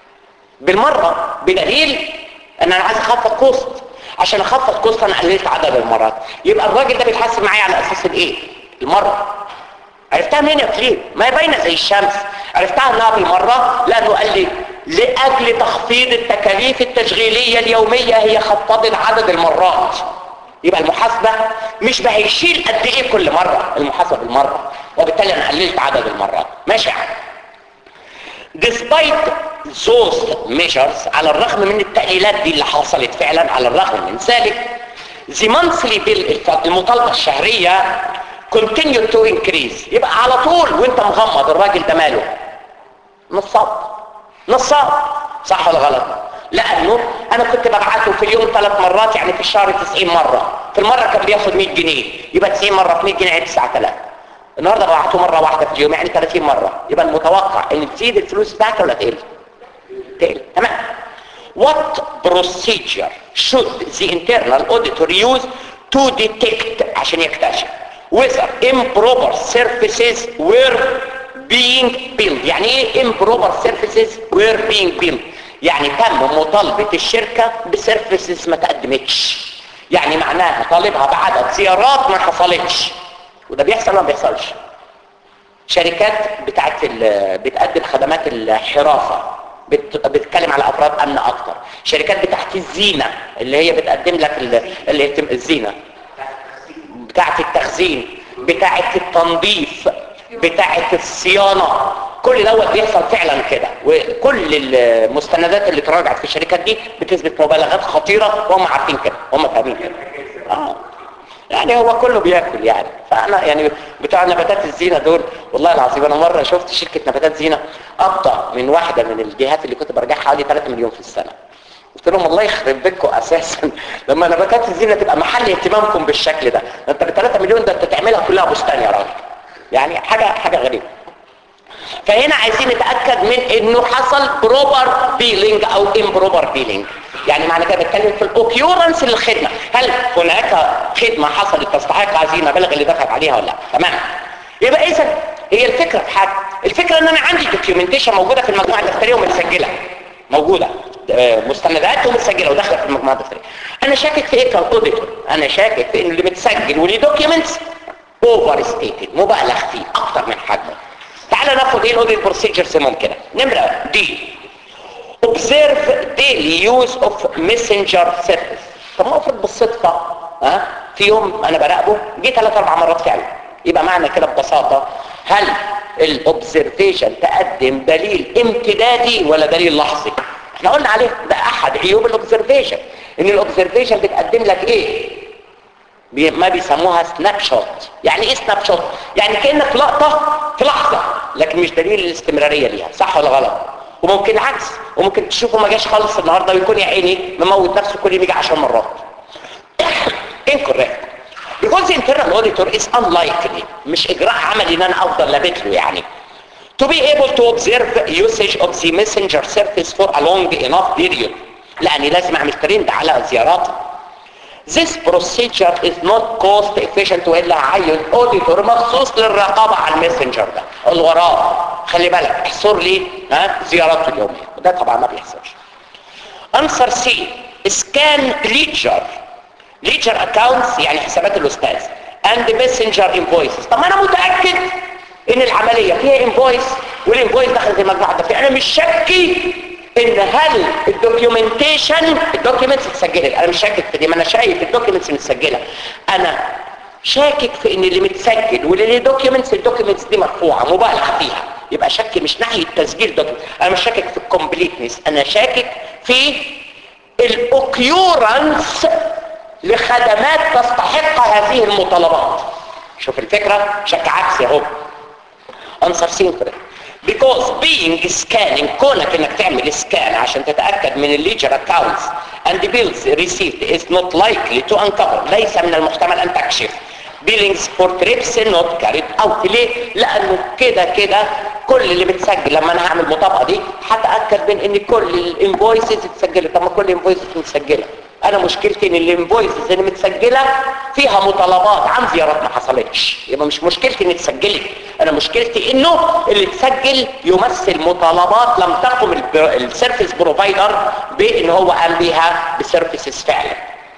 بالمرة بدليل ان انا عايز اخفض كوست عشان اخفض كوست انا قللت عدد المرات يبقى الراجل ده بيتحاسب معايا على اساس الايه المرة عرفتها منين يا كليب ما هي باينه زي الشمس عرفتها انها بالمره لانه قال لي لاجل تخفيض التكاليف التشغيليه اليوميه هي خفضت عدد المرات يبقى المحاسبه مش هيشيل قد ايه كل مره المحاسبه بالمره وبالتالي انا قللت عدد المرات ماشي يا عم despite those measures على الرغم من التقليلات دي اللي حصلت فعلا على الرغم من ذلك the monthly bill المطالبه الشهريه continue to increase يبقى على طول وانت مغمض الراجل ده ماله نصاب نصاب صح ولا غلط لانه انا كنت ببعته في اليوم ثلاث مرات يعني في الشهر 90 مره في المره كان بياخد 100 جنيه يبقى 90 مره في 100 جنيه يعني 9000 النهارده ببعته مره واحده في اليوم يعني 30 مره يبقى المتوقع ان تزيد الفلوس بتاعته ولا تقل تقل تمام what procedure should the internal auditor use to detect عشان يكتشف whether improper services were being billed يعني ايه improper services were being billed يعني تم مطالبة الشركة بسيرفيسز ما تقدمتش يعني معناها طالبها بعدد زيارات ما حصلتش وده بيحصل ولا ما بيحصلش شركات بتاعت ال- بتقدم خدمات الحراسة بت- بتتكلم على افراد امن اكتر شركات بتاعت الزينة اللي هي بتقدم لك ال- الاهتم- الزينة بتاعت التخزين بتاعت التنظيف بتاعت الصيانة كل دوت بيحصل فعلا كده وكل المستندات اللي تراجعت في الشركات دي بتثبت مبالغات خطيرة وهم عارفين كده هم فاهمين كده آه. يعني هو كله بياكل يعني فانا يعني بتوع نباتات الزينه دول والله العظيم انا مره شفت شركه نباتات زينه ابطا من واحده من الجهات اللي كنت برجعها حوالي 3 مليون في السنه قلت لهم الله يخرب بيتكم اساسا لما نباتات الزينه تبقى محل اهتمامكم بالشكل ده ده انت ب 3 مليون ده انت تعملها كلها بستان يا راجل يعني حاجه حاجه غريبه فهنا عايزين نتاكد من انه حصل بروبر بيلينج او امبروبر بيلينج يعني معنى كده بتكلم في الاوكيورنس للخدمه هل هناك خدمه حصلت تستحق هذه المبالغ اللي دفعت عليها ولا لا تمام يبقى اذا هي الفكره في حاجه الفكره ان انا عندي دوكيومنتيشن موجوده في المجموعه الدفتريه ومتسجله موجوده آه، مستندات ومتسجله وداخله في المجموعه الدفتريه انا شاكك في ايه كاوديتور انا شاكك في ان اللي متسجل وليه دوكيومنتس اوفر ستيتد مبالغ فيه اكتر من حجمه تعال ناخد ايه الاوديت بروسيجرز ممكنه نمره دي observe daily use of messenger service طب ما افرض بالصدفه ها في يوم انا براقبه جه ثلاث اربع مرات فعلا يبقى معنى كده ببساطه هل الاوبزرفيشن تقدم دليل امتدادي ولا دليل لحظي احنا قلنا عليه ده احد عيوب الاوبزرفيشن ان الاوبزرفيشن بتقدم لك ايه بي- ما بيسموها سناب شوت يعني ايه سناب شوت يعني كانك لقطه في لحظه لكن مش دليل الاستمراريه ليها صح ولا غلط وممكن العكس وممكن تشوفه ما جاش خالص النهارده ويكون يا عيني مموت نفسه كل يوم يجي 10 مرات incorrect because the internal auditor is unlikely مش اجراء عملي ان انا افضل لابت له يعني to be able to observe usage of the messenger service for a long enough period لاني لازم اعمل ترند على زياراتي This procedure is not cost efficient والا هعين اوديتور مخصوص للرقابه على الماسنجر ده اللي وراه خلي بالك احصر لي ها زياراته اليوميه وده طبعا ما بيحصلش انسر سي سكان ليجر ليجر اكاونتس يعني حسابات الاستاذ اند ماسنجر انفويسز طب ما انا متاكد ان العمليه فيها انفويس والانفويس دخلت المجموعه ده انا مش شاكي ان هل الدوكيومنتيشن الدوكيومنتس اتسجلت انا مش شاكك في دي ما انا شايف الدوكيومنتس متسجله انا شاكك في ان اللي متسجل واللي ليه دوكيومنتس الدوكيومنتس دي مرفوعه مبالغ فيها يبقى شك مش ناحيه تسجيل دوكيومنت انا مش شاكك في الكومبليتنس انا شاكك في الاوكيورنس لخدمات تستحق هذه المطالبات شوف الفكره شك عكسي اهو انسر سينكرن because being scanning كونك انك تعمل سكان عشان تتاكد من الليجر accounts and bills received is not likely to uncover ليس من المحتمل ان تكشف billings for trips not carried out ليه؟ لانه كده كده كل اللي بتسجل لما انا هعمل المطابقه دي هتاكد من ان كل الانفويسز اتسجلت طب ما كل الانفويسز متسجله انا مشكلتي ان الانفويسز اللي متسجله فيها مطالبات عن زيارات ما حصلتش يبقى مش مشكلتي ان اتسجلت انا مشكلتي انه اللي اتسجل يمثل مطالبات لم تقم الب- السيرفيس بروفايدر بان هو قام بيها بسيرفيسز فعلا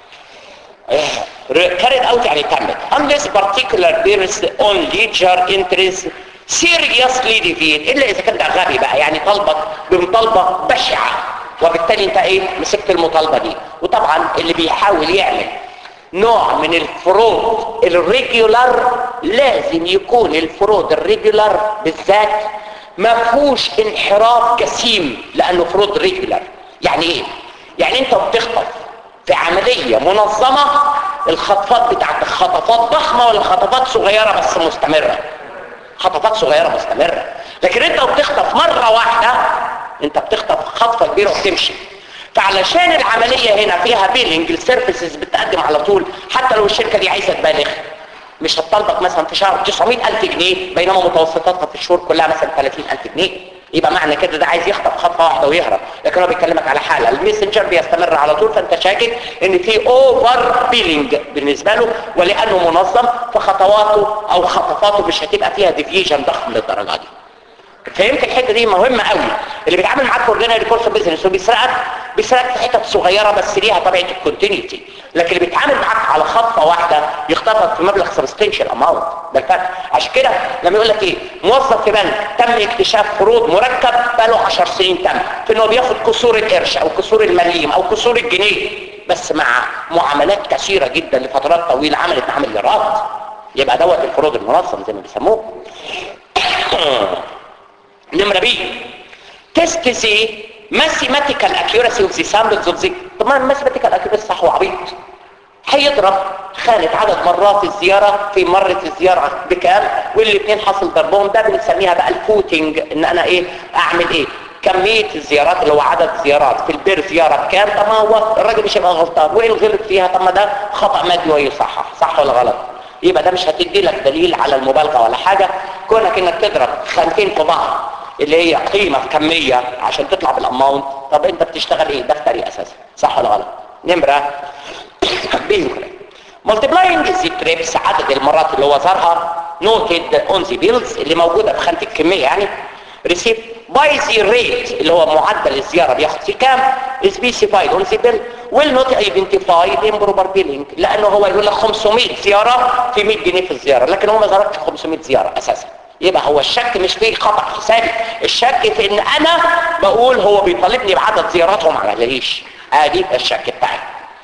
carried out يعني تمت unless particular bears on ledger entries seriously deviate الا اذا كان ده غبي بقى يعني طالبك بمطالبه بشعه وبالتالي انت ايه مسكت المطالبه دي وطبعا اللي بيحاول يعمل نوع من الفروض الريجولار لازم يكون الفروض الريجولار بالذات ما فيهوش انحراف جسيم لانه فروض ريجولار يعني ايه يعني انت بتخطف في عملية منظمة الخطفات بتاعت خطفات ضخمة ولا خطفات صغيرة بس مستمرة خطفات صغيرة مستمرة لكن انت بتخطف مرة واحدة انت بتخطف خطفة كبيرة وتمشي فعلشان العملية هنا فيها بيلينج السيرفيسز بتقدم على طول حتى لو الشركة دي عايزة تبالغ مش هتطلبك مثلا في شهر 900 ألف جنيه بينما متوسطاتها في الشهور كلها مثلا 30 ألف جنيه يبقى معنى كده ده عايز يخطف خطفه واحده ويهرب لكن هو بيكلمك على حاله الميسنجر بيستمر على طول فانت شاكك ان في اوفر بيلينج بالنسبه له ولانه منظم فخطواته او خطفاته مش هتبقى فيها ديفيجن ضخم للدرجه دي فهمت الحته دي مهمه قوي اللي بيتعامل معاك في اوردينري كورس بزنس وبيسرقك بيسرقك في حتت صغيره بس ليها طبيعه الكونتينيتي لكن اللي بيتعامل معاك على خطه واحده يخطفك في مبلغ سبستنشال اماونت ده الفرق عشان كده لما يقول لك ايه موظف في بنك تم اكتشاف فروض مركب بقاله 10 سنين تم في انه بياخد كسور القرش او كسور المليم او كسور الجنيه بس مع معاملات كثيره جدا لفترات طويله عملت معاه مليارات يبقى دوت الفروض المنظم زي ما بيسموه نمرة بي تيست زي mathematical accuracy of the samples of the طبعا mathematical accuracy صح وعبيط هيضرب خانة عدد مرات الزيارة في مرة الزيارة بكام والاثنين حصل ضربهم ده بنسميها بقى الفوتنج ان انا ايه اعمل ايه كمية الزيارات اللي هو عدد زيارات في البير زيارة بكام طب ما هو الراجل مش هيبقى غلطان وايه الغلط فيها طب ما ده خطأ مادي ويصحح صح ولا غلط يبقى ده مش هتدي لك دليل على المبالغة ولا حاجة كونك انك تضرب خانتين في بعض اللي هي قيمة في كمية عشان تطلع بالاماونت طب انت بتشتغل ايه دفتري اساسا صح ولا غلط نمرة بينكري multiplying the trips عدد المرات اللي هو زارها noted on the bills اللي موجودة في خانة الكمية يعني receive by the rate اللي هو معدل الزيارة بياخد في كام is specified on the bill will not identify the improper billing لانه هو يقول لك 500 زيارة في 100 جنيه في الزيارة لكن هو ما زاركش 500 زيارة اساسا يبقى هو الشك مش في خطأ حسابي الشك في ان انا بقول هو بيطالبني بعدد زيارات وما عملهاش ادي الشك بتاعي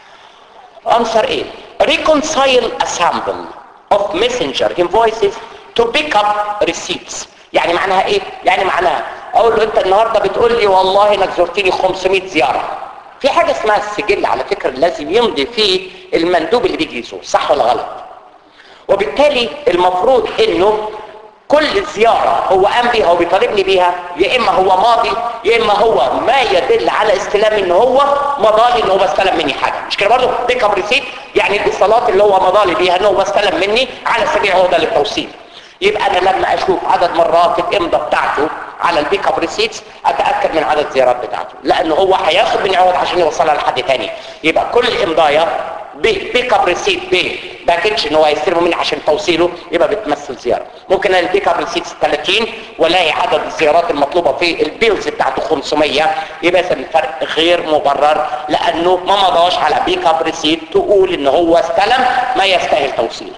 answer A reconcile a sample of messenger invoices to pick up receipts يعني معناها ايه يعني معناها اقول له انت النهارده بتقول لي والله انك زرتني 500 زياره في حاجه اسمها السجل على فكره لازم يمضي فيه المندوب اللي بيجي يزور صح ولا غلط وبالتالي المفروض انه كل زيارة هو قام بيها وبيطالبني بيها يا اما هو ماضي يا اما هو ما يدل على استلام ان هو مضالي ان هو استلم مني حاجة مش كده برضه بيك اب ريسيت يعني الاتصالات اللي هو مضالي بيها ان هو استلم مني على سبيل عودة للتوصيل يبقى انا لما اشوف عدد مرات الامضة بتاعته على البيك اب ريسيتس اتاكد من عدد الزيارات بتاعته لان هو هياخد مني عوض عشان يوصلها لحد تاني يبقى كل امضايه بيك اب ريسيت ب باكج ان هو هيستلمه مني عشان توصيله يبقى بتمثل زياره ممكن البيك اب ريسيت 30 والاقي عدد الزيارات المطلوبه في البيلز بتاعته 500 يبقى اذا الفرق غير مبرر لانه ما مضاش على بيك اب ريسيت تقول ان هو استلم ما يستاهل توصيله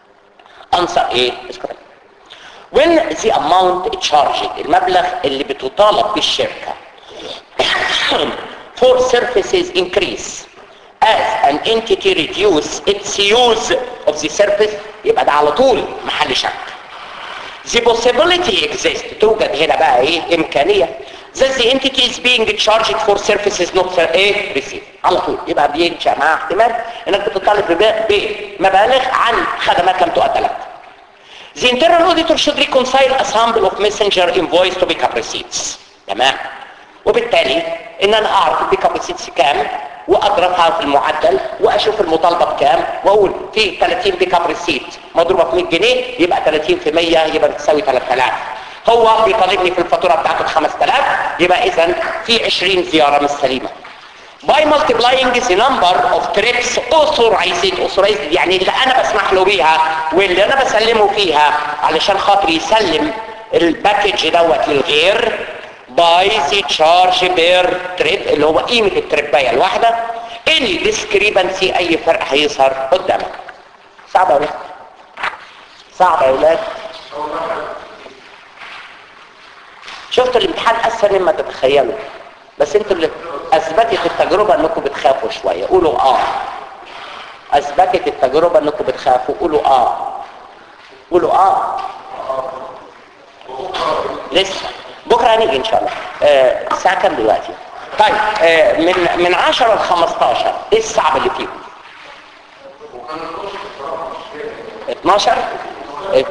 انسر ايه when the amount charged المبلغ اللي بتطالب بالشركه for services increase as an entity reduce its use of the service يبقى ده على طول محل شك the possibility exists توجد هنا بقى ايه امكانية that the entity is being charged for services not ايه received على طول يبقى بينشأ مع احتمال انك بتطالب بمبالغ عن خدمات لم تؤدى لك the internal auditor should reconcile a sample of messenger invoice to pick up receipts تمام وبالتالي ان انا اعرف البيك اب ريسيتس كام واضربها في المعدل واشوف المطالبه بكام واقول في 30 بيك اب ريسيت مضروبه في 100 جنيه يبقى 30 في 100 يبقى بتساوي 3000 هو بيطالبني في الفاتوره بتاعته ب 5000 يبقى اذا في 20 زياره مش سليمه by multiplying the number of trips authorized authorized يعني اللي انا بسمح له بيها واللي انا بسلمه فيها علشان خاطر يسلم الباكج دوت للغير by the charge per trip اللي هو قيمة الترباية الواحدة any discrepancy اي فرق هيظهر قدامك صعب يا ولاد صعب يا ولاد شفتوا الامتحان اسهل مما تتخيلوا بس انتوا اللي اثبتت التجربة انكم بتخافوا شوية قولوا اه اثبتت التجربة انكم بتخافوا قولوا اه قولوا اه لسه بكره هنيجي ان شاء الله آه الساعه كام دلوقتي طيب آه من من 10 ل 15 ايه الصعب اللي فيهم 12 إيه؟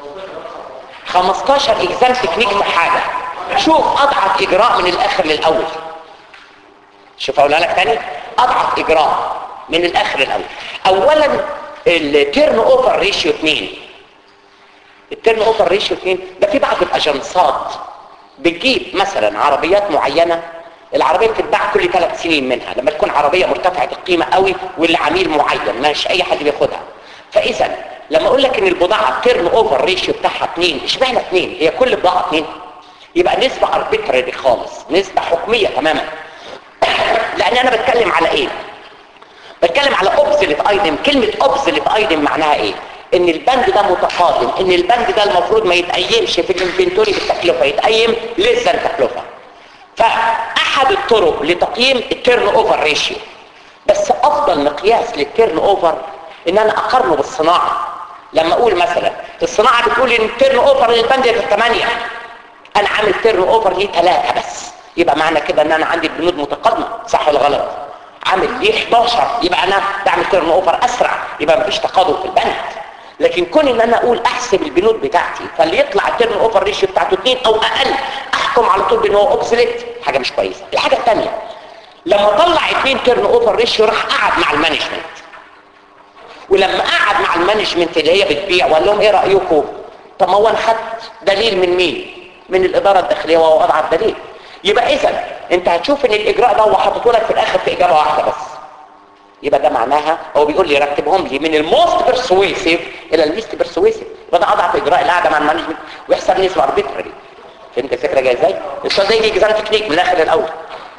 15 اكزام تكنيك في حاجه شوف اضعف اجراء من الاخر للاول شوف اقولها لك تاني اضعف اجراء من الاخر للاول اولا التيرن اوفر ريشيو 2 التيرن اوفر ريشيو 2 ده في بعض الاجنسات بتجيب مثلا عربيات معينة العربية بتتباع كل ثلاث سنين منها لما تكون عربية مرتفعة القيمة قوي والعميل معين مش اي حد بياخدها فاذا لما اقول لك ان البضاعة التيرن اوفر ريشيو بتاعها 2 اشمعنى 2 هي كل بضاعة 2 يبقى نسبة اربيتراري خالص نسبة حكمية تماما لان انا بتكلم على ايه بتكلم على اوبزلت ايتم كلمة اوبزلت ايتم معناها ايه ان البند ده متقادم ان البند ده المفروض ما يتقيمش في الانفنتوري بالتكلفة يتقيم لسه التكلفة فاحد الطرق لتقييم التيرن اوفر ريشيو بس افضل مقياس للتيرن اوفر ان انا اقارنه بالصناعة لما اقول مثلا الصناعة بتقول ان التيرن اوفر للبند ده 8 انا عامل تيرن اوفر ليه 3 بس يبقى معنى كده ان انا عندي البنود متقدمة صح ولا غلط عامل ليه 11 يبقى انا بعمل تيرن اوفر اسرع يبقى مفيش تقادم في البند لكن كون ان انا اقول احسب البنود بتاعتي فاللي يطلع التيرن اوفر ريشيو بتاعته 2 او اقل احكم على طول بان هو اوبسليت حاجه مش كويسه الحاجه الثانيه لما طلع 2 تيرن اوفر ريشيو راح قعد مع المانجمنت ولما قعد مع المانجمنت اللي هي بتبيع وقال لهم ايه رايكم طب ما هو انا خدت دليل من مين من الاداره الداخليه وهو اضعف دليل يبقى اذا انت هتشوف ان الاجراء ده هو حاطط لك في الاخر في اجابه واحده بس يبقى ده معناها هو بيقول لي رتبهم لي من الموست بيرسويسيف الى الليست بيرسويسيف يبقى ده اضعف اجراء القعده مع المانجمنت ويحسب نسبه اربيتري فهمت الفكره جايه ازاي السؤال ده يجي اكزام تكنيك من الاخر للاول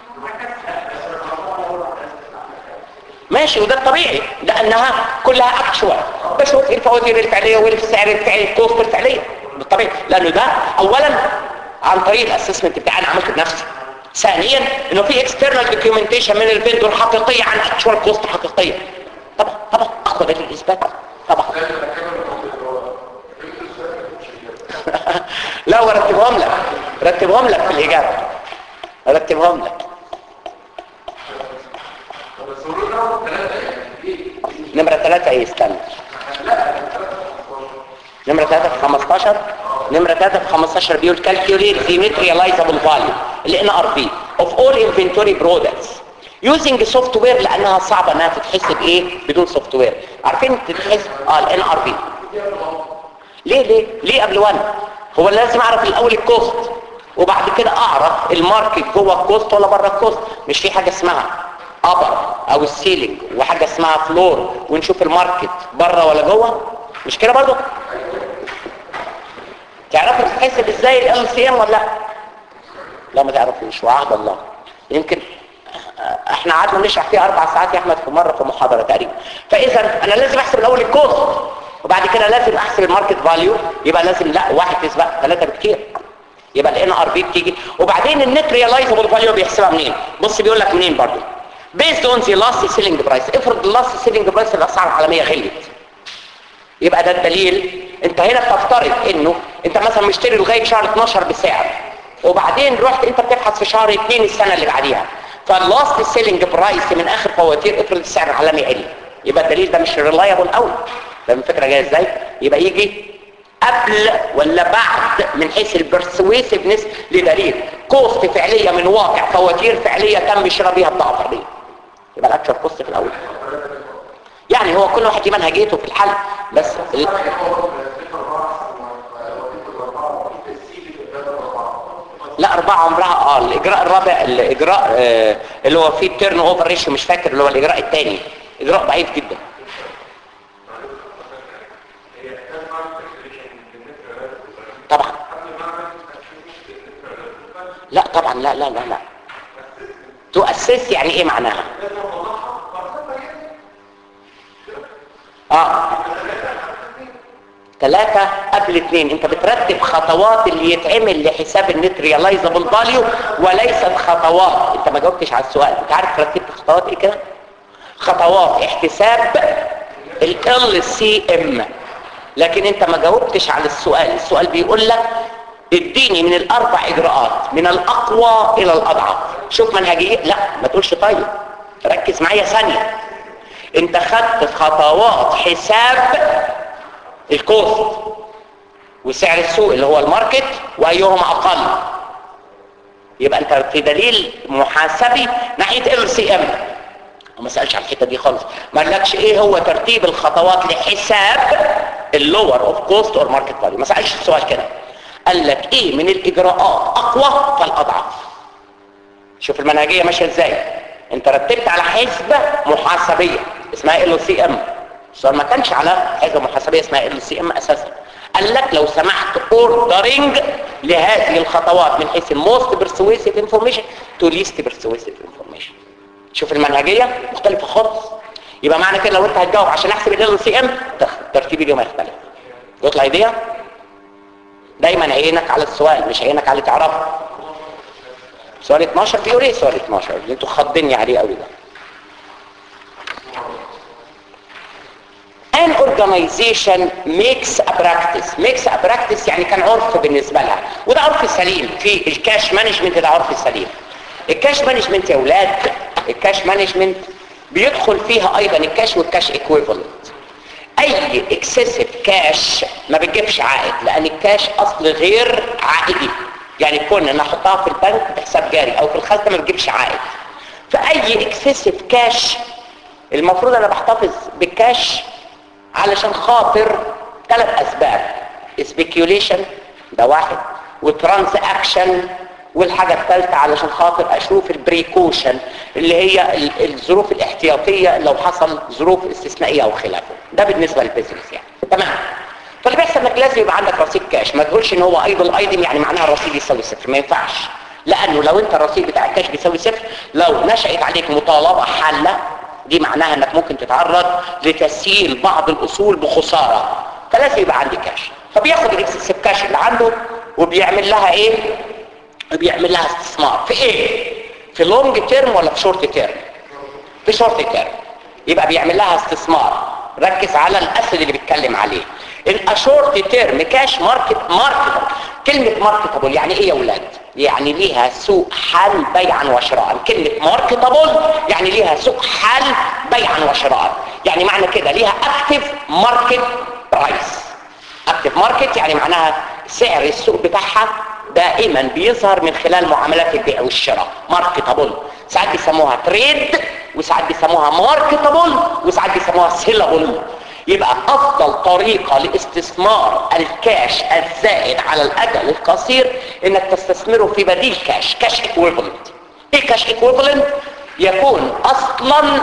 ماشي وده الطبيعي لانها كلها اكشوال بشوف ايه الفواتير الفعليه وايه السعر الفعلي الكوست الفعليه بالطبيعي لانه ده اولا عن طريق الاسسمنت بتاعي انا عملته بنفسي ثانيا انه في اكسترنال دوكيومنتيشن من الفندور حقيقيه عن اكشوال كوست حقيقيه طبعا طبعا اقوى دليل الاثبات طبعا لا ورتبهم لك رتبهم لك في الاجابه رتبهم لك نمرة ثلاثة ايه استنى نمرة ثلاثة في 15 نمرة ثلاثة في 15 بيقول calculate the materializable value ال NRV of all inventory products using software لانها صعبة انها تتحسب ايه بدون سوفت وير عارفين تتحسب اه ال NRV ليه ليه ليه قبل 1 هو لازم اعرف الاول الكوست وبعد كده اعرف الماركت جوه الكوست ولا بره الكوست مش في حاجة اسمها ابر او السيلينج وحاجة اسمها فلور ونشوف الماركت بره ولا جوه مش كده برضو تعرفوا تتحسب ازاي ال سي ام ولا لا لا ما تعرفوش وعهد الله يمكن احنا قعدنا نشرح فيه اربع ساعات يا احمد في مره في محاضره تقريبا فاذا انا لازم احسب الاول الكوست وبعد كده لازم احسب الماركت فاليو يبقى لازم لا واحد تسبق ثلاثه بكتير يبقى الان ار بي بتيجي وبعدين النت ريلايزبل فاليو بيحسبها منين بص بيقول لك منين برضو بيزد اون ذا لاست سيلينج برايس افرض اللاست سيلينج برايس الاسعار العالميه غلت يبقى ده الدليل انت هنا بتفترض انه انت مثلا مشتري لغايه شهر 12 بسعر وبعدين رحت انت بتبحث في شهر 2 السنه اللي بعديها فاللاست سيلينج برايس من اخر فواتير افرض السعر العالمي قل يبقى الدليل ده مش ريلايبل قوي فاهم الفكره جايه ازاي يبقى يجي قبل ولا بعد من حيث البرسويسفنس لدليل كوست فعليه من واقع فواتير فعليه تم شراء بيها بضاعه فرديه يبقى الاكشر كوست في الاول يعني هو كل واحد ليه منهجيته في الحل بس ال... لا أربعة عمرها اه الإجراء الرابع الإجراء آه اللي هو فيه تيرن اوفر ريشيو مش فاكر اللي هو الإجراء الثاني إجراء ضعيف جدا طبعا لا طبعا لا لا لا لا تؤسس يعني ايه معناها اه ثلاثة قبل اثنين انت بترتب خطوات اللي يتعمل لحساب النت ريلايزابل فاليو وليست خطوات انت ما جاوبتش على السؤال انت عارف رتبت خطوات ايه كده خطوات احتساب ال سي ام لكن انت ما جاوبتش على السؤال السؤال بيقول لك اديني من الاربع اجراءات من الاقوى الى الاضعف شوف منهجيه لا ما تقولش طيب ركز معايا ثانيه انت خدت خطوات حساب الكوست وسعر السوق اللي هو الماركت وايهما اقل يبقى انت في دليل محاسبي ناحيه ال سي ام وما سالش على الحته دي خالص ما قالكش ايه هو ترتيب الخطوات لحساب اللور اوف كوست اور ماركت فاليو ما سالش السؤال كده قال لك ايه من الاجراءات اقوى فالاضعف شوف المنهجيه ماشيه ازاي انت رتبت على حسبه محاسبيه اسمها ال سي ام السؤال ما كانش على حسبه محاسبيه اسمها ال سي ام اساسا قال لك لو سمحت اوردرنج لهذه الخطوات من حيث الموست برسويسيف انفورميشن تو ليست برسويسيف انفورميشن شوف المنهجيه مختلفه خالص يبقى معنى كده لو انت هتجاوب عشان احسب ال سي ام ترتيب اليوم هيختلف يطلع ايديها دايما عينك على السؤال مش عينك على اللي تعرفه سؤال 12 بيقول ايه سؤال 12 اللي انتوا خضني عليه قوي ده an organization makes a practice makes a practice يعني كان عرف بالنسبة لها وده عرف سليم في الكاش مانجمنت ده عرف سليم الكاش مانجمنت يا ولاد الكاش مانجمنت بيدخل فيها ايضا الكاش والكاش ايكويفالنت اي اكسسيف كاش ما بتجيبش عائد لان الكاش اصل غير عائدي يعني كون ان احطها في البنك بحساب جاري او في الخزنه ما بتجيبش عائد فاي اكسسيف كاش المفروض انا بحتفظ بالكاش علشان خاطر ثلاث اسباب سبيكيوليشن ده واحد وترانزاكشن والحاجة الثالثة علشان خاطر اشوف البريكوشن اللي هي ال- الظروف الاحتياطية لو حصل ظروف استثنائية او خلافه ده بالنسبة للبيزنس يعني تمام فاللي بيحصل انك لازم يبقى عندك رصيد كاش ما تقولش ان هو ايضا ايضا يعني معناها الرصيد يساوي صفر ما ينفعش لانه لو انت الرصيد بتاع الكاش بيساوي صفر لو نشأت عليك مطالبة حالة دي معناها انك ممكن تتعرض لتسييل بعض الاصول بخسارة فلازم يبقى عندي كاش فبياخد الاكسسيف كاش اللي عنده وبيعمل لها ايه بيعمل لها استثمار في ايه في لونج تيرم ولا في شورت تيرم في شورت تيرم يبقى بيعمل لها استثمار ركز على الاسد اللي بيتكلم عليه الاشورت تيرم كاش ماركت ماركتبل كلمة ماركتبل يعني ايه يا ولاد يعني ليها سوق حال بيعا وشراء كلمة ماركتبل يعني ليها سوق حال بيعا وشراء يعني معنى كده ليها اكتف ماركت برايس اكتف ماركت يعني معناها سعر السوق بتاعها دائما بيظهر من خلال معاملات البيع والشراء ماركتابل ساعات بيسموها تريد وساعات بيسموها ماركتابل وساعات بيسموها سيلابل يبقى افضل طريقة لاستثمار الكاش الزائد على الاجل القصير انك تستثمره في بديل كاش كاش ايكويفالنت ايه كاش ايكويفالنت يكون اصلا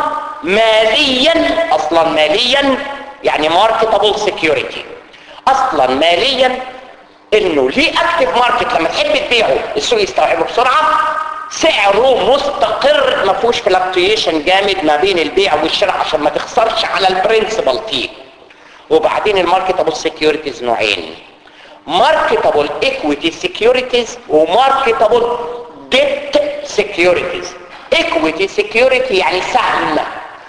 ماليا اصلا ماليا يعني ماركتابل سيكيورتي اصلا ماليا انه ليه اكتف ماركت لما تحب تبيعه السوق يستوعبه بسرعه سعره مستقر ما فيهوش فلكتويشن جامد ما بين البيع والشراء عشان ما تخسرش على البرنسبل فيه وبعدين الماركتابل سيكيورتيز نوعين ماركتابل ايكويتي سيكيورتيز وماركتابل ديت سيكيورتيز ايكويتي سيكيورتي يعني سهم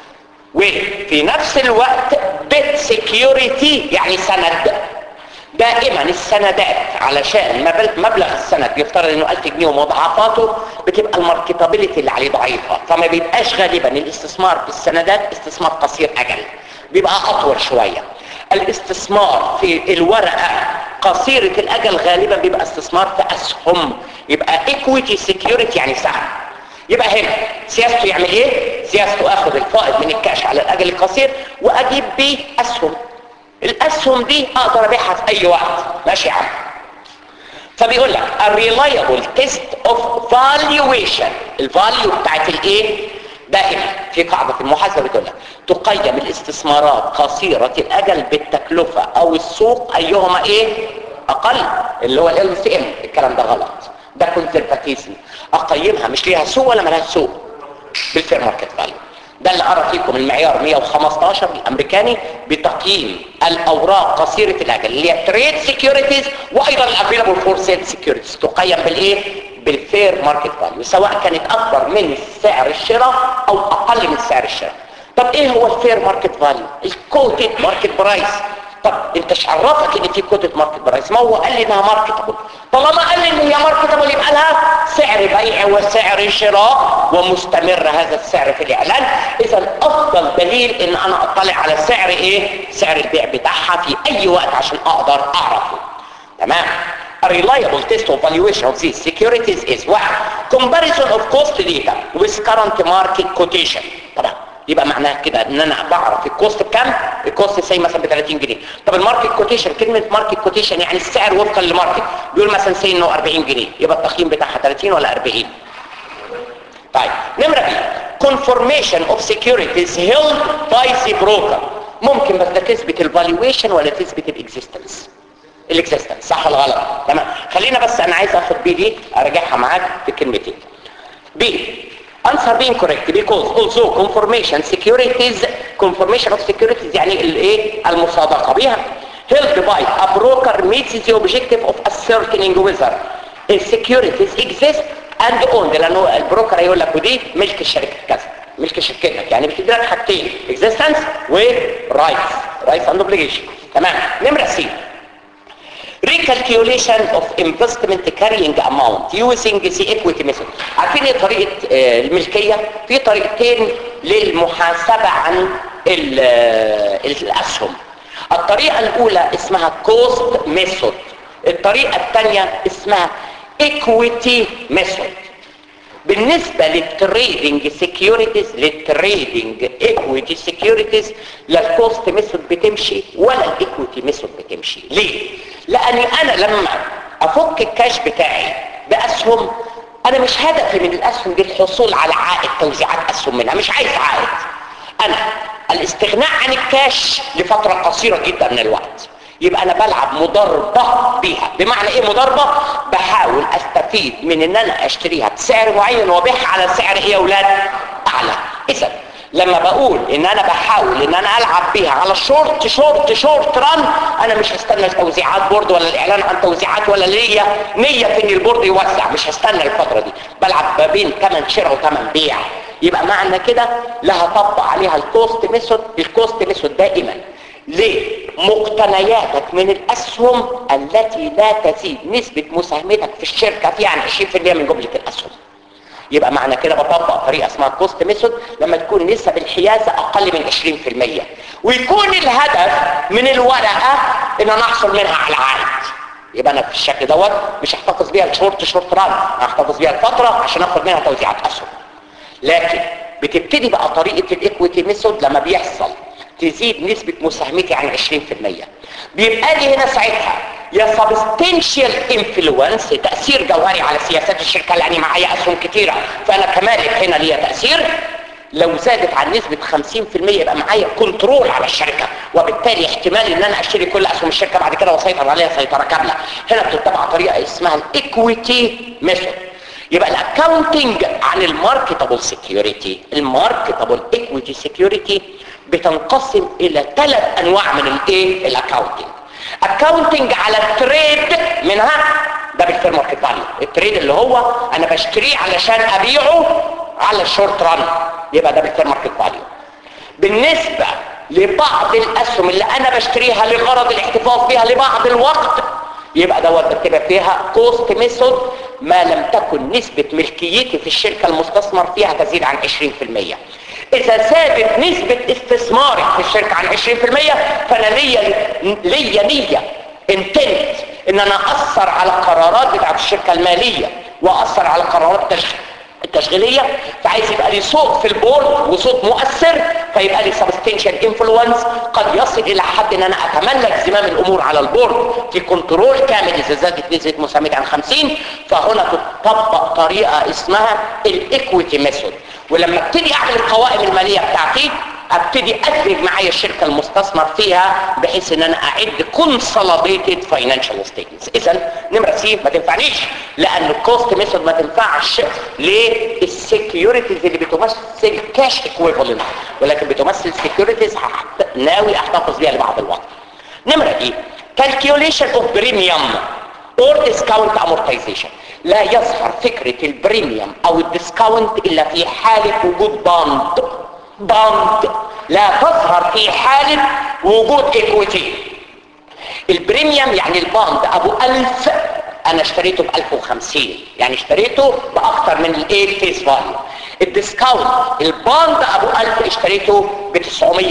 وفي نفس الوقت ديت سيكيورتي يعني سند دائما السندات علشان مبل- مبلغ السند يفترض انه 1000 جنيه ومضاعفاته بتبقى الماركتابيلتي اللي عليه ضعيفه فما بيبقاش غالبا الاستثمار في السندات استثمار قصير اجل بيبقى اطول شويه الاستثمار في الورقه قصيره الاجل غالبا بيبقى استثمار في اسهم يبقى ايكويتي سيكيورتي يعني سهم يبقى هنا سياسته يعمل ايه سياسته اخذ الفائض من الكاش على الاجل القصير واجيب بيه اسهم الاسهم دي اقدر ابيعها في اي وقت ماشي يا عم فبيقول لك a reliable test of valuation الفاليو بتاعت الايه دائما في قاعده في المحاسبه بتقول لك تقيم الاستثمارات قصيره الاجل بالتكلفه او السوق ايهما ايه اقل اللي هو ال سي ام الكلام ده غلط ده كونسرفاتيزم اقيمها مش ليها سوق ولا مالهاش سوق بالفير ماركت فاليو ده اللي ارى فيكم المعيار 115 الامريكاني بتقييم الاوراق قصيره الاجل اللي هي تريد سيكيورتيز وايضا الافيلابل فور سيل سيكيورتيز تقيم بالايه بالفير ماركت فاليو سواء كانت اكبر من سعر الشراء او اقل من سعر الشراء طب ايه هو الفير ماركت فاليو الكوتد ماركت برايس طب انت ايش عرفك ان في كوتد ماركت برايس ما هو قال لي انها ماركتبل طالما قال لي ان هي ماركتبل يبقى لها سعر بيع وسعر شراء ومستمر هذا السعر في الاعلان اذا افضل دليل ان انا اطلع على سعر ايه سعر البيع بتاعها في اي وقت عشان اقدر اعرفه تمام A reliable test of valuation of these securities is واحد comparison of cost data with current market quotation طبعا يبقى معناها كده ان انا بعرف الكوست بكام الكوست سي مثلا ب 30 جنيه طب الماركت كوتيشن كلمه ماركت كوتيشن يعني السعر وفقا للماركت بيقول مثلا سي انه 40 جنيه يبقى التقييم بتاعها 30 ولا 40 طيب نمره بي confirmation of securities held by the broker ممكن بس ده تثبت الفالويشن ولا تثبت الاكزيستنس الاكزيستنس صح ولا غلط تمام خلينا بس انا عايز اخد بي دي اراجعها معاك بكلمتين بي answer being correct because also confirmation securities confirmation of securities يعني الايه المصادقه بها held by a broker meets the objective of ascertaining whether the securities exist and owned لانه البروكر هيقول لك ودي ملك الشركه كذا ملك شركتك يعني بتدي لك حاجتين existence و rights rights and obligation تمام نمره سي recalculation of investment carrying amount using the equity method عارفين ايه طريقة آه، الملكية في طريقتين للمحاسبة عن ال- آه، الأسهم الطريقة الأولى اسمها cost method الطريقة الثانية اسمها equity method بالنسبة للتريدنج سيكيورتيز للتريدنج ايكويتي سيكيورتيز لا الكوست ميثود بتمشي ولا الايكويتي ميثود بتمشي ليه لاني انا لما افك الكاش بتاعي باسهم انا مش هدفي من الاسهم دي الحصول على عائد توزيعات اسهم منها مش عايز عائد انا الاستغناء عن الكاش لفترة قصيرة جدا من الوقت يبقى انا بلعب مضاربة بيها بمعنى ايه مضاربة بحاول استفيد من ان انا اشتريها بسعر معين وابيعها على سعر ايه يا اولاد اعلى اذا لما بقول ان انا بحاول ان انا العب بيها على شورت شورت شورت ران انا مش هستنى توزيعات بورد ولا الاعلان عن توزيعات ولا ليا نية في ان البورد يوزع مش هستنى الفترة دي بلعب ما بين ثمن شراء وثمن بيع يبقى معنى كده لا هطبق عليها الكوست ميثود الكوست ميثود دائما لمقتنياتك من الاسهم التي لا تزيد نسبة مساهمتك في الشركة فيها عن 20% من جملة الاسهم يبقى معنى كده بطبق طريقه اسمها كوست ميثود لما تكون نسب الحيازه اقل من 20% ويكون الهدف من الورقه ان انا احصل منها على عائد يبقى انا في الشكل دوت مش هحتفظ بيها الشورت شورت ران هحتفظ بيها الفتره عشان اخد منها توزيعات اسهم لكن بتبتدي بقى طريقه الايكويتي ميثود لما بيحصل تزيد نسبة مساهمتي عن 20% بيبقى لي هنا ساعتها يا سبستنشال انفلونس تأثير جوهري على سياسات الشركة لأني معايا أسهم كتيرة فأنا كمالك هنا ليا تأثير لو زادت عن نسبة 50% يبقى معايا كنترول على الشركة وبالتالي احتمال ان انا اشتري كل اسهم الشركة بعد كده واسيطر عليها سيطرة كاملة هنا بتتبع طريقة اسمها الايكويتي ميثود يبقى الاكاونتنج عن الماركتابل سيكيورتي الماركتابل ايكويتي سيكيورتي بتنقسم الى ثلاث انواع من الايه الاكاونتنج اكاونتنج على التريد منها ده بالفير ماركت فاليو التريد اللي هو انا بشتريه علشان ابيعه على الشورت ران يبقى ده بالفير ماركت فاليو بالنسبه لبعض الاسهم اللي انا بشتريها لغرض الاحتفاظ بها لبعض الوقت يبقى دوت بكتبها فيها كوست ميثود ما لم تكن نسبة ملكيتي في الشركة المستثمر فيها تزيد عن 20% اذا زادت نسبة استثماري في الشركة عن 20% فانا ليا ليا نية انتنت ان انا اثر على القرارات بتاعت الشركة المالية واثر على قرارات التشغيل التشغيلية فعايز يبقى لي صوت في البورد وصوت مؤثر فيبقى لي سبستنشال انفلونس قد يصل الى حد ان انا اتملك زمام الامور على البورد في كنترول كامل اذا زادت نسبة مساهمتي عن 50 فهنا تطبق طريقة اسمها الايكويتي ميثود ولما ابتدي اعمل القوائم المالية بتاعتي ابتدي ادمج معايا الشركه المستثمر فيها بحيث ان انا اعد كونسوليديتد فاينانشال ستيتمنتس اذا نمره سي ما تنفعنيش لان الكوست ميثود ما تنفعش للسكيورتيز اللي بتمثل كاش ايكويفالنت ولكن بتمثل سكيورتيز ناوي احتفظ بيها لبعض الوقت نمره دي calculation of premium or discount amortization لا يظهر فكرة البريميوم او الديسكاونت الا في حالة وجود باند باند لا تظهر في حالة وجود ايكويتي البريميوم يعني الباند ابو الف انا اشتريته ب 1050 يعني اشتريته باكتر من الايه فيس فاليو الديسكاونت الباند ابو الف اشتريته ب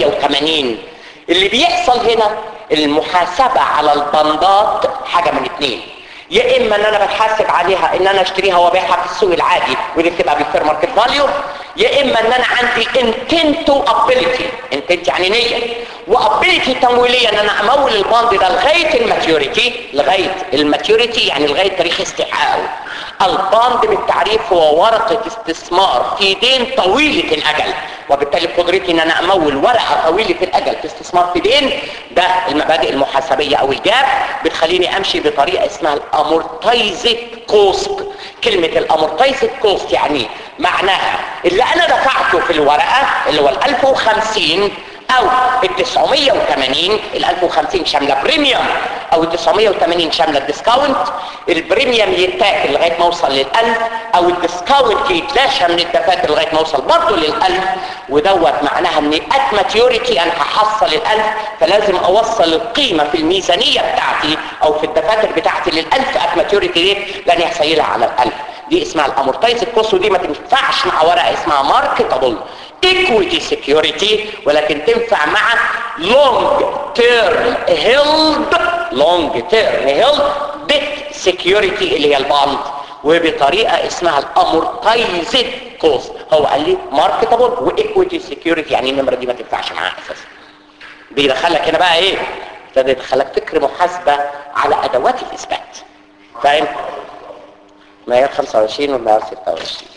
980 اللي بيحصل هنا المحاسبة على البندات حاجة من اتنين يا اما ان انا بتحاسب عليها ان انا اشتريها وابيعها في السوق العادي ودي بتبقى بالفير ماركت فاليو يا اما ان انا عندي انتنت ابيليتي انتنت يعني نيه وابيليتي تمويليه ان انا امول الباند ده لغايه الماتيوريتي لغايه الماتيوريتي يعني لغايه تاريخ استحقاقه الباند بالتعريف هو ورقه استثمار في دين طويله الاجل وبالتالي قدرتي ان انا امول ورقه طويله الاجل في استثمار في دين ده المبادئ المحاسبيه او الجاب بتخليني امشي بطريقه اسمها الامورتايزد كوست كلمه الامورتايزد كوست يعني معناها اللي انا دفعته في الورقه اللي هو ال 1050 او ال 980 ال 1050 شامله بريميوم او ال 980 شامله الديسكاونت البريميوم يتاكل لغايه ما اوصل لل 1000 او الديسكاونت يتلاشى من الدفاتر لغايه ما اوصل برضه لل 1000 ودوت معناها ان ات ماتيوريتي انا هحصل ال 1000 فلازم اوصل القيمه في الميزانيه بتاعتي او في الدفاتر بتاعتي لل 1000 ات ماتيوريتي دي لاني هسيلها على ال 1000 دي اسمها الامورتايز كوست ودي ما تنفعش مع ورقه اسمها ماركتابل equity security ولكن تنفع مع long term held long term held debt security اللي هي الباند وبطريقة اسمها الامورتايزد كوست هو قال لي ماركتابل وايكويتي سكيورتي يعني النمرة دي ما تنفعش معاها اساسا بيدخلك هنا بقى ايه ابتدى يدخلك فكر محاسبة على ادوات الاثبات فاهم معيار 25 والمعيار 26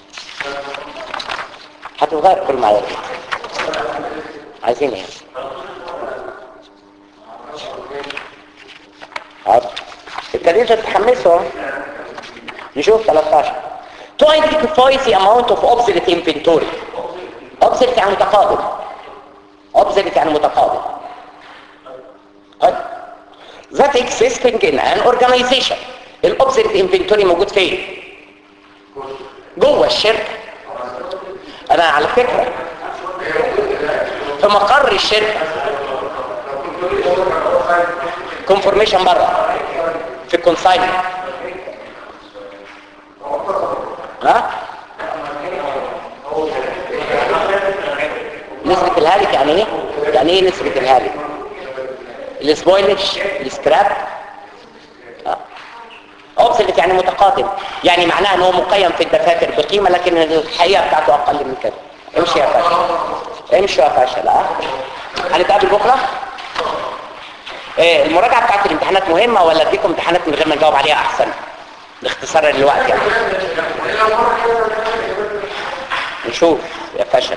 هتتغير كل معيار عايزين ايه حاضر ابتديتوا تتحمسوا اهو. نشوف 13 to identify the amount of obsolete inventory obsolete يعني متقابل obsolete يعني متقابل طيب. that existing in an organization الاوبزيت انفنتوري موجود فين جوه الشركه انا على فكره في مقر الشركه كونفورميشن بره في الكونساين ها نسبة الهالك يعني ايه؟ يعني ايه نسبة الهالك؟ السبويلج السكراب اوبسلت يعني متقادم يعني معناها ان هو مقيم في الدفاتر بقيمة لكن الحقيقة بتاعته اقل من كده امشي يا فاشل امشي يا فاشل اه هنتقابل بكرة إيه المراجعة بتاعت الامتحانات مهمة ولا اديكم امتحانات من غير ما نجاوب عليها احسن باختصار للوقت يعني نشوف يا فاشل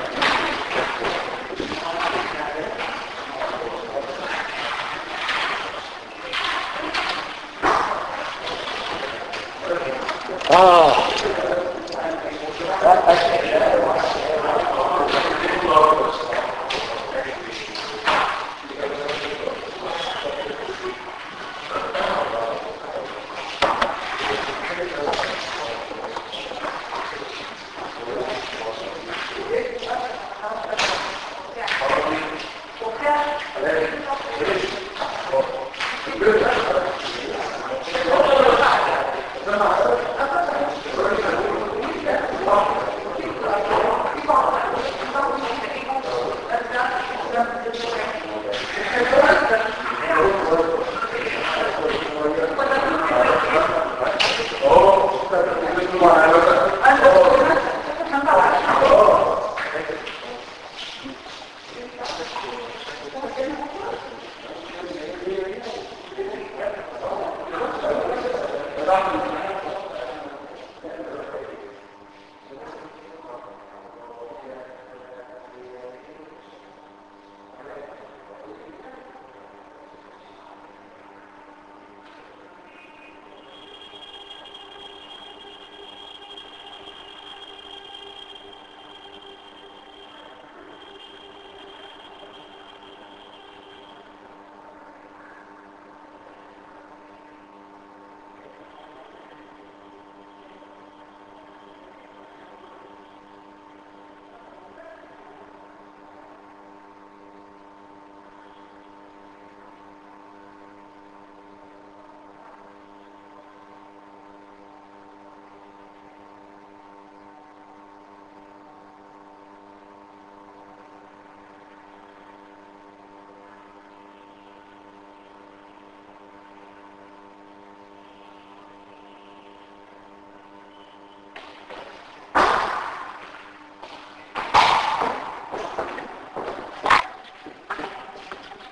آه